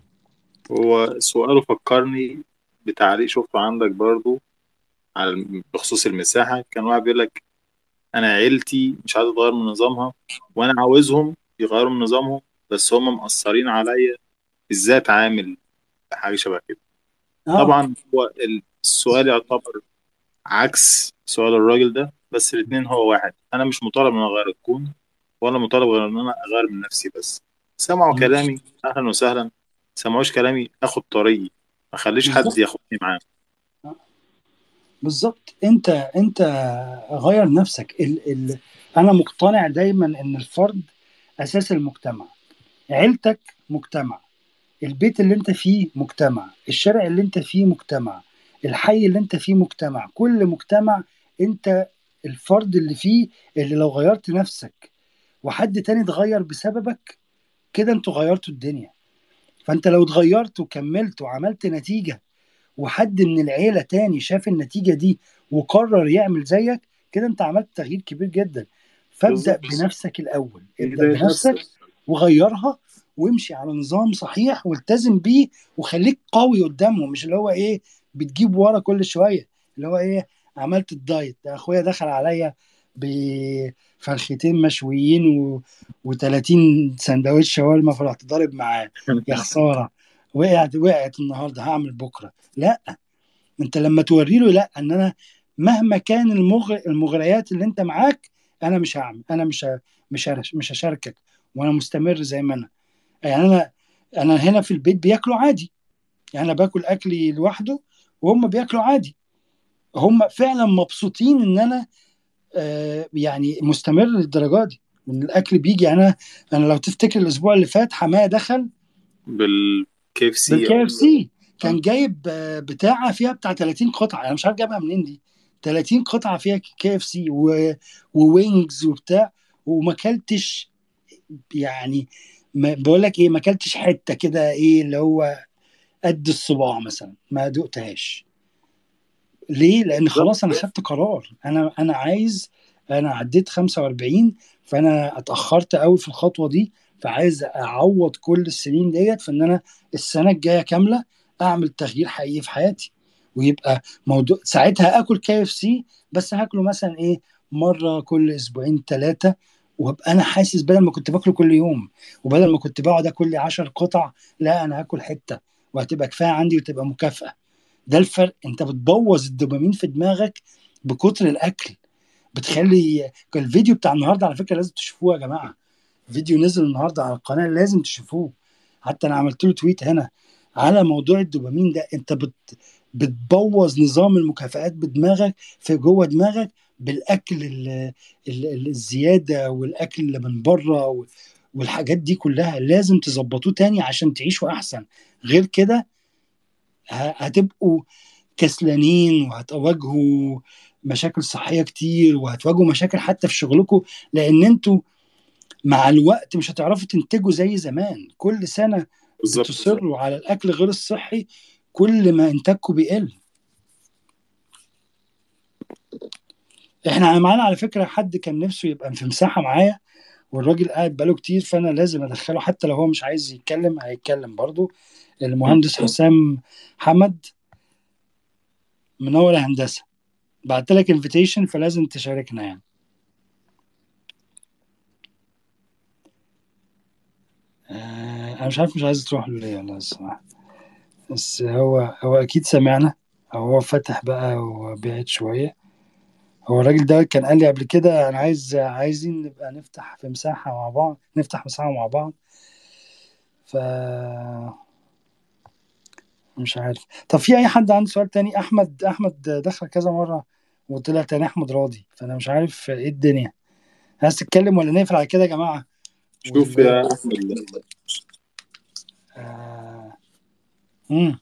Speaker 2: هو سؤاله فكرني بتعليق شفته عندك برضو على بخصوص المساحة كان واحد بيقول لك أنا عيلتي مش عايز أتغير من نظامها وأنا عاوزهم يغيروا من نظامهم بس هم مأثرين عليا إزاي أتعامل بحاجة شبه كده
Speaker 1: آه.
Speaker 2: طبعا هو السؤال يعتبر عكس سؤال الراجل ده بس الاتنين هو واحد أنا مش مطالب إن أنا أغير الكون ولا مطالب غير إن أنا أغير من نفسي بس سمعوا
Speaker 1: م.
Speaker 2: كلامي أهلا وسهلا سمعوش كلامي آخد طريقي ما أخليش حد
Speaker 1: بالظبط.
Speaker 2: ياخدني معاه
Speaker 1: بالظبط انت انت غير نفسك ال ال انا مقتنع دايما ان الفرد اساس المجتمع عيلتك مجتمع البيت اللي انت فيه مجتمع الشارع اللي انت فيه مجتمع الحي اللي انت فيه مجتمع كل مجتمع انت الفرد اللي فيه اللي لو غيرت نفسك وحد تاني اتغير بسببك كده انتوا غيرتوا الدنيا فانت لو اتغيرت وكملت وعملت نتيجة وحد من العيلة تاني شاف النتيجة دي وقرر يعمل زيك كده انت عملت تغيير كبير جدا فابدأ
Speaker 2: بالظبط.
Speaker 1: بنفسك الأول ابدأ
Speaker 2: بداية
Speaker 1: بنفسك
Speaker 2: نفسك.
Speaker 1: وغيرها وامشي على نظام صحيح والتزم بيه وخليك قوي قدامهم مش اللي هو ايه بتجيب ورا كل شويه اللي هو ايه عملت الدايت ده اخويا دخل عليا بفرختين مشويين و... و30 سندوتش شاورما فرحت ضارب معاه يا خساره وقعت وقعت النهارده هعمل بكره لا انت لما توري له لا ان انا مهما كان المغ... المغريات اللي انت معاك انا مش هعمل انا مش ه... مش ه... مش هشاركك وانا مستمر زي ما انا يعني انا انا هنا في البيت بياكلوا عادي يعني انا باكل اكلي لوحده وهم بياكلوا عادي هم فعلا مبسوطين ان انا آه يعني مستمر للدرجه دي وان الاكل بيجي يعني انا انا لو تفتكر الاسبوع اللي فات حمايه دخل
Speaker 2: بالكي اف سي
Speaker 1: بالكي اف سي كان جايب آه، بتاعه فيها بتاع 30 قطعه انا مش عارف جايبها منين دي 30 قطعه فيها كي اف سي ووينجز وبتاع وما اكلتش يعني ما بقول لك ايه ما اكلتش حته كده ايه اللي هو قد الصباع مثلا ما دقتهاش ليه لان خلاص انا خدت قرار انا انا عايز انا عديت 45 فانا اتاخرت قوي في الخطوه دي فعايز اعوض كل السنين ديت في ان انا السنه الجايه كامله اعمل تغيير حقيقي في حياتي ويبقى موضوع ساعتها اكل كي اف سي بس هاكله مثلا ايه مره كل اسبوعين ثلاثه وابقى انا حاسس بدل ما كنت باكله كل يوم وبدل ما كنت بقعد اكل لي 10 قطع لا انا هاكل حته وهتبقى كفايه عندي وتبقى مكافاه ده الفرق انت بتبوظ الدوبامين في دماغك بكتر الاكل بتخلي الفيديو بتاع النهارده على فكره لازم تشوفوه يا جماعه فيديو نزل النهارده على القناه لازم تشوفوه حتى انا عملت له تويت هنا على موضوع الدوبامين ده انت بت بتبوظ نظام المكافآت بدماغك في جوه دماغك بالاكل ال- ال- الزياده والاكل اللي من بره و- والحاجات دي كلها لازم تظبطوه تاني عشان تعيشوا احسن غير كده ه- هتبقوا كسلانين وهتواجهوا مشاكل صحيه كتير وهتواجهوا مشاكل حتى في شغلكم لان انتوا مع الوقت مش هتعرفوا تنتجوا زي زمان كل سنه
Speaker 2: بالظبط
Speaker 1: بتصروا على الاكل غير الصحي كل ما انتاجكم بيقل احنا معانا على فكره حد كان نفسه يبقى في مساحه معايا والراجل قاعد بقاله كتير فانا لازم ادخله حتى لو هو مش عايز يتكلم هيتكلم برضو المهندس حسام حمد منور يا هندسه بعت لك انفيتيشن فلازم تشاركنا يعني آه، انا مش عارف مش عايز تروح له ليه والله الصراحه بس هو هو اكيد سمعنا او هو فتح بقى وبعد شويه هو الراجل ده كان قال لي قبل كده انا عايز عايزين نبقى نفتح في مساحه مع بعض نفتح مساحه مع بعض ف مش عارف طب في اي حد عنده سؤال تاني احمد احمد دخل كذا مره وطلع تاني احمد راضي فانا مش عارف ايه الدنيا عايز تتكلم ولا نقفل على كده يا جماعه
Speaker 2: شوف
Speaker 1: وال...
Speaker 2: يا احمد
Speaker 1: آه... مم.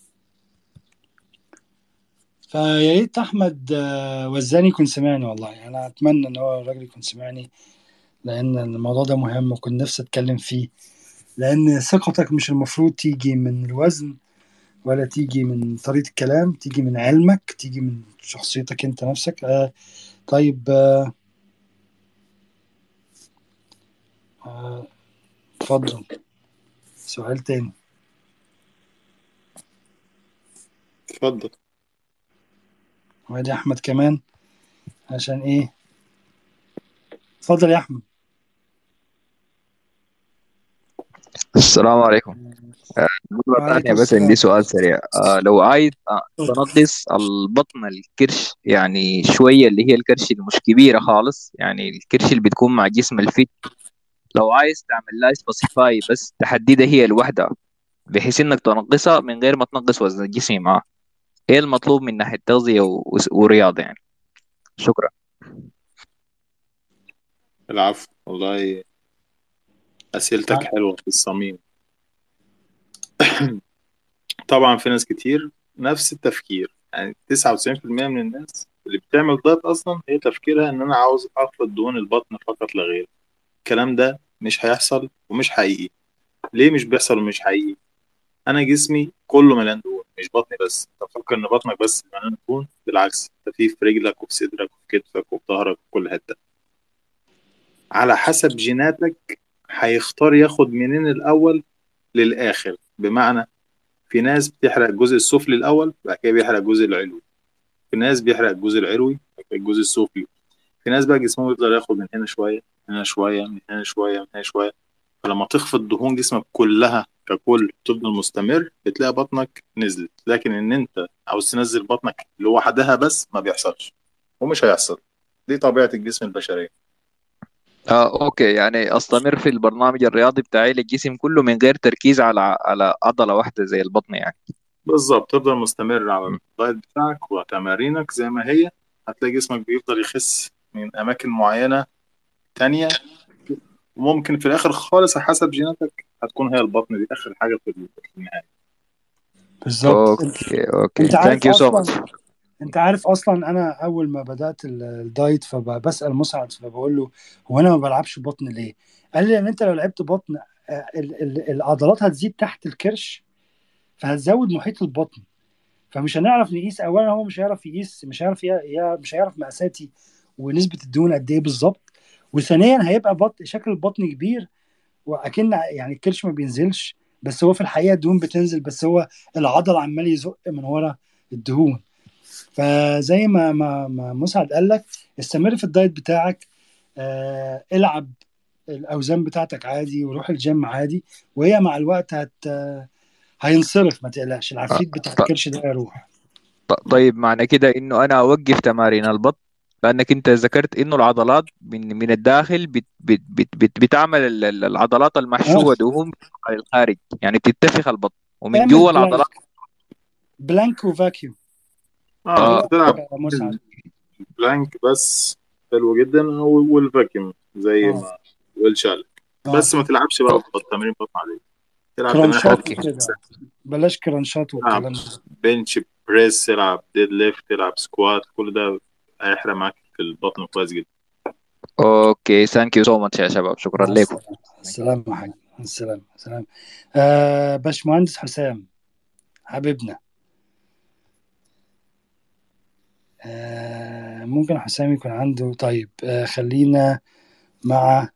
Speaker 1: فيا ريت احمد آه، وزاني يكون سمعني والله انا اتمنى ان هو الراجل يكون سمعني لان الموضوع ده مهم وكنت نفسي اتكلم فيه لان ثقتك مش المفروض تيجي من الوزن ولا تيجي من طريقة الكلام تيجي من علمك تيجي من شخصيتك انت نفسك آه طيب آه آه اتفضل سؤال تاني
Speaker 2: اتفضل
Speaker 1: وادي احمد كمان عشان ايه اتفضل يا احمد
Speaker 5: السلام عليكم آه، مرة
Speaker 1: وعليكم
Speaker 5: ثانية بس
Speaker 1: السلام
Speaker 5: عندي سؤال سريع آه، لو عايز آه، تنقص البطن الكرش يعني شوية اللي هي الكرش اللي مش كبيرة خالص يعني الكرش اللي بتكون مع جسم الفيت لو عايز تعمل لها سباسيفاي بس تحددها هي لوحدها بحيث انك تنقصها من غير ما تنقص وزن الجسم معاه ايه المطلوب من ناحية تغذية و- وس- ورياضة يعني شكرا
Speaker 2: العفو والله أسئلتك حلوة في الصميم طبعا في ناس كتير نفس التفكير يعني 99% من الناس اللي بتعمل دايت أصلا هي تفكيرها إن أنا عاوز أخفض دهون البطن فقط لا غير الكلام ده مش هيحصل ومش حقيقي ليه مش بيحصل ومش حقيقي أنا جسمي كله مليان دهون مش بطني بس تفكر إن بطنك بس مليان دهون بالعكس ده في في رجلك وفي صدرك وفي كتفك وفي ظهرك وفي كل حتة على حسب جيناتك هيختار ياخد منين الأول للآخر بمعنى في ناس بتحرق الجزء السفلي الأول بعد كده بيحرق الجزء العلوي في ناس بيحرق الجزء العلوي بعد كده الجزء السفلي في ناس بقى جسمهم يفضل ياخد من هنا شوية من هنا شوية من هنا شوية من هنا شوية فلما تخفض دهون جسمك كلها ككل تفضل مستمر بتلاقي بطنك نزلت لكن ان انت عاوز تنزل بطنك لوحدها بس ما بيحصلش ومش هيحصل دي طبيعة الجسم البشرية
Speaker 5: آه أوكي يعني أستمر في البرنامج الرياضي بتاعي للجسم كله من غير تركيز على على عضلة واحدة زي البطن يعني
Speaker 2: بالظبط تفضل مستمر على الدايت بتاعك وتمارينك زي ما هي هتلاقي جسمك بيفضل يخس من أماكن معينة تانية وممكن في الآخر خالص حسب جيناتك هتكون هي البطن دي آخر حاجة في النهاية
Speaker 1: بالظبط
Speaker 5: أوكي أوكي
Speaker 1: انت عارف
Speaker 5: ثانك يو سو
Speaker 1: اصلا
Speaker 5: ماتش
Speaker 1: انت عارف اصلا انا اول ما بدات ال- الدايت فبسال مسعد فبقول له هو انا ما بلعبش بطن ليه؟ قال لي ان انت لو لعبت بطن آه، ال- ال- العضلات هتزيد تحت الكرش فهتزود محيط البطن فمش هنعرف نقيس اولا هو مش هيعرف يقيس مش هيعرف ي- ي- مش هيعرف مقاساتي ونسبه الدهون قد ايه بالظبط وثانيا هيبقى بطن شكل البطن كبير واكن يعني الكرش ما بينزلش بس هو في الحقيقه الدهون بتنزل بس هو العضل عمال يزق من ورا الدهون فزي ما ما ما مسعد قال لك استمر في الدايت بتاعك آه العب الاوزان بتاعتك عادي وروح الجيم عادي وهي مع الوقت هت هينصرف ما تقلقش العفريت بتاع
Speaker 5: ط-
Speaker 1: الكرش ده هيروح
Speaker 5: ط- طيب معنى كده إنه أنا أوقف تمارين البطن لأنك أنت ذكرت إنه العضلات من من الداخل بت بت بت بت بتعمل ال- ال- العضلات
Speaker 1: اه
Speaker 5: المحشوة دهون على الخارج يعني بتتفخ البطن ومن
Speaker 1: اعمل
Speaker 5: جوا
Speaker 1: بلانك
Speaker 5: العضلات
Speaker 1: بلانك وفاكيوم
Speaker 2: اه
Speaker 5: آه
Speaker 1: ايه
Speaker 2: انت تلعب
Speaker 1: رايك يا مسعد؟
Speaker 2: بلانك بس حلو جدا و- والفاكيوم زي
Speaker 1: اه
Speaker 2: ما والشالك
Speaker 1: اه
Speaker 2: بس ما تلعبش بقى تمارين بطن عليه تلعب تمارين
Speaker 1: كرانشات
Speaker 2: حاجات
Speaker 5: أوكي
Speaker 1: وكده بلاش كرانشات
Speaker 2: تلعب
Speaker 1: والكلام ده
Speaker 2: بنش بريس تلعب ديد ليفت تلعب سكوات كل ده هيحرق معاك في البطن كويس جدا
Speaker 5: أوكي ثانك يو سو ماتش يا شباب شكرا
Speaker 1: مع
Speaker 5: لكم
Speaker 1: السلامه السلام يا حاج السلام السلام آه باشمهندس حسام حبيبنا آه ممكن حسام يكون عنده طيب آه خلينا مع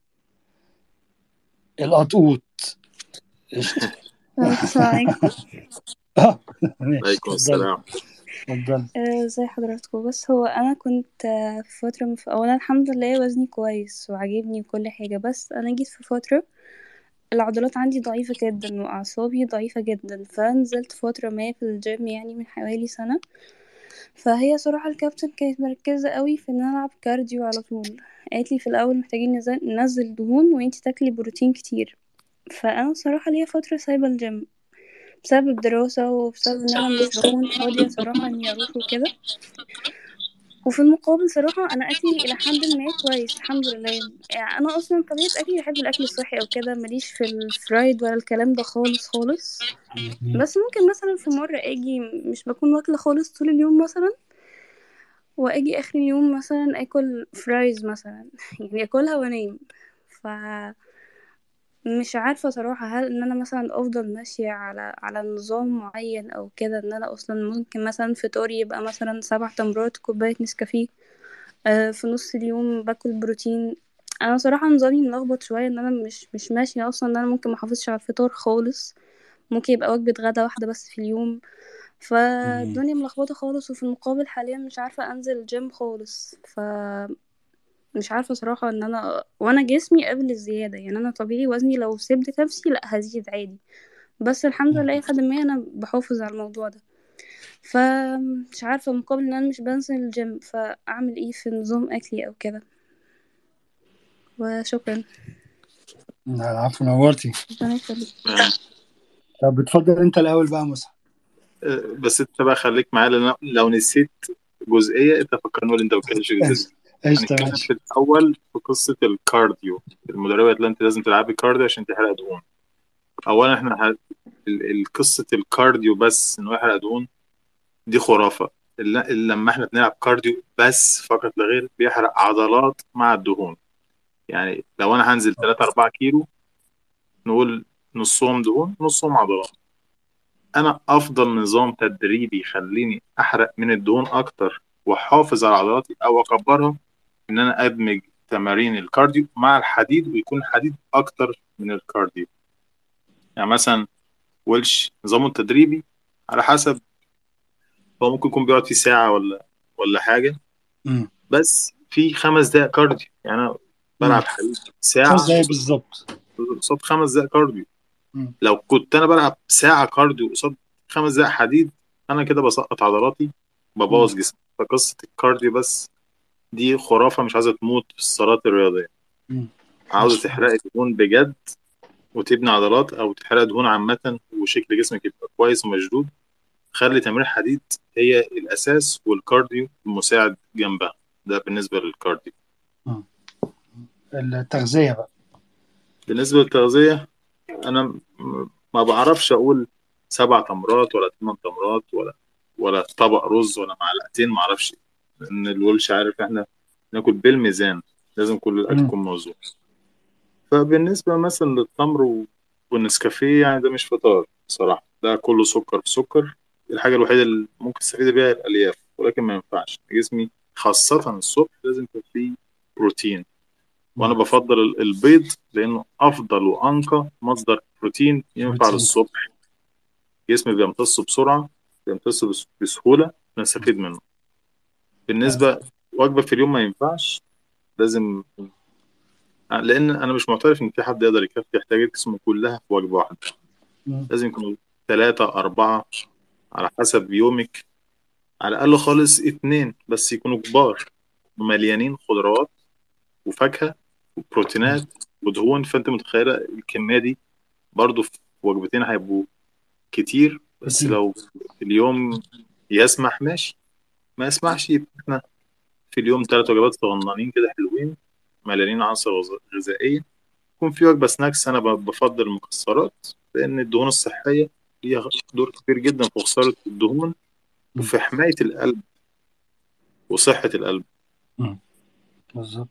Speaker 1: القطقوط قشطة
Speaker 3: السلام عليكم
Speaker 1: اه ماشي
Speaker 2: عليكم
Speaker 1: اتفضلي
Speaker 2: السلام
Speaker 1: اتفضلي
Speaker 3: آه، ازي حضراتكم بس هو انا كنت آه، في فتره مف... اولا الحمد لله وزني كويس وعاجبني وكل حاجه بس انا جيت في فتره العضلات عندي ضعيفه جدا واعصابي ضعيفه جدا فنزلت فتره ما في الجيم يعني من حوالي سنه فهي صراحه الكابتن كانت مركزه قوي في ان انا العب كارديو على طول قالت لي في الاول محتاجين نزل- ننزل دهون وانتي تاكلي بروتين كتير فانا صراحه ليا فتره سايبه الجيم بسبب الدراسة وبسبب ان انا مش بكون فاضية صراحة اني اروح وكده وفي المقابل صراحة انا اكلي الى حد ما كويس الحمد لله يعني انا اصلا طبيعة اكلي بحب الاكل الصحي او كده ماليش في الفرايد ولا الكلام ده خالص خالص بس ممكن مثلا في مرة اجي مش بكون واكلة خالص طول اليوم مثلا واجي اخر اليوم مثلا اكل فرايز مثلا يعني اكلها وانام ف مش عارفة صراحة هل ان انا مثلا افضل ماشية على على نظام معين او كده ان انا اصلا ممكن مثلا فطوري يبقى مثلا سبع تمرات كوباية نسكافيه آه في نص اليوم باكل بروتين انا صراحة نظامي ملخبط شوية ان انا مش مش ماشية اصلا ان انا ممكن محافظش على الفطار خالص ممكن يبقى وجبة غدا واحدة بس في اليوم فالدنيا ملخبطة خالص وفي المقابل حاليا مش عارفة انزل الجيم خالص ف مش عارفة صراحة ان انا وانا جسمي قابل للزيادة يعني انا طبيعي وزني لو سبت نفسي لا هزيد عادي بس الحمد لله لحد ما انا بحافظ على الموضوع ده فمش عارفة مقابل ان انا مش بنزل الجيم فاعمل ايه في نظام اكلي او كده وشكرا
Speaker 1: العفو نورتي
Speaker 3: ربنا يخليك
Speaker 1: طب بتفضل انت الاول بقى مسعد
Speaker 2: بس انت بقى خليك معايا لان لو نسيت جزئيه انت فكرني قول انت ما بتكلمش جزئيه
Speaker 1: قشطة
Speaker 2: هنتكلم
Speaker 1: ماشي
Speaker 2: في الاول في قصه الكارديو المدربه اللي انت لازم تلعبي كارديو عشان تحرق دهون اولا احنا ه... ال- ال- قصه الكارديو بس انه يحرق دهون دي خرافه ال- ال- لما احنا بنلعب كارديو بس فقط لا غير بيحرق عضلات مع الدهون يعني لو انا هنزل 3 4 كيلو نقول نصهم دهون نصهم عضلات انا افضل نظام تدريبي يخليني احرق من الدهون اكتر واحافظ على عضلاتي او اكبرها ان انا ادمج تمارين الكارديو مع الحديد ويكون الحديد اكتر من الكارديو يعني مثلا ويلش نظامه التدريبي على حسب هو ممكن يكون بيقعد فيه ساعة ولا ولا حاجة
Speaker 1: مم.
Speaker 2: بس في خمس دقايق كارديو يعني انا بلعب
Speaker 1: مم.
Speaker 2: حديد
Speaker 1: خمس
Speaker 2: ساعة
Speaker 1: دقايق بالظبط
Speaker 2: قصاد خمس دقايق كارديو
Speaker 1: مم.
Speaker 2: لو كنت انا بلعب ساعة كارديو قصاد خمس دقايق حديد انا كده بسقط عضلاتي
Speaker 1: مم.
Speaker 2: ببوظ جسمي فقصة الكارديو بس دي خرافة مش عايزة تموت في الصالات الرياضية
Speaker 1: مم.
Speaker 2: عاوزة
Speaker 1: مظبوط
Speaker 2: تحرق دهون بجد وتبني عضلات او تحرق دهون عامة وشكل جسمك يبقى كويس ومشدود خلي تمرين حديد هي الاساس والكارديو المساعد جنبها ده بالنسبة للكارديو
Speaker 1: مم. التغذية بقى
Speaker 2: بالنسبة للتغذية انا م- ما بعرفش اقول سبع تمرات ولا ثمان تمرات ولا ولا طبق رز ولا معلقتين ما اعرفش لان الولش عارف احنا ناكل بالميزان لازم كل الاكل
Speaker 1: مم.
Speaker 2: يكون موزون فبالنسبة مثلا للتمر و- والنسكافيه يعني ده مش فطار صراحة ده كله سكر في سكر الحاجة الوحيدة اللي ممكن تستفيد بيها الألياف ولكن ما ينفعش جسمي خاصة الصبح لازم يكون فيه بروتين وأنا
Speaker 1: مم.
Speaker 2: بفضل ال- البيض لأنه أفضل وأنقى مصدر بروتين ينفع
Speaker 1: بروتين
Speaker 2: للصبح جسمي بيمتصه بسرعة بيمتصه بس- بسهولة بنستفيد منه
Speaker 1: آه.
Speaker 2: بالنسبة وجبة في اليوم ما ينفعش لازم لأن أنا مش معترف إن في حد يقدر يكفي احتياجات جسمه كلها في وجبة واحدة
Speaker 1: مم.
Speaker 2: لازم يكونوا ثلاثة أربعة على حسب يومك على الأقل خالص اتنين بس يكونوا كبار مليانين خضروات وفاكهة
Speaker 1: مم.
Speaker 2: وبروتينات ودهون فأنت متخيلة الكمية دي برضو في وجبتين هيبقوا كتير بس
Speaker 1: كتير
Speaker 2: لو اليوم يسمح ماشي ما يسمحش يبقى احنا في اليوم ثلاث وجبات صغننين كده حلوين مليانين عناصر غذ- غذائية يكون في وجبة سناكس أنا ب- بفضل المكسرات لأن الدهون الصحية ليها دور كبير جدا في خسارة الدهون
Speaker 1: مم.
Speaker 2: وفي حماية القلب وصحة القلب
Speaker 1: مم. بالظبط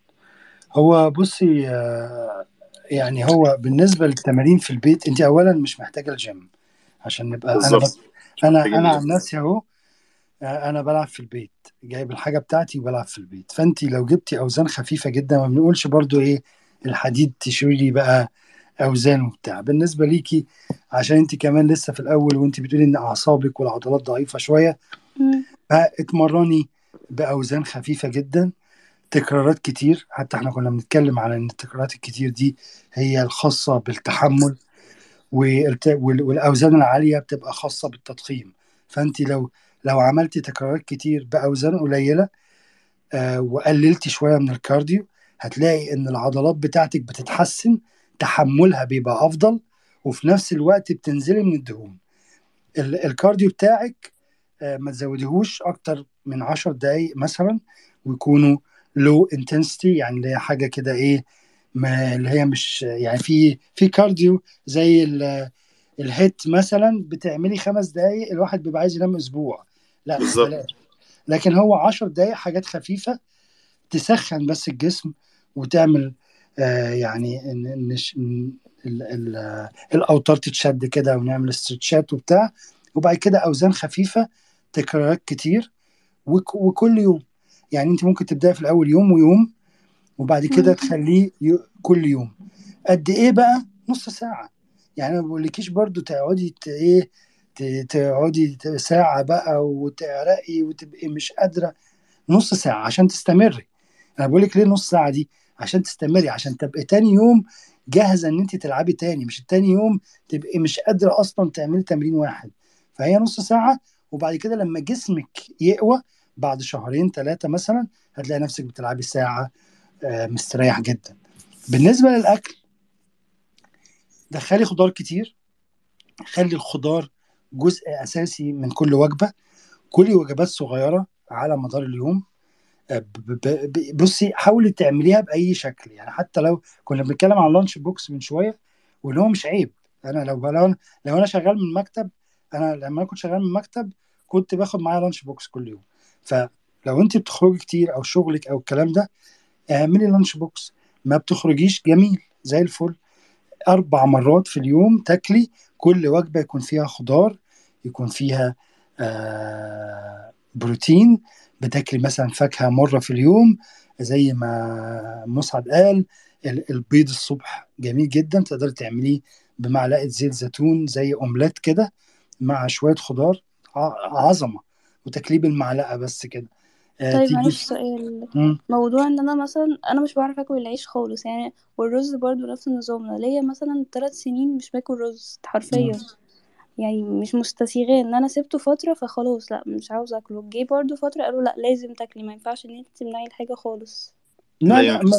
Speaker 1: هو بصي آه، يعني هو بالنسبة للتمارين في البيت انت اولا مش محتاجة الجيم عشان نبقى انا
Speaker 2: بالظبط
Speaker 1: بس
Speaker 2: مش
Speaker 1: انا
Speaker 2: محتاجين
Speaker 1: انا عن
Speaker 2: الجيم
Speaker 1: نفسي اهو آه، انا بلعب في البيت جايب الحاجة بتاعتي وبلعب في البيت فانت لو جبتي اوزان خفيفة جدا ما بنقولش برضو ايه الحديد تشيلي لي بقى اوزان وبتاع بالنسبة ليكي عشان انت كمان لسه في الاول وانت بتقولي ان اعصابك والعضلات ضعيفة شوية
Speaker 3: مم.
Speaker 1: فاتمرني باوزان خفيفة جدا تكرارات كتير حتى احنا كنا بنتكلم على ان التكرارات الكتير دي هي الخاصة بالتحمل والت- وال- والاوزان العالية بتبقى خاصة بالتضخيم فانت لو لو عملتي تكرارات كتير باوزان قليلة آه وقللتي شوية من الكارديو هتلاقي ان العضلات بتاعتك بتتحسن تحملها بيبقى افضل وفي نفس الوقت بتنزلي من الدهون ال- الكارديو بتاعك آه، ما تزوديهوش اكتر من 10 دقايق مثلا ويكونوا لو انتنسيتي يعني اللي هي حاجه كده ايه ما اللي هي مش يعني في في كارديو زي ال- الهيت مثلا بتعملي خمس دقايق الواحد بيبقى عايز ينام اسبوع لا
Speaker 2: بالظبط
Speaker 1: بلاش لكن هو 10 دقايق حاجات خفيفه تسخن بس الجسم وتعمل آه يعني ان إن ش- إن ال- ال- آه، الاوتار تتشد كده ونعمل استرتشات وبتاع وبعد كده اوزان خفيفه تكرارات كتير وك- وكل يوم يعني انت ممكن تبداي في الاول يوم ويوم وبعد كده
Speaker 3: مم.
Speaker 1: تخليه يو- كل يوم قد ايه بقى نص ساعه يعني انا ما بقولكيش برضو تقعدي ت- ايه ت- تقعدي ت- ساعه بقى وتعرقي وتبقي مش قادره نص ساعه عشان تستمري انا بقول لك ليه نص ساعه دي عشان تستمري عشان تبقى تاني يوم جاهزه ان انت تلعبي تاني مش التاني يوم تبقي مش قادره اصلا تعملي تمرين واحد فهي نص ساعه وبعد كده لما جسمك يقوى بعد شهرين ثلاثه مثلا هتلاقي نفسك بتلعبي ساعه آه، مستريح جدا بالنسبه للاكل دخلي خضار كتير خلي الخضار جزء اساسي من كل وجبه كلي وجبات صغيره على مدار اليوم ب- ب- ب- بصي حاولي تعمليها باي شكل يعني حتى لو كنا بنتكلم عن اللانش بوكس من شويه وان هو مش عيب انا لو لو انا لو انا شغال من مكتب انا لما انا كنت شغال من مكتب كنت باخد معايا لانش بوكس كل يوم فلو انت بتخرجي كتير او شغلك او الكلام ده اعملي لانش بوكس ما بتخرجيش جميل زي الفل اربع مرات في اليوم تاكلي كل وجبه يكون فيها خضار يكون فيها آه بروتين بتاكلي مثلا فاكهه مره في اليوم زي ما مسعد قال ال- البيض الصبح جميل جدا تقدري تعمليه بمعلقه زيت زيتون زي اومليت كده مع شويه خضار ع- عظمه وتاكليه بالمعلقه بس كده آه
Speaker 3: طيب
Speaker 1: تيجي
Speaker 3: معلش سؤال
Speaker 1: مم.
Speaker 3: موضوع ان انا مثلا انا مش بعرف اكل العيش خالص يعني والرز برضو نفس النظام انا ليا مثلا ثلاث سنين مش باكل رز حرفيا
Speaker 1: مم.
Speaker 3: يعني مش مستسيغاه ان انا سبته فتره فخلاص لا مش عاوزه اكله جه برضو فتره قالوا لا لازم تاكلي ما ينفعش ان انت تمنعي الحاجه خالص
Speaker 1: لا
Speaker 2: لا
Speaker 1: لا
Speaker 2: ينفع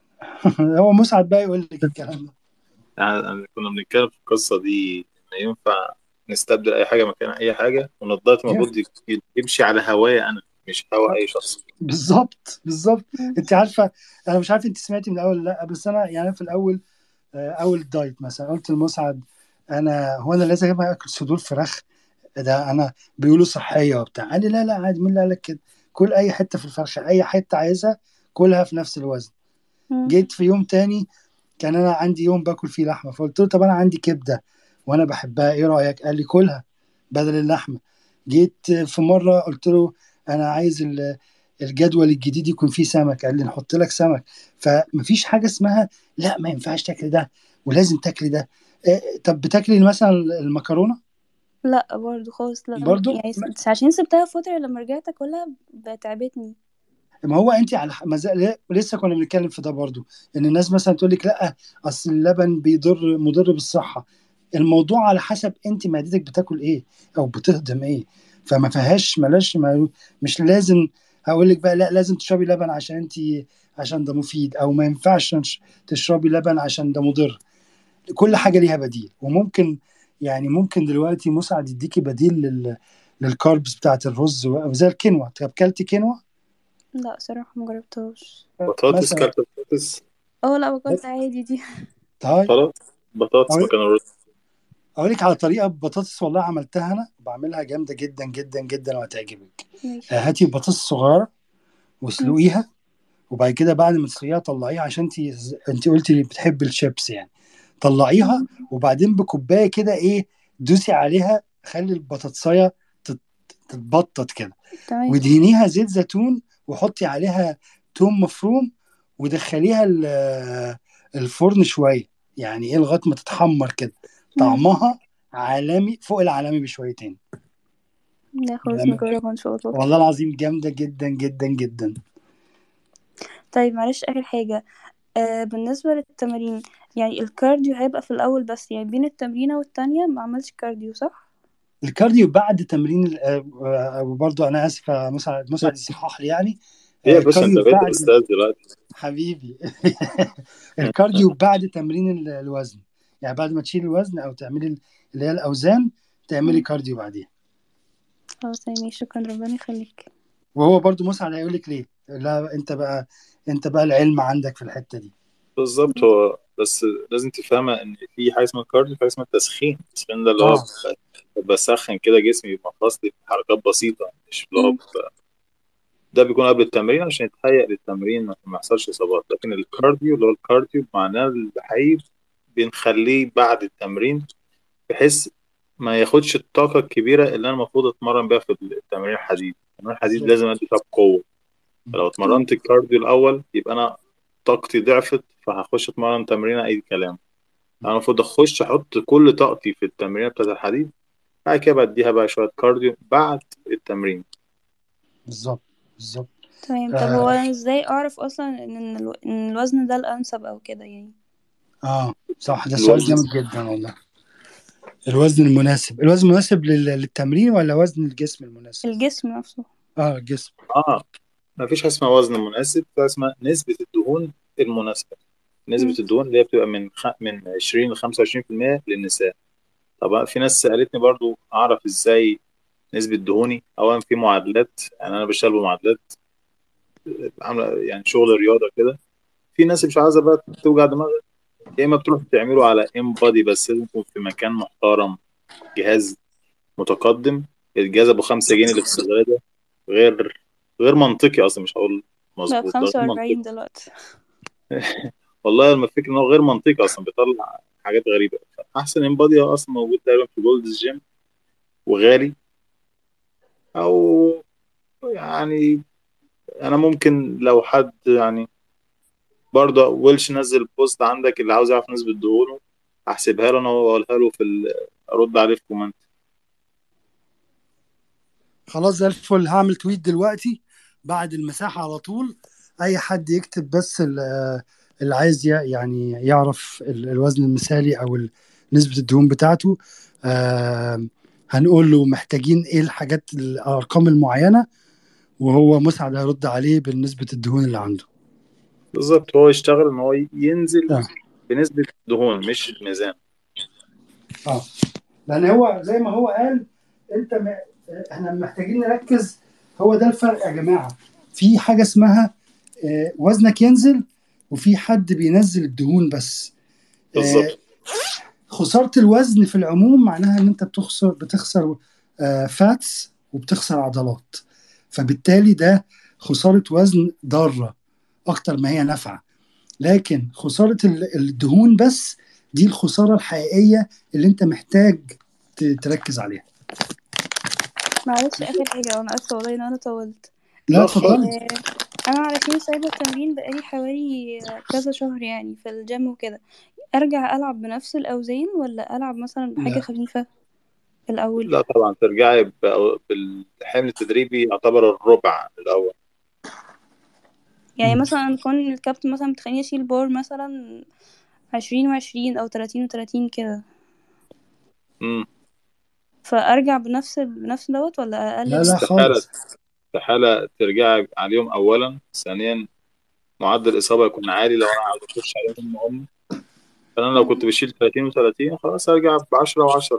Speaker 1: ما هو مسعد بقى يقول لك الكلام ده
Speaker 2: يعني كنا بنتكلم في القصة دي إن ينفع نستبدل أي حاجة مكان أي حاجة وإن الدايت
Speaker 1: ينفع.
Speaker 2: المفروض ي- يمشي على هوايا أنا مش هوا أي شخص
Speaker 1: بالظبط بالظبط
Speaker 3: مم.
Speaker 1: انت عارفه انا مش عارف انت سمعتي من الاول ولا لا بس انا يعني في الاول آه، اول الدايت مثلا قلت لمسعد انا هو انا لازم اكل صدور فراخ ده انا بيقولوا صحيه وبتاع قال لي لا لا عادي مين اللي قال لك كده كل اي حته في الفرخه اي حته عايزها كلها في نفس الوزن
Speaker 3: مم.
Speaker 1: جيت في يوم تاني كان انا عندي يوم باكل فيه لحمه فقلت له طب انا عندي كبده وانا بحبها ايه رايك قال لي كلها بدل اللحمه جيت في مره قلت له انا عايز ال- الجدول الجديد يكون فيه سمك قال لي نحط لك سمك فمفيش حاجه اسمها لا ما ينفعش تاكل ده ولازم تاكلي ده إيه طب بتاكلي مثلا المكرونه
Speaker 3: لا برضو خالص لا
Speaker 1: برضو
Speaker 3: يعني س- عشان سبتها فتره لما رجعت اكلها تعبتني
Speaker 1: ما هو انت على ح- ما زال- لسه كنا بنتكلم في ده برضو ان الناس مثلا تقول لك لا اصل اللبن بيضر مضر بالصحه الموضوع على حسب انت معدتك بتاكل ايه او بتهضم ايه فما فيهاش ملاش ما مش لازم هقول لك بقى لا لازم تشربي لبن عشان انت عشان ده مفيد او ما ينفعش تش- تشربي لبن عشان ده مضر كل حاجه ليها بديل وممكن يعني ممكن دلوقتي مسعد يديكي بديل لل للكاربس بتاعت الرز و- زي الكينوا طب كلتي كينوا
Speaker 3: لا صراحه ما جربتهاش
Speaker 2: بطاطس
Speaker 1: مثلا
Speaker 2: كلت بطاطس
Speaker 3: اه لا باكلت عادي دي
Speaker 1: طيب
Speaker 2: خلاص بطاطس
Speaker 1: أقول
Speaker 2: مكان الرز
Speaker 1: اقول لك على طريقه بطاطس والله عملتها انا بعملها جامده جدا جدا جدا وهتعجبك
Speaker 3: ماشي
Speaker 1: آه، هاتي بطاطس صغيره
Speaker 3: مم.
Speaker 1: واسلقيها وبعد كده بعد ما تسلقيها طلعيها عشان انت انت قلتي بتحبي الشيبس يعني طلعيها
Speaker 3: مم.
Speaker 1: وبعدين بكوبايه كده ايه دوسي عليها خلي البطاطسايه تت- تتبطط كده
Speaker 3: تمام
Speaker 1: ودهنيها زيت زيتون وحطي عليها توم مفروم ودخليها ال- الفرن شويه يعني ايه لغايه ما تتحمر كده
Speaker 3: مم.
Speaker 1: طعمها عالمي فوق العالمي بشويتين
Speaker 3: لا خلاص
Speaker 1: جامد.
Speaker 3: نجربها ان شاء الله
Speaker 1: والله العظيم جامده جدا جدا جدا
Speaker 3: طيب معلش اخر حاجه آه بالنسبه للتمارين يعني الكارديو هيبقى في الاول بس يعني بين التمرينه والتانية ما عملتش كارديو صح
Speaker 1: الكارديو بعد تمرين ال- آه، آه، وبرضه انا اسف يا مسعد مسعد يصحح لي يعني
Speaker 2: ايه
Speaker 1: آه،
Speaker 2: يا باشا انت
Speaker 1: الكارديو
Speaker 2: بقيت
Speaker 1: بعد
Speaker 2: استاذ دلوقتي
Speaker 1: حبيبي الكارديو بعد تمرين ال- الوزن يعني بعد ما تشيل الوزن او تعملي ال- اللي هي الاوزان تعملي
Speaker 3: مم.
Speaker 1: كارديو بعديها
Speaker 3: خلاص يعني شكرا ربنا يخليك
Speaker 1: وهو برضه مسعد هيقول لك ليه لا انت بقى انت بقى العلم عندك في الحته دي
Speaker 2: بالظبط
Speaker 3: مم.
Speaker 2: هو بس لازم تفهمها ان في حاجه اسمها كارديو حاجه اسمها التسخين التسخين ده اللي هو
Speaker 1: اه
Speaker 2: ب- بسخن كده جسمي بمفاصلي بحركات بسيطه مش اللي هو
Speaker 3: مم.
Speaker 2: ب- ده بيكون قبل التمرين عشان يتهيأ للتمرين ما ما يحصلش اصابات لكن الكارديو اللي هو الكارديو معناه الحقيقي بنخليه بعد التمرين بحيث ما ياخدش الطاقه الكبيره اللي انا المفروض اتمرن بيها في التمرين الحديد التمرين الحديد
Speaker 1: بالظبط
Speaker 2: لازم ادي فيها بقوه فلو
Speaker 3: مم.
Speaker 2: اتمرنت الكارديو الاول يبقى انا طاقتي ضعفت فهخش اتمرن تمرين اي كلام انا المفروض اخش احط كل طاقتي في التمرين بتاعت الحديد بعد كده بديها بقى شويه كارديو بعد التمرين
Speaker 1: بالظبط بالظبط
Speaker 3: تمام طب هو
Speaker 1: آه,
Speaker 3: انا ازاي اعرف اصلا ان الو... ان الوزن ده الانسب او كده يعني
Speaker 1: اه صح ده سؤال
Speaker 2: الوزن
Speaker 1: جامد جدا والله الوزن المناسب الوزن المناسب لل- للتمرين ولا وزن الجسم المناسب
Speaker 3: الجسم نفسه
Speaker 1: اه الجسم
Speaker 2: اه ما فيش حاجه اسمها وزن مناسب في حاجه اسمها نسبه الدهون المناسبه نسبه
Speaker 3: مم.
Speaker 2: الدهون اللي هي بتبقى من خ... من 20 ل 25% للنساء طبعا في ناس سالتني برضو اعرف ازاي نسبه دهوني اولا في معادلات يعني انا بشتغل بمعادلات عامله يعني شغل رياضه كده في ناس مش عايزه بقى توجع دماغها يا اما بتروح تعمله على ام بادي بس لازم يكون في مكان محترم جهاز متقدم الجهاز ابو 5 جنيه اللي في الصيدليه ده غير غير منطقي اصلا مش هقول
Speaker 3: بقى
Speaker 2: مظبوط ده غير
Speaker 3: بخمسة
Speaker 2: منطقي
Speaker 3: وأربعين دلوقتي
Speaker 2: والله لما الفكره ان هو غير منطقي اصلا بيطلع حاجات غريبه احسن ام بادي هو اصلا موجود تقريبا في جولدز جيم وغالي او يعني انا ممكن لو حد يعني برضه ويلش نزل بوست عندك اللي عاوز يعرف نسبة دهونه هحسبها له انا واقولها له في ال- ارد عليه في كومنت
Speaker 1: خلاص زي الفل هعمل تويت دلوقتي بعد المساحة على طول أي حد يكتب بس ال- اللي عايز ي- يعني يعرف ال- الوزن المثالي أو ال- نسبة الدهون بتاعته آه، هنقول له محتاجين إيه الحاجات الأرقام المعينة وهو مسعد هيرد عليه بالنسبة الدهون اللي عنده
Speaker 2: بالظبط هو يشتغل ان هو ينزل
Speaker 1: آه.
Speaker 2: بنسبة دهون مش الميزان
Speaker 1: اه لان هو زي ما هو قال انت م... احنا محتاجين نركز هو ده الفرق يا جماعه في حاجه اسمها آه، وزنك ينزل وفي حد بينزل الدهون بس آه،
Speaker 2: بالظبط
Speaker 1: خساره الوزن في العموم معناها ان انت بتخسر بتخسر فاتس وبتخسر عضلات فبالتالي ده خساره وزن ضاره اكتر ما هي نافعه لكن خساره ال- الدهون بس دي الخساره الحقيقيه اللي انت محتاج ت- تركز عليها
Speaker 3: معلش آخر حاجة وأنا آسفة والله إن أنا طولت
Speaker 1: لا
Speaker 2: لا
Speaker 1: اتفضلي
Speaker 2: خالص
Speaker 3: آه، أنا علشان سايبة التمرين بقالي حوالي كذا شهر يعني في الجيم وكده أرجع ألعب بنفس الأوزان ولا ألعب مثلا بحاجة
Speaker 1: لا
Speaker 3: خفيفة الأول
Speaker 2: لا طبعا ترجعي ب- بالحمل التدريبي يعتبر الربع الأول
Speaker 3: يعني
Speaker 1: مم.
Speaker 3: مثلا كون الكابتن مثلا بتخليني أشيل بار مثلا عشرين وعشرين أو تلاتين وتلاتين كده
Speaker 2: امم
Speaker 3: فأرجع بنفس بنفس دوت ولا أقلل
Speaker 1: لا لا
Speaker 2: استحالة
Speaker 1: خالص
Speaker 2: استحالة ترجعي عليهم أولا ثانيا معدل الإصابة يكون عالي لو أنا عاوز أخش عليهم هم فأنا لو كنت بشيل 30 و30 خلاص أرجع ب 10 و10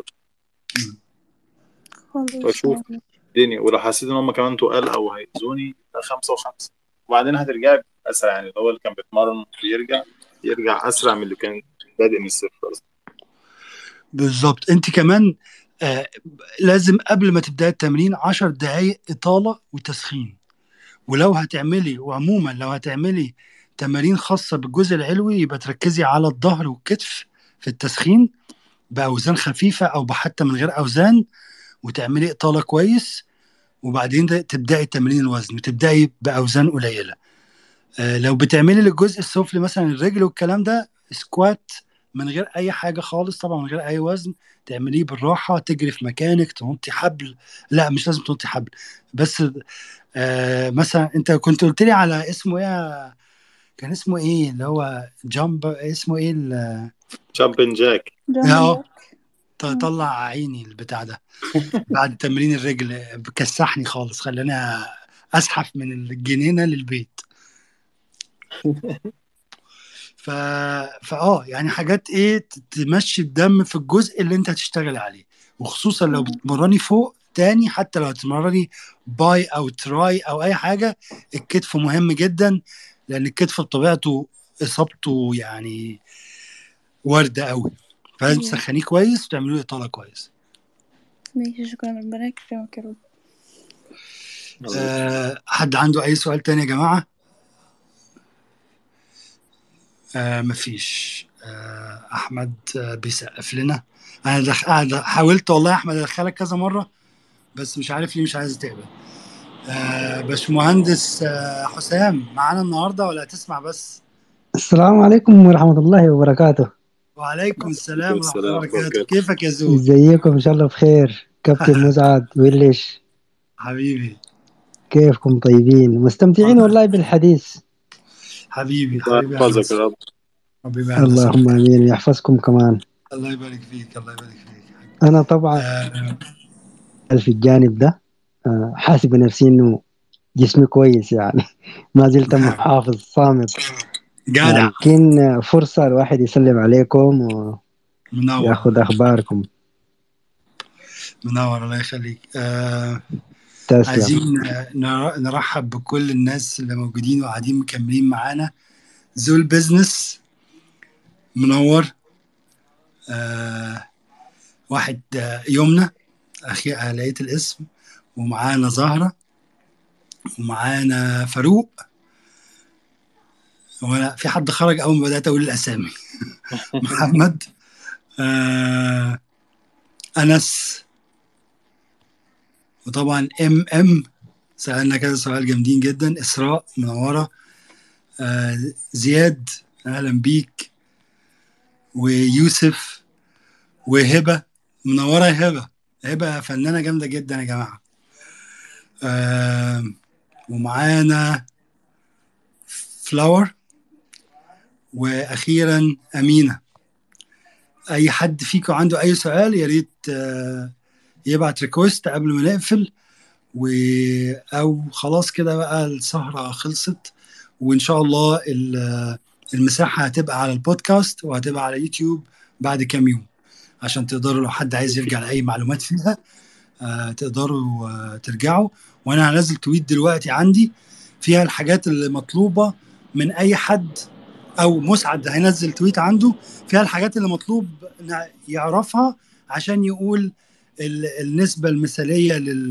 Speaker 3: خلاص
Speaker 2: وأشوف
Speaker 3: يعني
Speaker 2: الدنيا ولو حسيت إن هم كمان تقال أو هيأذوني يبقى خمسة وخمسة وبعدين هترجعي أسرع يعني اللي هو اللي كان بيتمرن بيرجع يرجع أسرع من اللي كان بادئ من الصفر أصلا
Speaker 1: بالظبط انت كمان آه لازم قبل ما تبداي التمرين 10 دقائق اطاله وتسخين ولو هتعملي وعموما لو هتعملي تمارين خاصه بالجزء العلوي يبقى تركزي على الظهر والكتف في التسخين باوزان خفيفه او حتى من غير اوزان وتعملي اطاله كويس وبعدين ده تبداي تمرين الوزن وتبداي باوزان قليله آه، لو بتعملي للجزء السفلي مثلا الرجل والكلام ده سكوات من غير اي حاجه خالص طبعا من غير اي وزن تعمليه بالراحه تجري في مكانك تنطي حبل لا مش لازم تنطي حبل بس آه مثلا انت كنت قلت لي على اسمه ايه كان اسمه ايه اللي هو جامب اسمه ايه ال-
Speaker 2: جامبن جاك
Speaker 3: جامبن
Speaker 1: اهو
Speaker 3: جاك
Speaker 1: ط-
Speaker 3: مم.
Speaker 1: طلع عيني البتاع ده بعد تمرين الرجل كسحني خالص خلاني اسحف من الجنينه للبيت ف... فاه يعني حاجات ايه ت- تمشي الدم في الجزء اللي انت هتشتغل عليه وخصوصا لو
Speaker 3: مم.
Speaker 1: بتمرني فوق تاني حتى لو هتمرني باي او تراي او اي حاجه الكتف مهم جدا لان الكتف بطبيعته اصابته يعني وارده قوي فلازم
Speaker 3: مم.
Speaker 1: تسخنيه كويس وتعملوا له اطاله كويس
Speaker 3: ماشي شكرا ربنا يكرمك يا رب
Speaker 1: أه حد عنده اي سؤال تاني يا جماعه أه مفيش أه احمد أه بيسقف لنا انا دخ... قاعد حاولت والله يا احمد ادخلك كذا مره بس مش عارف ليه مش عايز تقبل أه باشمهندس أه حسام معانا النهارده ولا هتسمع بس
Speaker 6: السلام عليكم ورحمة الله وبركاته
Speaker 1: وعليكم السلام ورحمه الله
Speaker 2: السلام
Speaker 1: وبركاته
Speaker 2: وبركاته
Speaker 1: كيفك يا زول
Speaker 6: ازيكم ان شاء الله بخير كابتن مسعد ويلش
Speaker 1: حبيبي
Speaker 6: كيفكم طيبين مستمتعين والله بالحديث
Speaker 1: حبيبي
Speaker 2: الله
Speaker 1: حبيبي اهلا
Speaker 2: يحفظك يا
Speaker 1: وسهلا
Speaker 2: رب
Speaker 1: حبيبي اهلا وسهلا
Speaker 6: اللهم امين ويحفظكم كمان
Speaker 1: الله يبارك فيك الله يبارك فيك
Speaker 6: انا طبعا
Speaker 1: أه
Speaker 6: في الجانب ده آه، حاسب نفسي انه جسمي كويس يعني ما زلت محافظ صامت
Speaker 1: جدع
Speaker 6: لكن آه، فرصة الواحد يسلم عليكم
Speaker 1: منور
Speaker 6: وياخذ اخباركم
Speaker 1: منور الله يخليك آه
Speaker 6: تسلم
Speaker 1: عايزين آه، نر- نرحب بكل الناس اللي موجودين وقاعدين مكملين معانا زول بيزنس منور آه واحد آه يمنى اخي آه، لقيت الاسم ومعانا زهرة ومعانا فاروق وانا في حد خرج اول ما بدات اقول الاسامي محمد آه انس وطبعا ام ام سالنا كذا سؤال جامدين جدا اسراء منوره آه زياد اهلا بيك ويوسف وهبه منوره يا هبه هبه فنانه جامده جدا يا جماعه آه ومعانا فلاور واخيرا امينه اي حد فيكم عنده اي سؤال يا ريت آه، يبعت ريكوست قبل ما نقفل و او خلاص كده بقى السهره خلصت وان شاء الله ال- المساحه هتبقى على البودكاست وهتبقى على يوتيوب بعد كام يوم عشان تقدروا لو حد عايز يرجع لاي معلومات فيها آه، تقدروا آه، ترجعوا وانا هنزل تويت دلوقتي عندي فيها الحاجات اللي مطلوبه من اي حد او مسعد هينزل تويت عنده فيها الحاجات اللي مطلوب ن- يعرفها عشان يقول ال- النسبه المثاليه لل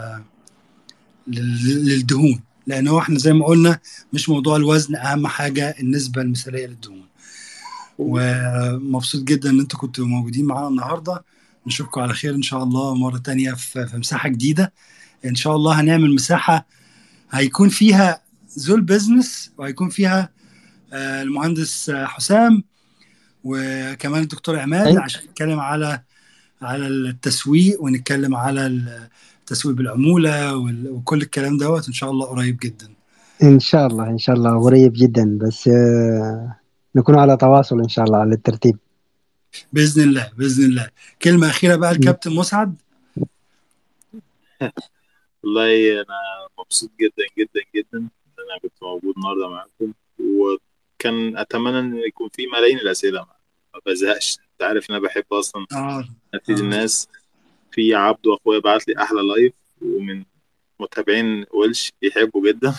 Speaker 1: لل- للدهون لان هو احنا زي ما قلنا مش موضوع الوزن اهم حاجه النسبه المثاليه للدهون ومبسوط جدا ان انتوا كنتوا موجودين معانا النهارده نشوفكم على خير ان شاء الله مره تانية في في مساحه جديده ان شاء الله هنعمل مساحه هيكون فيها زول بزنس وهيكون فيها آه، المهندس آه، حسام وكمان الدكتور عماد
Speaker 6: أيوة.
Speaker 1: عشان نتكلم على على التسويق ونتكلم على التسويق بالعموله وال- وكل الكلام دوت ان شاء الله قريب جدا
Speaker 6: ان شاء الله ان شاء الله قريب جدا بس آه، نكون على تواصل ان شاء الله على الترتيب
Speaker 1: باذن الله باذن الله كلمه اخيره بقى الكابتن مسعد
Speaker 2: والله انا مبسوط جدا جدا جدا ان انا كنت موجود النهارده معاكم وكان اتمنى ان يكون في ملايين الاسئله ما بزهقش انت عارف ان انا بحب اصلا
Speaker 1: اه
Speaker 2: افيد
Speaker 1: آه.
Speaker 2: الناس في عبده اخويا بعت لي احلى لايف ومن متابعين ويلش يحبوا جدا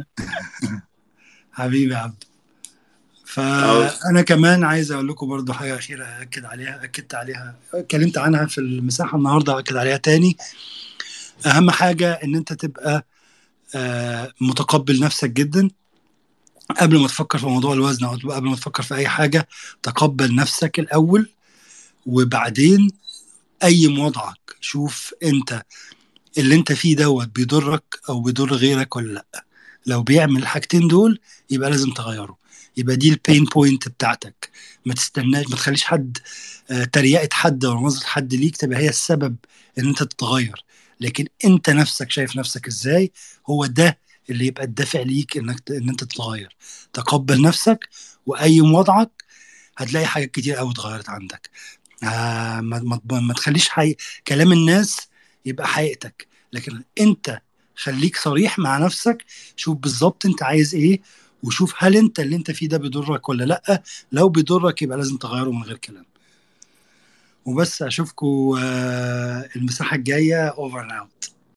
Speaker 1: حبيبي يا عبد فانا كمان عايز اقول لكم برضو حاجه اخيره اكد عليها اكدت عليها اتكلمت عنها في المساحه النهارده اكد عليها تاني اهم حاجه ان انت تبقى آه، متقبل نفسك جدا قبل ما تفكر في موضوع الوزن او قبل ما تفكر في اي حاجه تقبل نفسك الاول وبعدين قيم وضعك شوف انت اللي انت فيه دوت بيضرك او بيضر غيرك ولا لا لو بيعمل الحاجتين دول يبقى لازم تغيره يبقى دي البين بوينت بتاعتك ما تستناش ما تخليش حد آه، تريقه حد او نظره حد ليك تبقى هي السبب ان انت تتغير لكن انت نفسك شايف نفسك ازاي هو ده اللي يبقى الدافع ليك انك ت- ان انت تتغير تقبل نفسك وقيم وضعك هتلاقي حاجات كتير قوي اتغيرت عندك آه ما, ما, ما تخليش حي... كلام الناس يبقى حقيقتك لكن انت خليك صريح مع نفسك شوف بالظبط انت عايز ايه وشوف هل انت اللي انت فيه ده بيضرك ولا لا لو بيضرك يبقى لازم تغيره من غير كلام وبس اشوفكم آه المساحه الجايه اوفر اوت